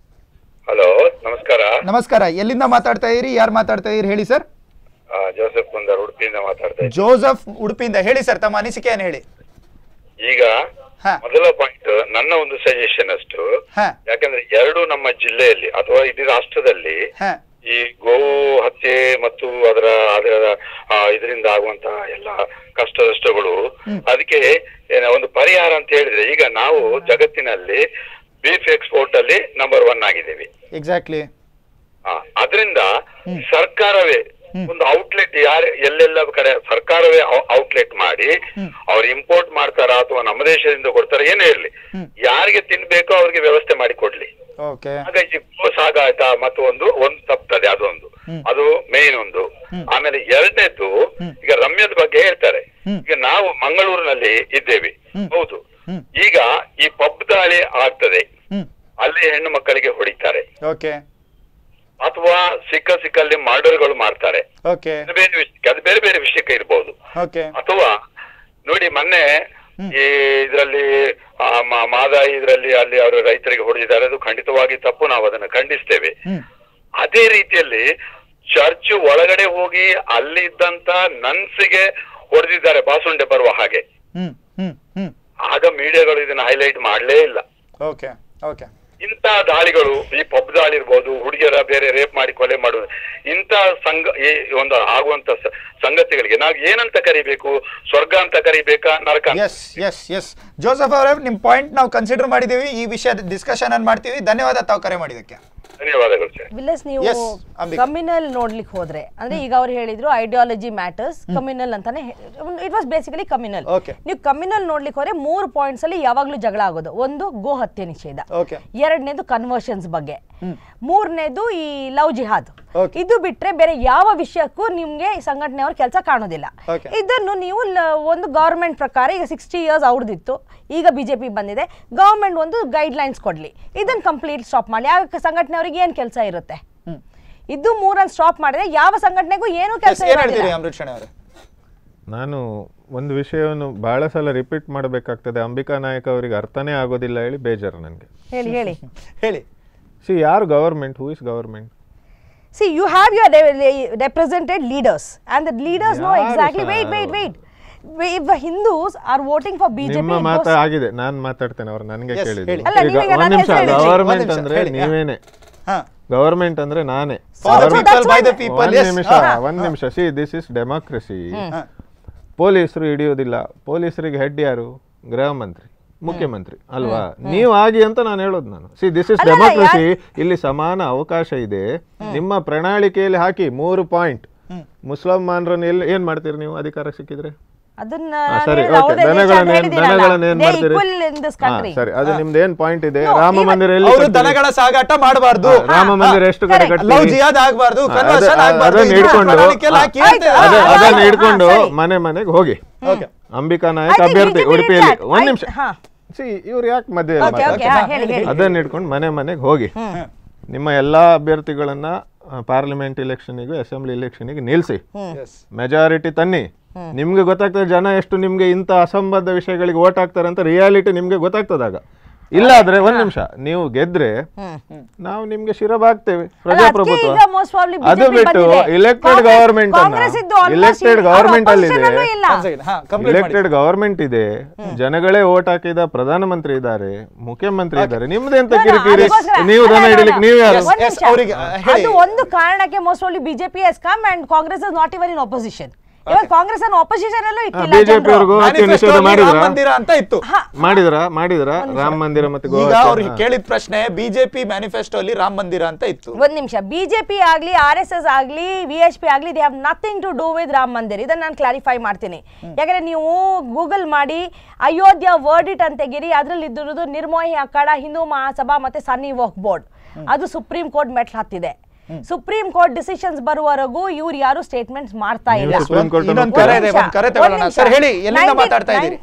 ಹಲೋ ನಮಸ್ಕಾರ ನಮಸ್ಕಾರ ಎಲ್ಲಿಂದ ಮಾತಾಡ್ತಾ ಇದೀರಿ ಯಾರು ಮಾತಾಡ್ತಾ ಇದೀರಿ ಹೇಳಿ ಸರ್ ಆ, ಜೋಸೆಫ್ ಕುಂದರ್ ಉಡುಪಿಯಿಂದ ಮಾತಾಡ್ತಾ ಇದ್ದೀನಿ. ಜೋಸಫ್ ಉಡುಪಿಯಿಂದ ಹೇಳಿ ಸರ್ ತಮ್ಮ ಅನಿಸಿಕೆಯನ್ನು ಹೇಳಿ ಈಗ ಹಾ. ಮೊದಲ ಪಾಯಿಂಟ್ ನನ್ನ ಒಂದು ಸಜೆಷನ್ ಅಷ್ಟು ಹಾ. ಯಾಕಂದ್ರೆ ಎರಡು ನಮ್ಮ ಜಿಲ್ಲೆಯಲ್ಲಿ ಅಥವಾ ಇಡೀ ರಾಷ್ಟ್ರದಲ್ಲಿ ಹಾ ಈ ಗೋವು ಹತ್ಯೆ ಮತ್ತು ಅದರ ಅದರ ಆ, ಇದರಿಂದ ಆಗುವಂತಹ ಎಲ್ಲ ಕಷ್ಟ ನಷ್ಟಗಳು ಅದಕ್ಕೆ ಏನ ಒಂದು ಪರಿಹಾರ ಅಂತ ಹೇಳಿದ್ರೆ ಈಗ ನಾವು ಜಗತ್ತಿನಲ್ಲಿ ಬೀಫ್ ಎಕ್ಸ್ಪೋರ್ಟ್ ಅಲ್ಲಿ ನಂಬರ್ ಒನ್ ಆಗಿದ್ದೇವೆ ಎಕ್ಸಾಕ್ಟ್ಲಿ ಆ, ಅದರಿಂದ ಸರ್ಕಾರವೇ ಒಂದು ಔಟ್ಲೆಟ್ ಯಾರ ಎಲ್ಲೆಲ್ಲ ಕಡೆ ಸರ್ಕಾರವೇ ಔಟ್ಲೆಟ್ ಮಾಡಿ ಅವ್ರು ಇಂಪೋರ್ಟ್ ಮಾಡ್ತಾರ ಅಥವಾ ನಮ್ಮ ದೇಶದಿಂದ ಕೊಡ್ತಾರ ಏನೇ ಇರ್ಲಿ ಯಾರಿಗೆ ತಿನ್ಬೇಕೋ ಅವ್ರಿಗೆ ವ್ಯವಸ್ಥೆ ಮಾಡಿ ಕೊಡ್ಲಿ ಓಕೆ ಆಗ ಈ ಗೋ ಸಾಗಾಟ ಮತ್ತು ಒಂದು ಒಂದು ತಪ್ತದೆ ಅದೊಂದು ಅದು ಮೇನ್ ಒಂದು ಆಮೇಲೆ ಎರಡನೇದು ಈಗ ರಮ್ಯದ ಬಗ್ಗೆ ಹೇಳ್ತಾರೆ ಈಗ ನಾವು ಮಂಗಳೂರಿನಲ್ಲಿ ಇದ್ದೇವೆ ಹೌದು ಈಗ ಈ ಪಬ್ ದಾಳಿ ಆಗ್ತದೆ ಹ್ಮ್ ಅಲ್ಲಿ ಹೆಣ್ಣು ಮಕ್ಕಳಿಗೆ ಹೊಡಿತಾರೆ ಓಕೆ ಅಥವಾ ಸಿಕ್ಕ ಸಿಕ್ಕಲ್ಲಿ ಮರ್ಡರ್ಗಳು ಮಾಡ್ತಾರೆ ಓಕೆ ಅದು ಬೇರೆ ವಿಷಯಕ್ಕೆ ಅದು ಬೇರೆ ಬೇರೆ ವಿಷಯಕ್ಕೆ ಇರ್ಬೋದು ಓಕೆ ಅಥವಾ ನೋಡಿ ಮೊನ್ನೆ ಈ ಇದರಲ್ಲಿ ಮಾದಾಯಿ ಇದರಲ್ಲಿ ಅಲ್ಲಿ ಅವರು ರೈತರಿಗೆ ಹೊಡೆದಿದ್ದಾರೆ ಅದು ಖಂಡಿತವಾಗಿ ತಪ್ಪು ನಾವು ಅದನ್ನು ಖಂಡಿಸ್ತೇವೆ ಹ್ಮ್ ಅದೇ ರೀತಿಯಲ್ಲಿ ಚರ್ಚ್ ಒಳಗಡೆ ಹೋಗಿ ಅಲ್ಲಿದ್ದಂತ ನನ್ಸಿಗೆ ಹೊಡೆದಿದ್ದಾರೆ ಬಾಸುಂಡೆ ಬರುವ ಹಾಗೆ ಹ್ಮ್ ಹ್ಮ್ ಹ್ಮ್ ಆಗ ಮೀಡಿಯಾಗಳು ಇದನ್ನ ಹೈಲೈಟ್ ಮಾಡಲೇ ಇಲ್ಲ ಓಕೆ ಓಕೆ ಇಂಥ ದಾಳಿಗಳು ಈ ಪಬ್ ದಾಳಿ ಇರ್ಬೋದು ಹುಡುಗಿಯರ ಬೇರೆ ರೇಪ್ ಮಾಡಿ ಕೊಲೆ ಮಾಡುವುದು ಇಂಥ ಸಂಘ ಈ ಒಂದು ಆಗುವಂತ ಸ- ಸಂಗತಿಗಳಿಗೆ ನಾವು ಏನಂತ ಕರಿಬೇಕು ಸ್ವರ್ಗ ಅಂತ ಕರಿಬೇಕಾ ನರಕ ಅಂತ ಎಸ್ ಎಸ್ ಎಸ್ ಜೋಸಫ್ ಅವರೇ ನಿಮ್ಮ ಪಾಯಿಂಟ್ ನಾವು ಕನ್ಸಿಡರ್ ಮಾಡಿದ್ದೀವಿ ಈ ವಿಷಯ ಡಿಸ್ಕಷನ್ ಅನ್ನು ಮಾಡ್ತೀವಿ ಧನ್ಯವಾದ ತಾವು ಕರೆ ಮಾಡಿದ್ದಕ್ಕೆ ಧನ್ಯವಾದಗಳು ಸರ್ ವಿಲ್ಲಸ್ ನೀವು Yes, ಅಂಬಿಕಾ. ಕಮ್ಯುನಲ್ ನೋಡ್ಲಿಕ್ಕೆ ಹೋದ್ರೆ ಅಂದ್ರೆ ಈಗ ಅವ್ರು ಹೇಳಿದ್ರು ಐಡಿಯಾಲಜಿ ಮ್ಯಾಟರ್ಸ್ ಕಮ್ಯುನಲ್ ಅಂತಾನೆ it was basically communal Okay. ನೀವು ಕಮ್ಯುನಲ್ ನೋಡ್ಲಿಕ್ಕೆ ಹೋದ್ರೆ ಮೂರು ಪಾಯಿಂಟ್ಸ್ ಅಲ್ಲಿ ಯಾವಾಗ್ಲೂ ಜಗಳ ಆಗೋದು ಒಂದು ಗೋ ಹತ್ಯೆ ನಿಷೇಧ ಓಕೆ ಎರಡನೇದು ಕನ್ವರ್ಷನ್ಸ್ ಬಗ್ಗೆ ಮೂರನೇದು ಈ ಲವ್ ಜಿಹಾದ್ Okay. ಇದು ಬಿಟ್ರೆ ಬೇರೆ ಯಾವ ವಿಷಯಕ್ಕೂ ನಿಮ್ಗೆ ಸಂಘಟನೆಯವ್ರ ಕೆಲಸ ಕಾಣೋದಿಲ್ಲ Okay. ಇದನ್ನು ನೀವು ಲ- ಒಂದು ಗವರ್ಮೆಂಟ್ ಪ್ರಕಾರ ಈಗ ಸಿಕ್ಸ್ಟಿ ಇಯರ್ಸ್ ಅವ್ರದ್ದಿತ್ತು ಈಗ ಬಿಜೆಪಿ ಬಂದಿದೆ ಗವರ್ಮೆಂಟ್ ಒಂದು ಗೈಡ್ ಲೈನ್ಸ್ ಕೊಡ್ಲಿ ಇದನ್ನ ಕಂಪ್ಲೀಟ್ ಸ್ಟಾಪ್ ಮಾಡಿ ಯಾವ ಸಂಘಟನೆಯವ್ರಿಗೆ ಏನ್ ಕೆಲಸ ಇರುತ್ತೆ ಇದು ಮೂರನ್ನು ಸ್ಟಾಪ್ ಮಾಡಿದ್ರೆ ಯಾವ ಸಂಘಟನೆಗೂ ಏನು ಕೆಲಸ ಏನ್ ಹೇಳ್ತೀರಿ ಅಮೃತ್ ಶೆಣೆ ಅವರೇ ನಾನು ಒಂದು ವಿಷಯವನ್ನು ಬಹಳ ಸಲ ರಿಪೀಟ್ ಮಾಡಬೇಕಾಗ್ತದೆ ಅಂಬಿಕಾ ನಾಯಕ್ ಅವರಿಗೆ ಅರ್ಥನೇ ಆಗೋದಿಲ್ಲ ಹೇಳಿ ಬೇಜಾರು ನನಗೆ ಹೇಳಿ ಹೇಳಿ ಹೇಳಿ ಸಿ ಯಾರು government who is government See, you have your re- re- represented leaders, and the leaders know ಯಾರು exactly. Wait, sir? wait, wait. Wait, If the Hindus are voting for BJP, ನಿಮ್ಮ it ಮಾತ goes- ಆಗಿದೆ ನಾನು ಮಾತಾಡ್ತೇನೆ ಅವ್ರು ನನಗೆ Yes, ಕೇಳಿದ್ರು ಹೇಳಿ. ಅಲ್ಲ, ಈಗ ನೀವೀಗ ಒಂದ್ ನನ್ನ ನಿಮಿಷ ಹೆಸರು ಹೇಳಿ. ಗವರ್ಮೆಂಟ್ ಒಂದ್ ನಿಮಿಷ, ಅಂದ್ರೆ ಹೇಳಿ, ಹಾ. ನೀವೇನೆ ಹಾ ಗವರ್ಮೆಂಟ್ ಅಂದ್ರೆ ನಾನೇ for the So people that's by the why- people ಒಂದ್ ಎಸ್ ನಿಮಿಷ ಒಂದ್ ನಿಮಿಷ ಸಿ ದಿಸ್ ಇಸ್ ಡೆಮಾಕ್ರಸಿ ಪೊಲೀಸರು ಹಿಡಿಯೋದಿಲ್ಲ ಪೊಲೀಸರಿಗೆ ಹೆಡ್ ಯಾರು ಗೃಹ ಮಂತ್ರಿ ಮುಖ್ಯಮಂತ್ರಿ ಅಲ್ವಾ ನೀವು ಆಗಿ ಅಂತ ನಾನು ಹೇಳೋದು ನಾನು ಸಿ ದಿಸ್ ಇಸ್ ಅಲ್ಲ, ಅಲ್ಲ, ಡೆಮಾಕ್ರಸಿ ಇಲ್ಲಿ ಸಮಾನ ಅವಕಾಶ ಇದೆ ನಿಮ್ಮ ಪ್ರಣಾಳಿಕೆಯಲ್ಲಿ ಹಾಕಿ ಮೂರು ಪಾಯಿಂಟ್ ಮುಸಲ್ಮಾನರನ್ನು ಎಲ್ಲಿ ಏನ್ ಮಾಡ್ತೀರಿ ನೀವು ಅಧಿಕಾರ ಸಿಕ್ಕಿದ್ರೆ ಅದನ್ನ ಹಾ, ಸರಿ ಹೇಳಿದ ಓಕೆ ಅವ್ರದ್ದೇ ದೇಶ ಅಂತ ದನಗಳನ್ನ ಏನ್ ಹೇಳಿದ್ದೀರಲ್ಲ. ದನಗಳನ್ನ ಏನ್ They ಮಾಡ್ತೀರಿ equal in this ಹಾ, country. ಸರಿ ಅದು ನಿಮ್ದು ಏನ್ ಪಾಯಿಂಟ್ ಇದೆ No, ರಾಮ even- ಮಂದಿರ ಎಲ್ಲಿ ಅವರು ಕಟ್ತೀರಿ? ದನಗಳ ಸಾಗಾಟ ಮಾಡಬಾರ್ದು ಹಾ, ರಾಮ ಮಂದಿರ ಎಷ್ಟು ಕಡೆ Correct. ಲವ್ ಕಟ್ತೀರಿ ಜಿಯಾದ್ ಆಗ್ಬಾರ್ದು ಹಾ, ಕನ್ವರ್ಷನ್ ಅದ- ಆಗ್ಬಾರ್ದು ಅದನ್ನ ಇದನ್ನ ಹಿಡ್ಕೊಂಡು ಪ್ರಣಾಳಿಕೆಯಲ್ಲಿ ಹಾಕಿ ಅಂತ ಆಯ್ತು, ಅದ- ಹಾ, ಅದನ್ನ ಹಾ, ಹಿಡ್ಕೊಂಡು ಸರಿ. ಮನೆ ಮನೆಗೆ ಹೋಗಿ okay Ambika I Nayak think ಅಭ್ಯರ್ಥಿ BJP ಉಡುಪಿಯಲ್ಲಿ did that. ಒಂದ್ I- ನಿಮಿಷ ಹಾ. ಸಿ ಇವ್ರು ಯಾಕೆ ಮಧ್ಯೆ Okay, okay, ಹಾ, ಹೇಳಿ, ಹೇಳಿ. ಅದನ್ನ ಹಿಡ್ಕೊಂಡು ಮನೆ ಮನೆಗೆ ಹೋಗಿ ನಿಮ್ಮ ಎಲ್ಲಾ ಅಭ್ಯರ್ಥಿಗಳನ್ನ ಪಾರ್ಲಿಮೆಂಟ್ ಇಲೆಕ್ಷನ್ನಿಗೂ ಅಸೆಂಬ್ಲಿ ಇಲೆಕ್ಷನ್ನಿಗೆ ನಿಲ್ಸಿ ಎಸ್ ಮೆಜಾರಿಟಿ ತನ್ನಿ ನಿಮ್ಗೆ ಗೊತ್ತಾಗ್ತದೆ ಜನ ಎಷ್ಟು ನಿಮ್ಗೆ ಇಂಥ ಅಸಂಬದ್ಧ ವಿಷಯಗಳಿಗೆ ಓಟ್ ಹಾಕ್ತಾರೆ ಅಂತ ರಿಯಾಲಿಟಿ ನಿಮ್ಗೆ ಗೊತ್ತಾಗ್ತದಾಗ ಇಲ್ಲ ಆದ್ರೆ ಒಂದ್ ನಿಮಿಷ ನೀವು ಗೆದ್ರೆ ನಾವು ನಿಮ್ಗೆ ಶಿರಬಾಗ್ತೇವೆ ಪ್ರಜಾಪ್ರಭುತ್ವ ಈಗ most probably ಅದು BJP ಬಿಟ್ಟು ಬಂದಿದೆ. ಇಲೆಕ್ಟೆಡ್ ಕಾಂಗ್ರೆಸ್- ಗವರ್ಮೆಂಟ್ ಕಾಂಗ್ರೆಸ್ ಇದ್ದು almost ಇಲೆಕ್ಟೆಡ್ ಅವ್ರ ಗವರ್ಮೆಂಟ್ ಅಲ್ಲಿ opposition ಅಲ್ಲೂ ಇಲ್ಲ. ಹಾ ಕಂಪ್ಲೀಟ್ ಮಾಡಿ ಇಲೆಕ್ಟೆಡ್ ಗವರ್ಮೆಂಟ್ ಇದೆ ಜನಗಳೇ ಓಟ್ ಹಾಕಿದ ಪ್ರಧಾನಮಂತ್ರಿ ಇದ್ದಾರೆ ಮುಖ್ಯಮಂತ್ರಿ ಇದ್ದಾರೆ ನಿಮ್ದೆಂತ No, no, ಕಿರಿಕಿರಿ ಅದಕ್ಕೋಸ್ಕರ- ನೀವು ದನ ಅಲ್ಲ, no, ಹಿಡಿಲಿಕ್ಕೆ no. ನೀವು ಯಾರು ಒಂದ್ Yes, ನಿಮಿಷ. ಅವ್ರಿಗೆ, ಆ, ಹೇಳಿ. ಅದು ಒಂದು ಕಾರಣಕ್ಕೆ most only BJP yes come and Congress is not even in opposition ಇವಾಗ ಕಾಂಗ್ರೆಸ್ ಅನ್ನು ಆಪೋಸಿಷನ್ ಅಲ್ಲೂ ಇಟ್ಟಿಲ್ಲ ಬಿಜೆಪಿ ಜನ್ರು. ಅವ್ರಿಗೂ ಹತ್ಯೆ Manifesto ನಿಷೇಧ ಅಲ್ಲಿ ಮಾಡಿದ್ರ ರಾಮ ಮಂದಿರ ಅಂತ ಇತ್ತು ಮಾಡಿದ್ರ ಮಾಡಿದ್ರ ರಾಮ ಮಂದಿರ ಮತ್ತೆ ಈಗ ಗೋವಾ ಅವ್ರಿಗೆ ಕೇಳಿದ ಪ್ರಶ್ನೆ ಬಿಜೆಪಿ ಮ್ಯಾನಿಫೆಸ್ಟೋ ಅಲ್ಲಿ ರಾಮ ಮಂದಿರ ಅಂತ ಇತ್ತು ಒಂದ್ ನಿಮಿಷ ಬಿಜೆಪಿ ಆಗ್ಲಿ ಆರ್ ಎಸ್ ಎಸ್ ಆಗ್ಲಿ ವಿ ಎಚ್ ಪಿ ಆಗ್ಲಿ they have nothing to do with Ram Mandir ಇದನ್ನ ನಾನು ಕ್ಲಾರಿಫೈ ಮಾಡ್ತೀನಿ ಯಾಕಂದ್ರೆ ನೀವು ಗೂಗಲ್ ಮಾಡಿ ಅಯೋಧ್ಯ ವರ್ಡಿಟ್ ಅಂತ ತೆಗೀರಿ ಅದ್ರಲ್ಲಿ ಇದ್ದಿರೋದು ನಿರ್ಮೋಹಿ ಅಖಾಡ ಹಿಂದೂ ಮಹಾಸಭಾ ಮತ್ತೆ ಸನ್ನಿ ವಕ್ ಬೋರ್ಡ್ ಅದು ಸುಪ್ರೀಂ ಕೋರ್ಟ್ ಮೆಟ್ಲ್ ಹತ್ತಿದೆ ಸುಪ್ರೀಂ ಕೋರ್ಟ್ ಡಿಸಿಷನ್ಸ್ ಬರುವವರೆಗೂ ಇವ್ರು ಯಾರು ಸ್ಟೇಟ್ಮೆಂಟ್ಸ್ ಮಾಡ್ತಾ ನೀವು ಇಲ್ಲ ಸುಪ್ರೀಂ ಕೋರ್ಟ್ ಇನ್ನೊಂದು ನಂಬ್ತೀರಾ? ಕರೆ ಇದೆ ಒಂದ್ ಒಂದು ಕರೆ ನಿಮಿಷ, ತಗೊಳ್ಳೋಣ ಒಂದ್ ನಿಮಿಷ. ಸರ್ ಹೇಳಿ ಎಲ್ಲಿಂದ 19 ಮಾತಾಡ್ತಾ ಇದ್ದೀರಿ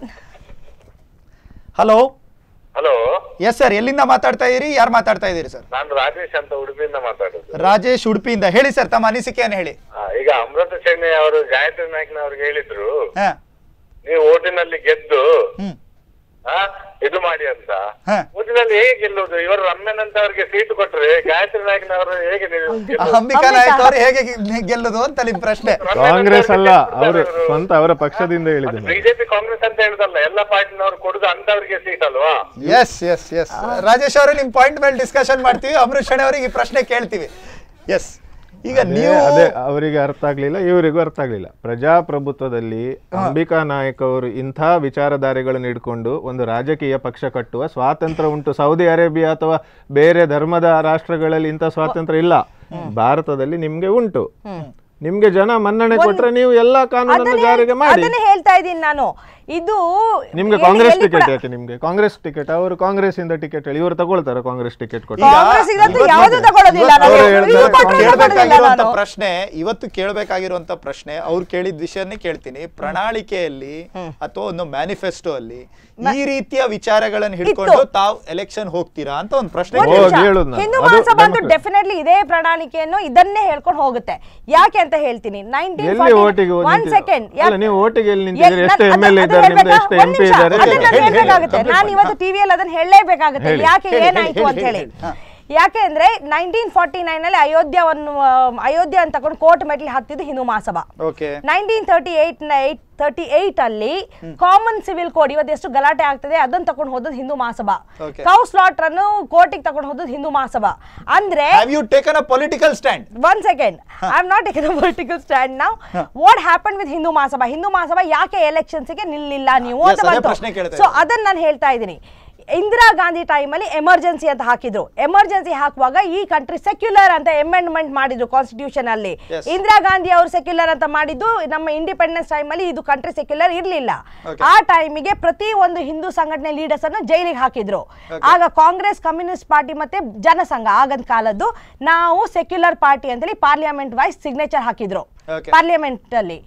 ಹಲೋ ಹಲೋ ಎಸ್ ಸರ್ ಎಲ್ಲಿಂದ ಮಾತಾಡ್ತಾ ಇದ್ದೀರಿ ಯಾರು ಮಾತಾಡ್ತಾ ಇದ್ದೀರಿ ಸರ್ ನಾನು ರಾಜೇಶ್ ಅಂತ ಉಡುಪಿಯಿಂದ ಮಾತಾಡೋದು ರಾಜೇಶ್ ಉಡುಪಿಯಿಂದ ಹೇಳಿ ಸರ್ ತಮ್ಮ ಅನಿಸಿಕೆಯನ್ನು ಹೇಳಿ ಆ, ಈಗ ಅಮೃತ ಚೆನ್ನೈ ಅವರು ಗಾಯತ್ರಿ ನಾಯ್ಕನವ್ರಿಗೆ ಹೇಳಿದ್ರು ಹಾ ನೀವು ಓಟಿನಲ್ಲಿ ಗೆದ್ದು ಹ್ಮ್ ಆ, ಇದು ಮಾಡಿ ಅಂತ ಹಾ. ಓಟಿನಲ್ಲಿ ಹೇಗೆ ಗೆಲ್ಲುವುದು ಇವರು ರಮ್ಯನಂತ ಅವ್ರಿಗೆ ಸೀಟು ಕೊಟ್ರೆ ಗಾಯತ್ರಿ ನಾಯ್ಕನವರು ಹೇಗೆ ನೀವು ಗೆಲ್ಲುವುದು? ಅಂಬಿಕಾ ನಾಯಕ್ ಅವರು ಹೇಗೆ ಗೆ- ಗೆಲ್ಲುದು ಅಂತ ನಿಮ್ ಪ್ರಶ್ನೆ ರಮ್ಯನಂತ ಕಾಂಗ್ರೆಸ್ ಅವ್ರಿಗೆ ಅಲ್ಲ ಸೀಟು ಅವರು ಕೊಡ್ತಾರೆ ಇವ್ರು. ಸ್ವಂತ ಅವರ ಪಕ್ಷದಿಂದ ಹೇಳಿದ್ದೀನಿ ಬಿಜೆಪಿ ಕಾಂಗ್ರೆಸ್ ಅಂತ ಹೇಳುದಲ್ಲ ಎಲ್ಲ ಪಾರ್ಟಿನವರು ಕೊಡುದು ಅಂತವ್ರಿಗೆ ಸೀಟ್ ಅಲ್ವಾ ಎಸ್ ಎಸ್ ಎಸ್ ರಾಜೇಶ್ ಅವರು ನಿಮ್ ಪಾಯಿಂಟ್ ಮೇಲೆ ಡಿಸ್ಕಷನ್ ಮಾಡ್ತೀವಿ ಅಮೃತ್ ಶಣೆ ಅವರಿಗೆ ಈ ಪ್ರಶ್ನೆ ಕೇಳ್ತೀವಿ ಎಸ್ ಈಗ ಅದೇ- ನೀವು ಅದೇ ಅವರಿಗೆ ಅರ್ಥ ಆಗ್ಲಿಲ್ಲ ಇವರಿಗೂ ಅರ್ಥ ಆಗ್ಲಿಲ್ಲ ಪ್ರಜಾಪ್ರಭುತ್ವದಲ್ಲಿ ಅಂಬಿಕಾ ನಾಯಕ್ ಅವರು ಇಂಥ ವಿಚಾರಧಾರೆಗಳನ್ನು ಇಟ್ಕೊಂಡು ಒಂದು ರಾಜಕೀಯ ಪಕ್ಷ ಕಟ್ಟುವ ಸ್ವಾತಂತ್ರ್ಯ ಉಂಟು ಸೌದಿ ಅರೇಬಿಯಾ ಅಥವಾ ಬೇರೆ ಧರ್ಮದ ರಾಷ್ಟ್ರಗಳಲ್ಲಿ ಇಂಥ ಸ್ವಾತಂತ್ರ್ಯ ಇಲ್ಲ ಭಾರತದಲ್ಲಿ ನಿಮ್ಗೆ ಉಂಟು ನಿಮ್ಗೆ ಜನ ಮನ್ನಣೆ ಕೊಟ್ರೆ ನೀವು ಎಲ್ಲಾ ಕಾನೂನನ್ನು ಅದನ್ನೇ ಜಾರಿಗೆ ಮಾಡಿ ಅದನ್ನೇ ಹೇಳ್ತಾ ಇದ್ದೀನಿ ನಾನು ಇದು ನಿಮ್ಗೆ ಎಲ್ಲಿ- ಕಾಂಗ್ರೆಸ್ ಎಲ್ಲಿ ಟಿಕೆಟ್ ಕೂಡ- ಯಾಕೆ ನಿಮ್ಗೆ ಕಾಂಗ್ರೆಸ್ ಟಿಕೆಟ್ ಅವರು ಕಾಂಗ್ರೆಸ್ ಇಂದ ಟಿಕೆಟ್ ಹೇಳಿ ಇವರು ತಗೊಳ್ತಾರೆ ಕಾಂಗ್ರೆಸ್ ಟಿಕೆಟ್ ಕೊಟ್ಟು ಈಗ ಕಾಂಗ್ರೆಸ್ ಇದಂತೂ ಇವತ್ತು ಯಾವ್ದು ತಗೊಳ್ಳೋದಿಲ್ಲ ಇವತ್ತು ನಾನು. ಅವ್ರು ಹೇಳ್ತಾರೆ ಇವ್ರು ಕೊಟ್ರೆ ಕೇಳ್ಬೇಕಾಗಿರುವಂತ ತಗೊಳ್ಳೋದಿಲ್ಲ ನಾನು. ಪ್ರಶ್ನೆ ಇವತ್ತು ಕೇಳಬೇಕಾಗಿರುವಂತ ಪ್ರಶ್ನೆ ಅವ್ರು ಕೇಳಿದ ವಿಷಯನೇ ಕೇಳ್ತೀನಿ ಪ್ರಣಾಳಿಕೆಯಲ್ಲಿ ಅಥವಾ ಒಂದು ಮ್ಯಾನಿಫೆಸ್ಟೋ ಅಲ್ಲಿ ಈ ರೀತಿಯ ವಿಚಾರಗಳನ್ನು ಹಿಡ್ಕೊಂಡು ತಾವು ಎಲೆಕ್ಷನ್ ಹೋಗ್ತೀರಾ ಅಂತ ಒಂದು ಪ್ರಶ್ನೆ ಒಂದ್ ಹೋಗಿ ಕೇಳಿ. ನಿಮಿಷ. ಹೇಳುದು ನಾನು. ಹಿಂದೂ ಅದು ಮಹಾಸಭಾ ಅಂತೂ democracy. ಡೆಫಿನೆಟ್ಲಿ ಇದೇ ಪ್ರಣಾಳಿಕೆಯನ್ನು ಇದನ್ನೇ ಹೇಳ್ಕೊಂಡು ಹೋಗುತ್ತೆ ಯಾಕೆ ಅಂತ ಹೇಳ್ತೀನಿ ಎಲ್ಲಿ ಓಟಿಗೆ ಒನ್ ನಿಂತಿದ್ದೀರಾ? ಸೆಕೆಂಡ್ ಅಲ್ಲ, ನೀವು ಓಟಿಗೆ ಎಲ್ಲಿ ನಿಂತಿದ್ದೀರಿ? ಎಷ್ಟು MLA ಇದ್ದಾರೆ ನಿಮ್ದು? ಎಷ್ಟು MP ಇದ್ದಾರೆ? ಹೇಳಿ, ಹೇಳಿ, ಹೇಳ್ಬೇಕಾಗುತ್ತೆ ಹೇಳಿ, ನಾನು ಇವತ್ತು ಟಿವಿಯಲ್ಲಿ ಅದನ್ನ ಹೇಳಲೇಬೇಕಾಗುತ್ತೆ ಹೇಳಿ. ಯಾಕೆ ಹೇಳಿ, ಏನಾಯ್ತು ಹೇಳಿ, ಅಂತ ಹೇಳಿ ಹೇಳಿ, ಹಾ. ಯಾಕೆ ಅಂದ್ರೆ ನೈನ್ಟೀನ್ ಫಾರ್ಟಿ ನೈನ್ ಅಲ್ಲಿ ಅಯೋಧ್ಯವನ್ನು ಆ, ಅಯೋಧ್ಯ ಅಂತ ತಗೊಂಡು ಕೋರ್ಟ್ ಮೆಟ್ಲಿ ಹತ್ತಿದ್ದು Hindu Mahasabha okay nineteen thirty eight thirty eight ಅಲ್ಲಿ ಕಾಮನ್ ಸಿವಿಲ್ ಕೋಡ್ ಇವತ್ತು ಎಷ್ಟು ಗಲಾಟೆ ಆಗ್ತದೆ ಅದನ್ನ ತಗೊಂಡು ಹೋದದ್ದು Hindu Mahasabha Okay. Cow slaughter ಅನ್ನು ಕೋರ್ಟಿಗೆ ತಗೊಂಡು ಹೋದದ್ದು ಹಿಂದೂ ಮಹಾಸಭಾ ಅಂದ್ರೆ have you taken a political stand one second I am not taken political stand ನಾವು what happen with Hindu Mahasabha Hindu Mahasabha ಯಾಕೆ ಎಲೆಕ್ಷನ್ಸ್ಗೆ ನಿಲ್ಲಿಲ್ಲ ನೀವು Yes, ಅಂತ ಅದೇ ಬಂತು ಪ್ರಶ್ನೆ ಕೇಳ್ತಾ ಸೊ ಇದ್ದೀನಿ. ಅದನ್ನ ನಾನು ಹೇಳ್ತಾ ಇದ್ದೀನಿ ಇಂದಿರಾ ಗಾಂಧಿ ಟೈಮಲ್ಲಿ ಎಮರ್ಜೆನ್ಸಿ ಅಂತ ಹಾಕಿದ್ರು ಎಮರ್ಜೆನ್ಸಿ ಹಾಕುವಾಗ ಈ ಕಂಟ್ರಿ ಸೆಕ್ಯುಲರ್ ಅಂತ ಅಮೆಂಡ್ಮೆಂಟ್ ಮಾಡಿದ್ರು ಕಾನ್ಸ್ಟಿಟ್ಯೂಷನ್ ಅಲ್ಲಿ Yes. ಇಂದಿರಾ ಗಾಂಧಿ ಅವರು ಸೆಕ್ಯುಲರ್ ಅಂತ ಮಾಡಿದ್ದು ನಮ್ಮ ಇಂಡಿಪೆಂಡೆನ್ಸ್ ಟೈಮಲ್ಲಿ ಇದು ಕಂಟ್ರಿ ಸೆಕ್ಯುಲರ್ ಇರಲಿಲ್ಲ Okay. ಆ ಟೈಮಿಗೆ ಪ್ರತಿ ಒಂದು ಹಿಂದೂ ಸಂಘಟನೆ ಲೀಡರ್ಸ್ ಅನ್ನು ಜೈಲಿಗೆ ಹಾಕಿದ್ರು ಆಗ ಕಾಂಗ್ರೆಸ್ ಕಮ್ಯುನಿಸ್ಟ್ ಪಾರ್ಟಿ ಮತ್ತೆ ಜನಸಂಘ ಆಗದ ಕಾಲದ್ದು ನಾವು ಸೆಕ್ಯುಲರ್ ಪಾರ್ಟಿ ಅಂತೇಳಿ ಪಾರ್ಲಿಮೆಂಟ್ ವೈಸ್ ಸಿಗ್ನೇಚರ್ ಹಾಕಿದ್ರು Okay. ಪಾರ್ಲಿಮೆಂಟ್ ಅಲ್ಲಿ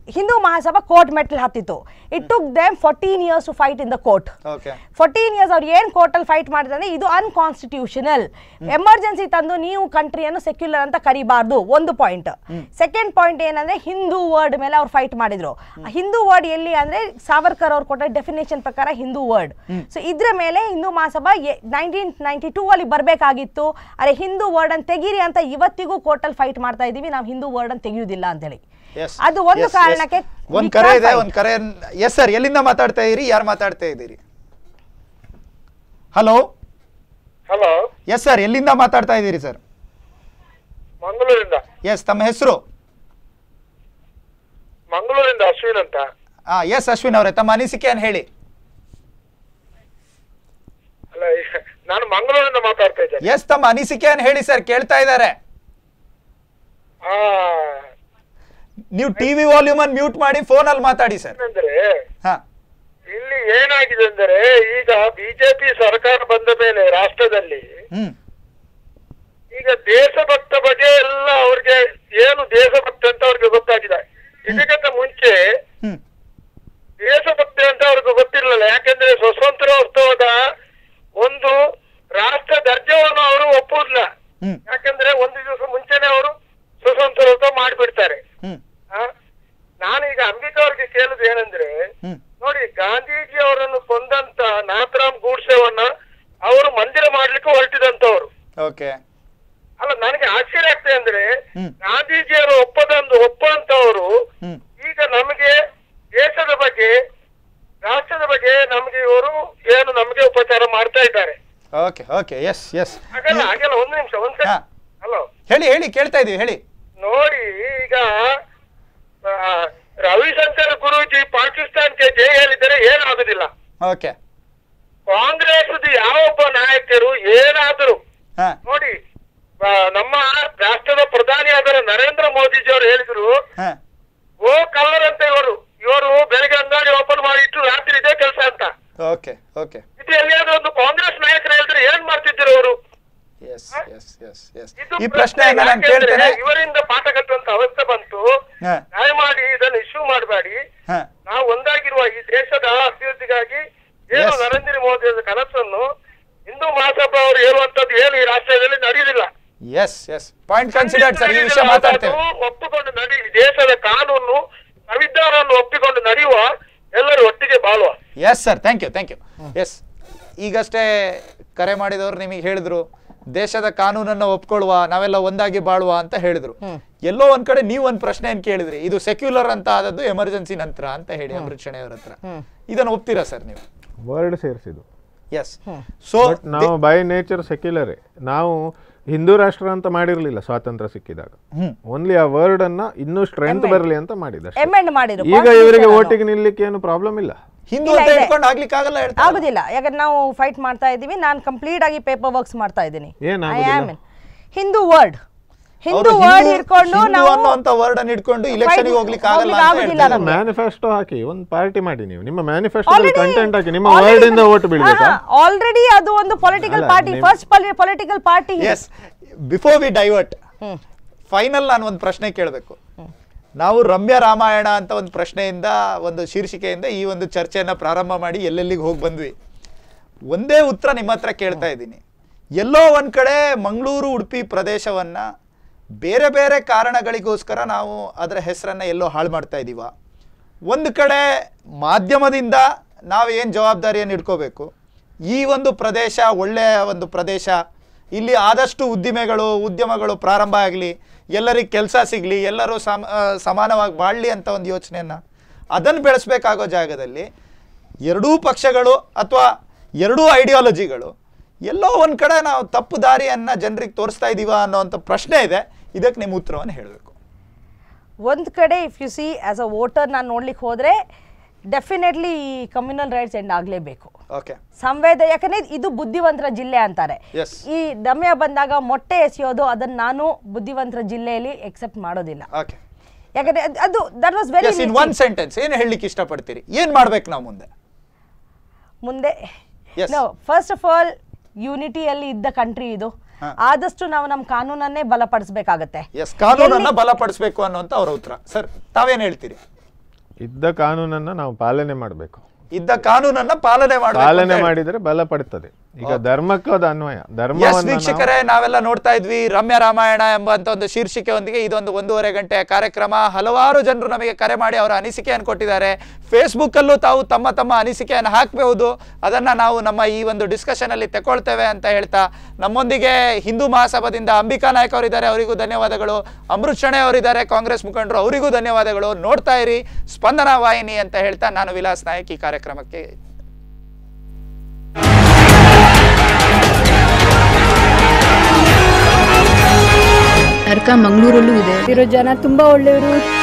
ಹಿಂದೂ ಮಹಾಸಭಾ ಕೋರ್ಟ್ ಮೆಟ್ಲ್ ಹತ್ತಿತ್ತು it took them fourteen years to fight in the court okay fourteen years ಅವ್ರು ಏನು ಕೋರ್ಟಲ್ಲಿ ಫೈಟ್ ಮಾಡಿದ್ರೆ ಇದು ಅನ್ಕಾನ್ಸ್ಟಿಟ್ಯೂಷನಲ್ ಎಮರ್ಜೆನ್ಸಿ ತಂದು ನೀವು ಕಂಟ್ರಿಯನ್ನು ಸೆಕ್ಯುಲರ್ ಅಂತ ಕರಿಬಾರ್ದು ಒಂದು ಪಾಯಿಂಟ್ ಸೆಕೆಂಡ್ ಪಾಯಿಂಟ್ ಏನಂದ್ರೆ ಹಿಂದೂ ವರ್ಡ್ ಮೇಲೆ ಅವ್ರು ಫೈಟ್ ಮಾಡಿದ್ರು ಹಿಂದೂ ವರ್ಡ್ ಎಲ್ಲಿ ಅಂದ್ರೆ ಸಾವರ್ಕರ್ ಅವ್ರು ಕೊಟ್ಟ ಡೆಫಿನೇಷನ್ ಪ್ರಕಾರ ಹಿಂದೂ ವರ್ಡ್ ಸೊ ಇದ್ರ ಮೇಲೆ Hindu Mahasabha nineteen ninety two ಅಲ್ಲಿ ಬರಬೇಕಾಗಿತ್ತು ಅರೆ ಹಿಂದೂ ವರ್ಡ್ ಅನ್ನು ತೆಗೀರಿ ಅಂತ ಇವತ್ತಿಗೂ ಕೋರ್ಟಲ್ಲಿ ಫೈಟ್ ಮಾಡ್ತಾ ಇದೀವಿ ನಾವು ಹಿಂದೂ ವರ್ಡ್ ಅನ್ನು ತೆಗೆಯುವುದಿಲ್ಲ ಅಂತೇಳಿ Yes. ಅದು ಒಂದು Yes, yes. ಕಾರಣಕ್ಕೆ ಒಂದ್ we ಕರೆ can't ಇದೆ fight. ಒಂದ್ ಕರೆ ಎಸ್ ಸರ್ ಎಲ್ಲಿಂದ ಮಾತಾಡ್ತಾ ಇದ್ದೀರಿ ಯಾರು ಮಾತಾಡ್ತಾ ಇದ್ದೀರಿ ಹಲೋ ಹಲೋ ಎಸ್ ಸರ್ ಎಲ್ಲಿಂದ ಮಾತಾಡ್ತಾ ಇದ್ದೀರಿ ಸರ್ ಮಂಗಳೂರಿಂದ ಎಸ್ ತಮ್ಮ ಹೆಸರು ಮಂಗಳೂರಿಂದ ಅಶ್ವಿನ್ ಅಂತ ಹಾ ಎಸ್ ಅಶ್ವಿನ್ ಅವರೇ ತಮ್ಮ ಅನಿಸಿಕೆಯನ್ನು ಹೇಳಿ ಅಲ್ಲ ನಾನು ಮಂಗಳೂರಿಂದ ಮಾತಾಡ್ತಾ ಇದ್ದೇನೆ ಎಸ್ ತಮ್ಮ ಅನಿಸಿಕೆಯನ್ನು ಹೇಳಿ ಸರ್ ಕೇಳ್ತಾ ಇದ್ದಾರೆ ಆ ನೀವು ಟಿವಿ ವಾಲ್ಯೂಮ್ ಅನ್ನು ಮ್ಯೂಟ್ ಮಾಡಿ ಫೋನ್ ಅಲ್ಲಿ ಮಾತಾಡಿ ಸರ್ ಅಂದ್ರೆ ಹಾ ಇಲ್ಲಿ ಏನಾಗಿದೆ ಅಂದರೆ ಈಗ ಬಿಜೆಪಿ ಸರ್ಕಾರ ಬಂದ ಮೇಲೆ ರಾಷ್ಟ್ರದಲ್ಲಿ ಹ್ಮ್ ಈಗ ದೇಶಭಕ್ತ ಬಗ್ಗೆ ಎಲ್ಲ ಅವ್ರಿಗೆ ಏನು ದೇಶಭಕ್ತ ಅಂತ ಅವ್ರಿಗೆ ಗೊತ್ತಾಗಿದೆ ಇದಕ್ಕಿಂತ ಮುಂಚೆ ಹ್ಮ್ ದೇಶಭಕ್ತಿ ಅಂತ ಅವ್ರಿಗೆ ಗೊತ್ತಿರಲಿಲ್ಲ ಯಾಕೆಂದ್ರೆ ಸ್ವತಂತ್ರೋತ್ಸವದ ಒಂದು ರಾಷ್ಟ್ರ ದರ್ಜೆಯನ್ನು ಅವರು ಒಪ್ಪುದಿಲ್ಲ ಹ್ಮ್ ಯಾಕಂದ್ರೆ ಒಂದು ದಿವಸ ಮುಂಚೆನೆ ಅವರು ಸ್ವತಂತ್ರೋತ್ಸವ ಮಾಡಿಬಿಡ್ತಾರೆ ಹ್ಮ್ ಆ? ನಾನೀಗ ಅಂಬಿಕಾ ಅವ್ರಿಗೆ ಕೇಳುದು ಏನಂದ್ರೆ ಹ್ಮ್ ನೋಡಿ ಗಾಂಧೀಜಿ ಅವರನ್ನು ಕೊಂದಂತ ನಾಥರಾಮ್ ಗೂಡ್ಸೆವನ್ನ ಅವರು ಮಂದಿರ ಮಾಡ್ಲಿಕ್ಕೆ ಹೊರಟಿದಂತವ್ರು ಓಕೆ ಅಲ್ಲ ನನಗೆ ಆಶ್ಚರ್ಯ ಆಗ್ತದೆ ಅಂದ್ರೆ ಹ್ಮ್. ಗಾಂಧೀಜಿಯವರು ಒಪ್ಪದಂದು ಒಪ್ಪಂತವರು ಹ್ಮ್ ಈಗ ನಮಗೆ ದೇಶದ ಬಗ್ಗೆ ರಾಷ್ಟ್ರದ ಬಗ್ಗೆ ನಮಗೆ ಇವರು ಏನು ನಮಗೆ ಉಪಚಾರ ಮಾಡ್ತಾ ಇದ್ದಾರೆ ಓಕೆ ಓಕೆ ಎಸ್ ಎಸ್ ಹಾಗಲ್ಲ ಹಾಗೆಲ್ಲ ಒಂದು ನಿಮಿಷ ಒಂದ್ ಹಾ. ಹಲೋ ಹೇಳಿ ಹೇಳಿ ಕೇಳ್ತಾ ಇದೀವಿ ಹೇಳಿ ನೋಡಿ ಈಗ ಆ, ರವಿಶಂಕರ್ ಗುರೂಜಿ ಪಾಕಿಸ್ತಾನಕ್ಕೆ ಜೈ ಹೇಳಿದರೆ ಏನಾಗುದಿಲ್ಲ ಓಕೆ ಕಾಂಗ್ರೆಸ್ ಯಾವೊಬ್ಬ ನಾಯಕರು ಏನಾದರೂ ಹಾ ನೋಡಿ ಆ, ನಮ್ಮ ರಾಷ್ಟ್ರದ ಪ್ರಧಾನಿ ಆದ ನರೇಂದ್ರ ಮೋದಿಜಿ ಅವರು ಹೇಳಿದ್ರು ಹಾ ಓ ಕಲ್ಲರ್ ಅಂತ ಇವರು ಇವರು ಬೆಳಿಗ್ಗೆ ಅಂಗಡಿ ಓಪನ್ ಮಾಡಿ ಇಟ್ಟು ರಾತ್ರಿ ಇದೇ ಕೆಲಸ ಅಂತ ಓಕೆ ಓಕೆ ಇದು ಎಲ್ಲಿಯಾದ್ರೂ ಒಂದು ಕಾಂಗ್ರೆಸ್ ನಾಯಕರು ಹೇಳಿದ್ರೆ ಏನ್ ಮಾಡ್ತಿದ್ರು ಅವರು ಎಸ್ ಎಸ್ ಎಸ್ ಎಸ್ ಇದು ಈ ಪ್ರಶ್ನೆಯನ್ನ ನಾನು ಯಾಕೆಂದ್ರೆ ಕೇಳ್ತೇನೆ ಇವರಿಂದ ಪಾಠ ಕಟ್ಟುವಂತ ಅವಸ್ಥೆ ಬಂತು ಹಾ ದಯಮಾಡಿ ಇದನ್ನು ಇಶ್ಯೂ ಮಾಡಬೇಡಿ ಹಾ ನಾವು ಒಂದಾಗಿರುವ ಈ ದೇಶದ ಅಭಿವೃದ್ಧಿಗಾಗಿ ಏನು Yes. ನರೇಂದ್ರ ಮೋದಿ ಅವರ ಕನಸನ್ನು ಹಿಂದೂ ಮಹಾಸಭಾ ಅವರು ಹೇಳುವಂತದ್ದು ಏನು ಈ ರಾಷ್ಟ್ರದಲ್ಲಿ ನಡೆಯುವುದಿಲ್ಲ yes yes point considered sir ಈ ವಿಷಯ ಮಾತಾಡ್ತೇವೆ ಅದು ಒಪ್ಪಿಕೊಂಡು ನಡಿ ದೇಶದ ಕಾನೂನು ಸಂವಿಧಾನವನ್ನು ಒಪ್ಪಿಕೊಂಡು ನಡೆಯುವ ಎಲ್ಲರೂ ಒಟ್ಟಿಗೆ ಬಾಳುವ yes sir thank you thank you yes ಈಗಷ್ಟೇ ಕರೆ ಮಾಡಿದವರು ನಿಮಗೆ ಹೇಳಿದ್ರು ದೇಶದ ಕಾನೂನನ್ನು ಒಪ್ಕೊಳ್ಳುವ ನಾವೆಲ್ಲ ಒಂದಾಗಿ ಬಾಳುವ ಅಂತ ಹೇಳಿದ್ರು ಎಲ್ಲೋ ಒಂದ್ ಕಡೆ ನೀವು ಒಂದ್ ಪ್ರಶ್ನೆ ಏನ್ ಕೇಳಿದ್ರಿ ಇದು ಸೆಕ್ಯುಲರ್ ಅಂತ ಆದದ್ದು ಎಮರ್ಜೆನ್ಸಿ ನಂತರ ಅಂತ ಹೇಳಿ ಅಮೃತ್ ಶೆಣೈ ಅವ್ರ ಹತ್ರ ಇದನ್ನ ಒಪ್ತೀರಾ ಸರ್ ನೀವು ವರ್ಡ್ ಸೇರಿಸಿದ್ದು ಎಸ್ ಸೊ ಬಟ್ ನಾವು ಬೈ ನೇಚರ್ ಸೆಕ್ಯುಲರೇ ನಾವು ಹಿಂದೂ ರಾಷ್ಟ್ರ ಅಂತ ಮಾಡಿರ್ಲಿಲ್ಲ ಸ್ವಾತಂತ್ರ್ಯ ಸಿಕ್ಕಿದಾಗ ಓನ್ಲಿ ಆ ವರ್ಡ್ ಅನ್ನ ಇನ್ನೂ ಸ್ಟ್ರೆಂತ್ ಬರಲಿ ಅಂತ ಮಾಡಿದ Amend ಮಾಡಿದ್ರು. ಈಗ ಇವರಿಗೆ Constitution ಓಟಿಗೆ ನಿಲ್ಲಿಕ್ಕೆ ಏನು ಪ್ರಾಬ್ಲಮ್ ಇಲ್ಲ ಹಿಂದೂ ಇಲ್ಲ, ಅಂತ ಇದೆ. ಹೇಳ್ಕೊಂಡು ಆಗ್ಲಿಕ್ಕೆ ಆಗಲ್ಲ ಹೇಳ್ತಾರೆ ಆಗುದಿಲ್ಲ ಯಾಕಂದ್ರೆ ನಾವು ಫೈಟ್ ಮಾಡ್ತಾ ಇದ್ದೀವಿ ನಾನು ಕಂಪ್ಲೀಟ್ ಆಗಿ ಪೇಪರ್ ವರ್ಕ್ಸ್ ಮಾಡ್ತಾ ಇದ್ದೀನಿ ಏನ್ I ಆಗುದಿಲ್ಲ? am in. Hindu word Hindu ಅವ್ರು ವರ್ಡ್ ಹಿಂದೂ- ಇಟ್ಕೊಂಡು ಹಿಂದೂ ನಾವು ಅನ್ನೋಂತ ವರ್ಡ್ ಅನ್ನು ಇಟ್ಕೊಂಡು ಇಲೆಕ್ಷನ್ Fight- ಹೋಗ್ಲಿಕ್ಕೆ ಆಗಲ್ಲ ಹೋಗ್ಲಿಕ್ಕೆ ಅಂತ ಆಗುದಿಲ್ಲ ಹೇಳ್ತಾರೆ. ನಮ್ಗೆ. ಮ್ಯಾನಿಫೆಸ್ಟೋ ಹಾಕಿ ಒಂದು ಪಾರ್ಟಿ ಮಾಡಿ ನೀವು ನಿಮ್ಮ ಮ್ಯಾನಿಫೆಸ್ಟೋ ಕಂಟೆಂಟ್ ಹಾಕಿ ನಿಮ್ಮ ವರ್ಡ್ ಇಂದ ಓಟ್ ಬೀಳ್ಬೇಕಾ ಆಲ್ರೆಡಿ ಅದು ಒಂದು ಪೊಲಿಟಿಕಲ್ ಅಲ್ಲ, ಪಾರ್ಟಿ ನಿಮ್- first political party yes before we divert final ನಾನು ಒಂದು ಪ್ರಶ್ನೆ ಕೇಳಬೇಕು ನಾವು ರಮ್ಯ ರಾಮಾಯಣ ಅಂತ ಒಂದು ಪ್ರಶ್ನೆಯಿಂದ ಒಂದು ಶೀರ್ಷಿಕೆಯಿಂದ ಈ ಒಂದು ಚರ್ಚೆಯನ್ನ ಪ್ರಾರಂಭ ಮಾಡಿ ಎಲ್ಲೆಲ್ಲಿಗೆ ಹೋಗಿ ಬಂದ್ವಿ ಒಂದೇ ಉತ್ತರ ನಿಮ್ಮ ಹತ್ರ ಕೇಳ್ತಾ ಇದ್ದೀನಿ ಎಲ್ಲೋ ಒಂದ್ ಕಡೆ ಮಂಗಳೂರು ಉಡುಪಿ ಪ್ರದೇಶವನ್ನ ಬೇರೆ ಬೇರೆ ಕಾರಣಗಳಿಗೋಸ್ಕರ ನಾವು ಅದರ ಹೆಸರನ್ನ ಎಲ್ಲೋ ಹಾಳು ಮಾಡ್ತಾ ಇದ್ದೀವ ಒಂದು ಕಡೆ ಮಾಧ್ಯಮದಿಂದ ನಾವು ಏನು ಜವಾಬ್ದಾರಿಯನ್ನು ಇಟ್ಕೋಬೇಕು ಈ ಒಂದು ಪ್ರದೇಶ ಒಳ್ಳೆಯ ಒಂದು ಪ್ರದೇಶ ಇಲ್ಲಿ ಆದಷ್ಟು ಉದ್ದಿಮೆಗಳು ಉದ್ಯಮಗಳು ಪ್ರಾರಂಭ ಆಗಲಿ ಎಲ್ಲರಿಗೆ ಕೆಲಸ ಸಿಗಲಿ ಎಲ್ಲರೂ ಸಮ ಆ, ಸಮಾನವಾಗಿ ಬಾಳಲಿ ಅಂತ ಒಂದು ಯೋಚನೆಯನ್ನು ಅದನ್ನು ಬೆಳೆಸಬೇಕಾಗೋ ಜಾಗದಲ್ಲಿ ಎರಡೂ ಪಕ್ಷಗಳು ಅಥವಾ ಎರಡೂ ಐಡಿಯಾಲಜಿಗಳು ಎಲ್ಲೋ ಒಂದು ಕಡೆ ನಾವು ತಪ್ಪು ದಾರಿಯನ್ನು ಜನರಿಗೆ ತೋರಿಸ್ತಾ ಇದ್ದೀವ ಅನ್ನೋವಂಥ ಪ್ರಶ್ನೆ ಇದೆ ಇದಕ್ಕೆ ನಿಮ್ಮ ಉತ್ತರವನ್ನು ಹೇಳಬೇಕು ಒಂದ್ ಕಡೆ if you see as a voter ನಾನು ನೋಡ್ಲಿಕ್ಕೆ ಹೋದ್ರೆ ಡೆಫಿನೆಟ್ಲಿ ಈ ಕಮ್ಯುನಲ್ ರೈಟ್ಸ್ ಎಂಡ್ ಆಗಲೇಬೇಕು ಓಕೆ ಸಂವೇದ ಯಾಕಂದ್ರೆ ಇದು ಬುದ್ಧಿವಂತರ ಜಿಲ್ಲೆ ಅಂತಾರೆ Yes. ಈ ದಮ್ಯ ಬಂದಾಗ ಮೊಟ್ಟೆ ಎಸೆಯೋದು ಅದನ್ನ ನಾನು ಬುದ್ಧಿವಂತರ ಜಿಲ್ಲೆಯಲ್ಲಿ ಎಕ್ಸೆಪ್ಟ್ ಮಾಡೋದಿಲ್ಲ ಓಕೆ ಯಾಕಂದ್ರೆ ಅದ್- ಅದು that was very yes in one sentence ಏನು ಹೇಳಲಿಕ್ಕೆ ಇಷ್ಟಪಡ್ತೀರಿ ಏನು ಮಾಡ್ಬೇಕು ನಾವು ಮುಂದೆ ಮುಂದೆ Yes. ಫಸ್ಟ್ ಆಫ್ ಆಲ್ ಯೂನಿಟಿಯಲ್ಲಿ ಇದ್ದ ಕಂಟ್ರಿ ಇದು ಹಾ. ಆದಷ್ಟು ನಾವು ನಮ್ಮ ಕಾನೂನನ್ನೇ ಬಲಪಡಿಸಬೇಕಾಗತ್ತೆ ಎಸ್ ಕಾನೂನನ್ನ ಎಲ್ಲಿ- ಬಲಪಡಿಸಬೇಕು ಅನ್ನೋಂಥ ಅವರ ಉತ್ತರ ಸರ್ ತಾವೇನು ಹೇಳ್ತೀರಿ ಇದ್ದ ಕಾನೂನನ್ನ ನಾವು ಪಾಲನೆ ಮಾಡಬೇಕು ಇದ್ದ ಕಾನೂನನ್ನ ಪಾಲನೆ ಮಾಡಬೇಕು ಪಾಲನೆ ಮಾಡಿದರೆ ಬಲ ಪಡ್ತದೆ ಈಗ ಧರ್ಮಕ್ಕೂ ಅದು ಅನ್ವಯ ಎಸ್ ಧರ್ಮವನ್ನ ನಾವು- ವೀಕ್ಷಕರೇ ನಾವೆಲ್ಲ ನೋಡ್ತಾ ಇದ್ವಿ ರಮ್ಯ ರಾಮಾಯಣ ಎಂಬಂತ ಒಂದು ಶೀರ್ಷಿಕೆಯೊಂದಿಗೆ ಇದೊಂದು ಒಂದೂವರೆ ಗಂಟೆಯ ಕಾರ್ಯಕ್ರಮ ಹಲವಾರು ಜನರು ನಮಗೆ ಕರೆ ಮಾಡಿ ಅವರ ಅನಿಸಿಕೆಯನ್ನು ಕೊಟ್ಟಿದ್ದಾರೆ ಫೇಸ್ಬುಕ್ ಅಲ್ಲೂ ತಾವು ತಮ್ಮ ತಮ್ಮ ಅನಿಸಿಕೆಯನ್ನು ಹಾಕಬಹುದು ಅದನ್ನ ನಾವು ನಮ್ಮ ಈ ಒಂದು ಡಿಸ್ಕಷನ್ ಅಲ್ಲಿ ತಗೊಳ್ತೇವೆ ಅಂತ ಹೇಳ್ತಾ ನಮ್ಮೊಂದಿಗೆ ಹಿಂದೂ ಮಹಾಸಭಾದಿಂದ ಅಂಬಿಕಾ ನಾಯಕ್ ಅವರಿದ್ದಾರೆ ಅವರಿಗೂ ಧನ್ಯವಾದಗಳು ಅಮೃತ್ ಶಣೆ ಅವರಿದ್ದಾರೆ ಕಾಂಗ್ರೆಸ್ ಮುಖಂಡರು ಅವರಿಗೂ ಧನ್ಯವಾದಗಳು ನೋಡ್ತಾ ಇರಿ ಸ್ಪಂದನ ವಾಹಿನಿ ಅಂತ ಹೇಳ್ತಾ ನಾನು ವಿಲಾಸ್ ನಾಯಕ್ ಈ ಕಾರ್ಯಕ್ರಮಕ್ಕೆ ನರ್ಕ ಮಂಗಳೂರಲ್ಲೂ ಇದೆ ಇರೋ ಜನ ತುಂಬಾ ಒಳ್ಳೆಯವರು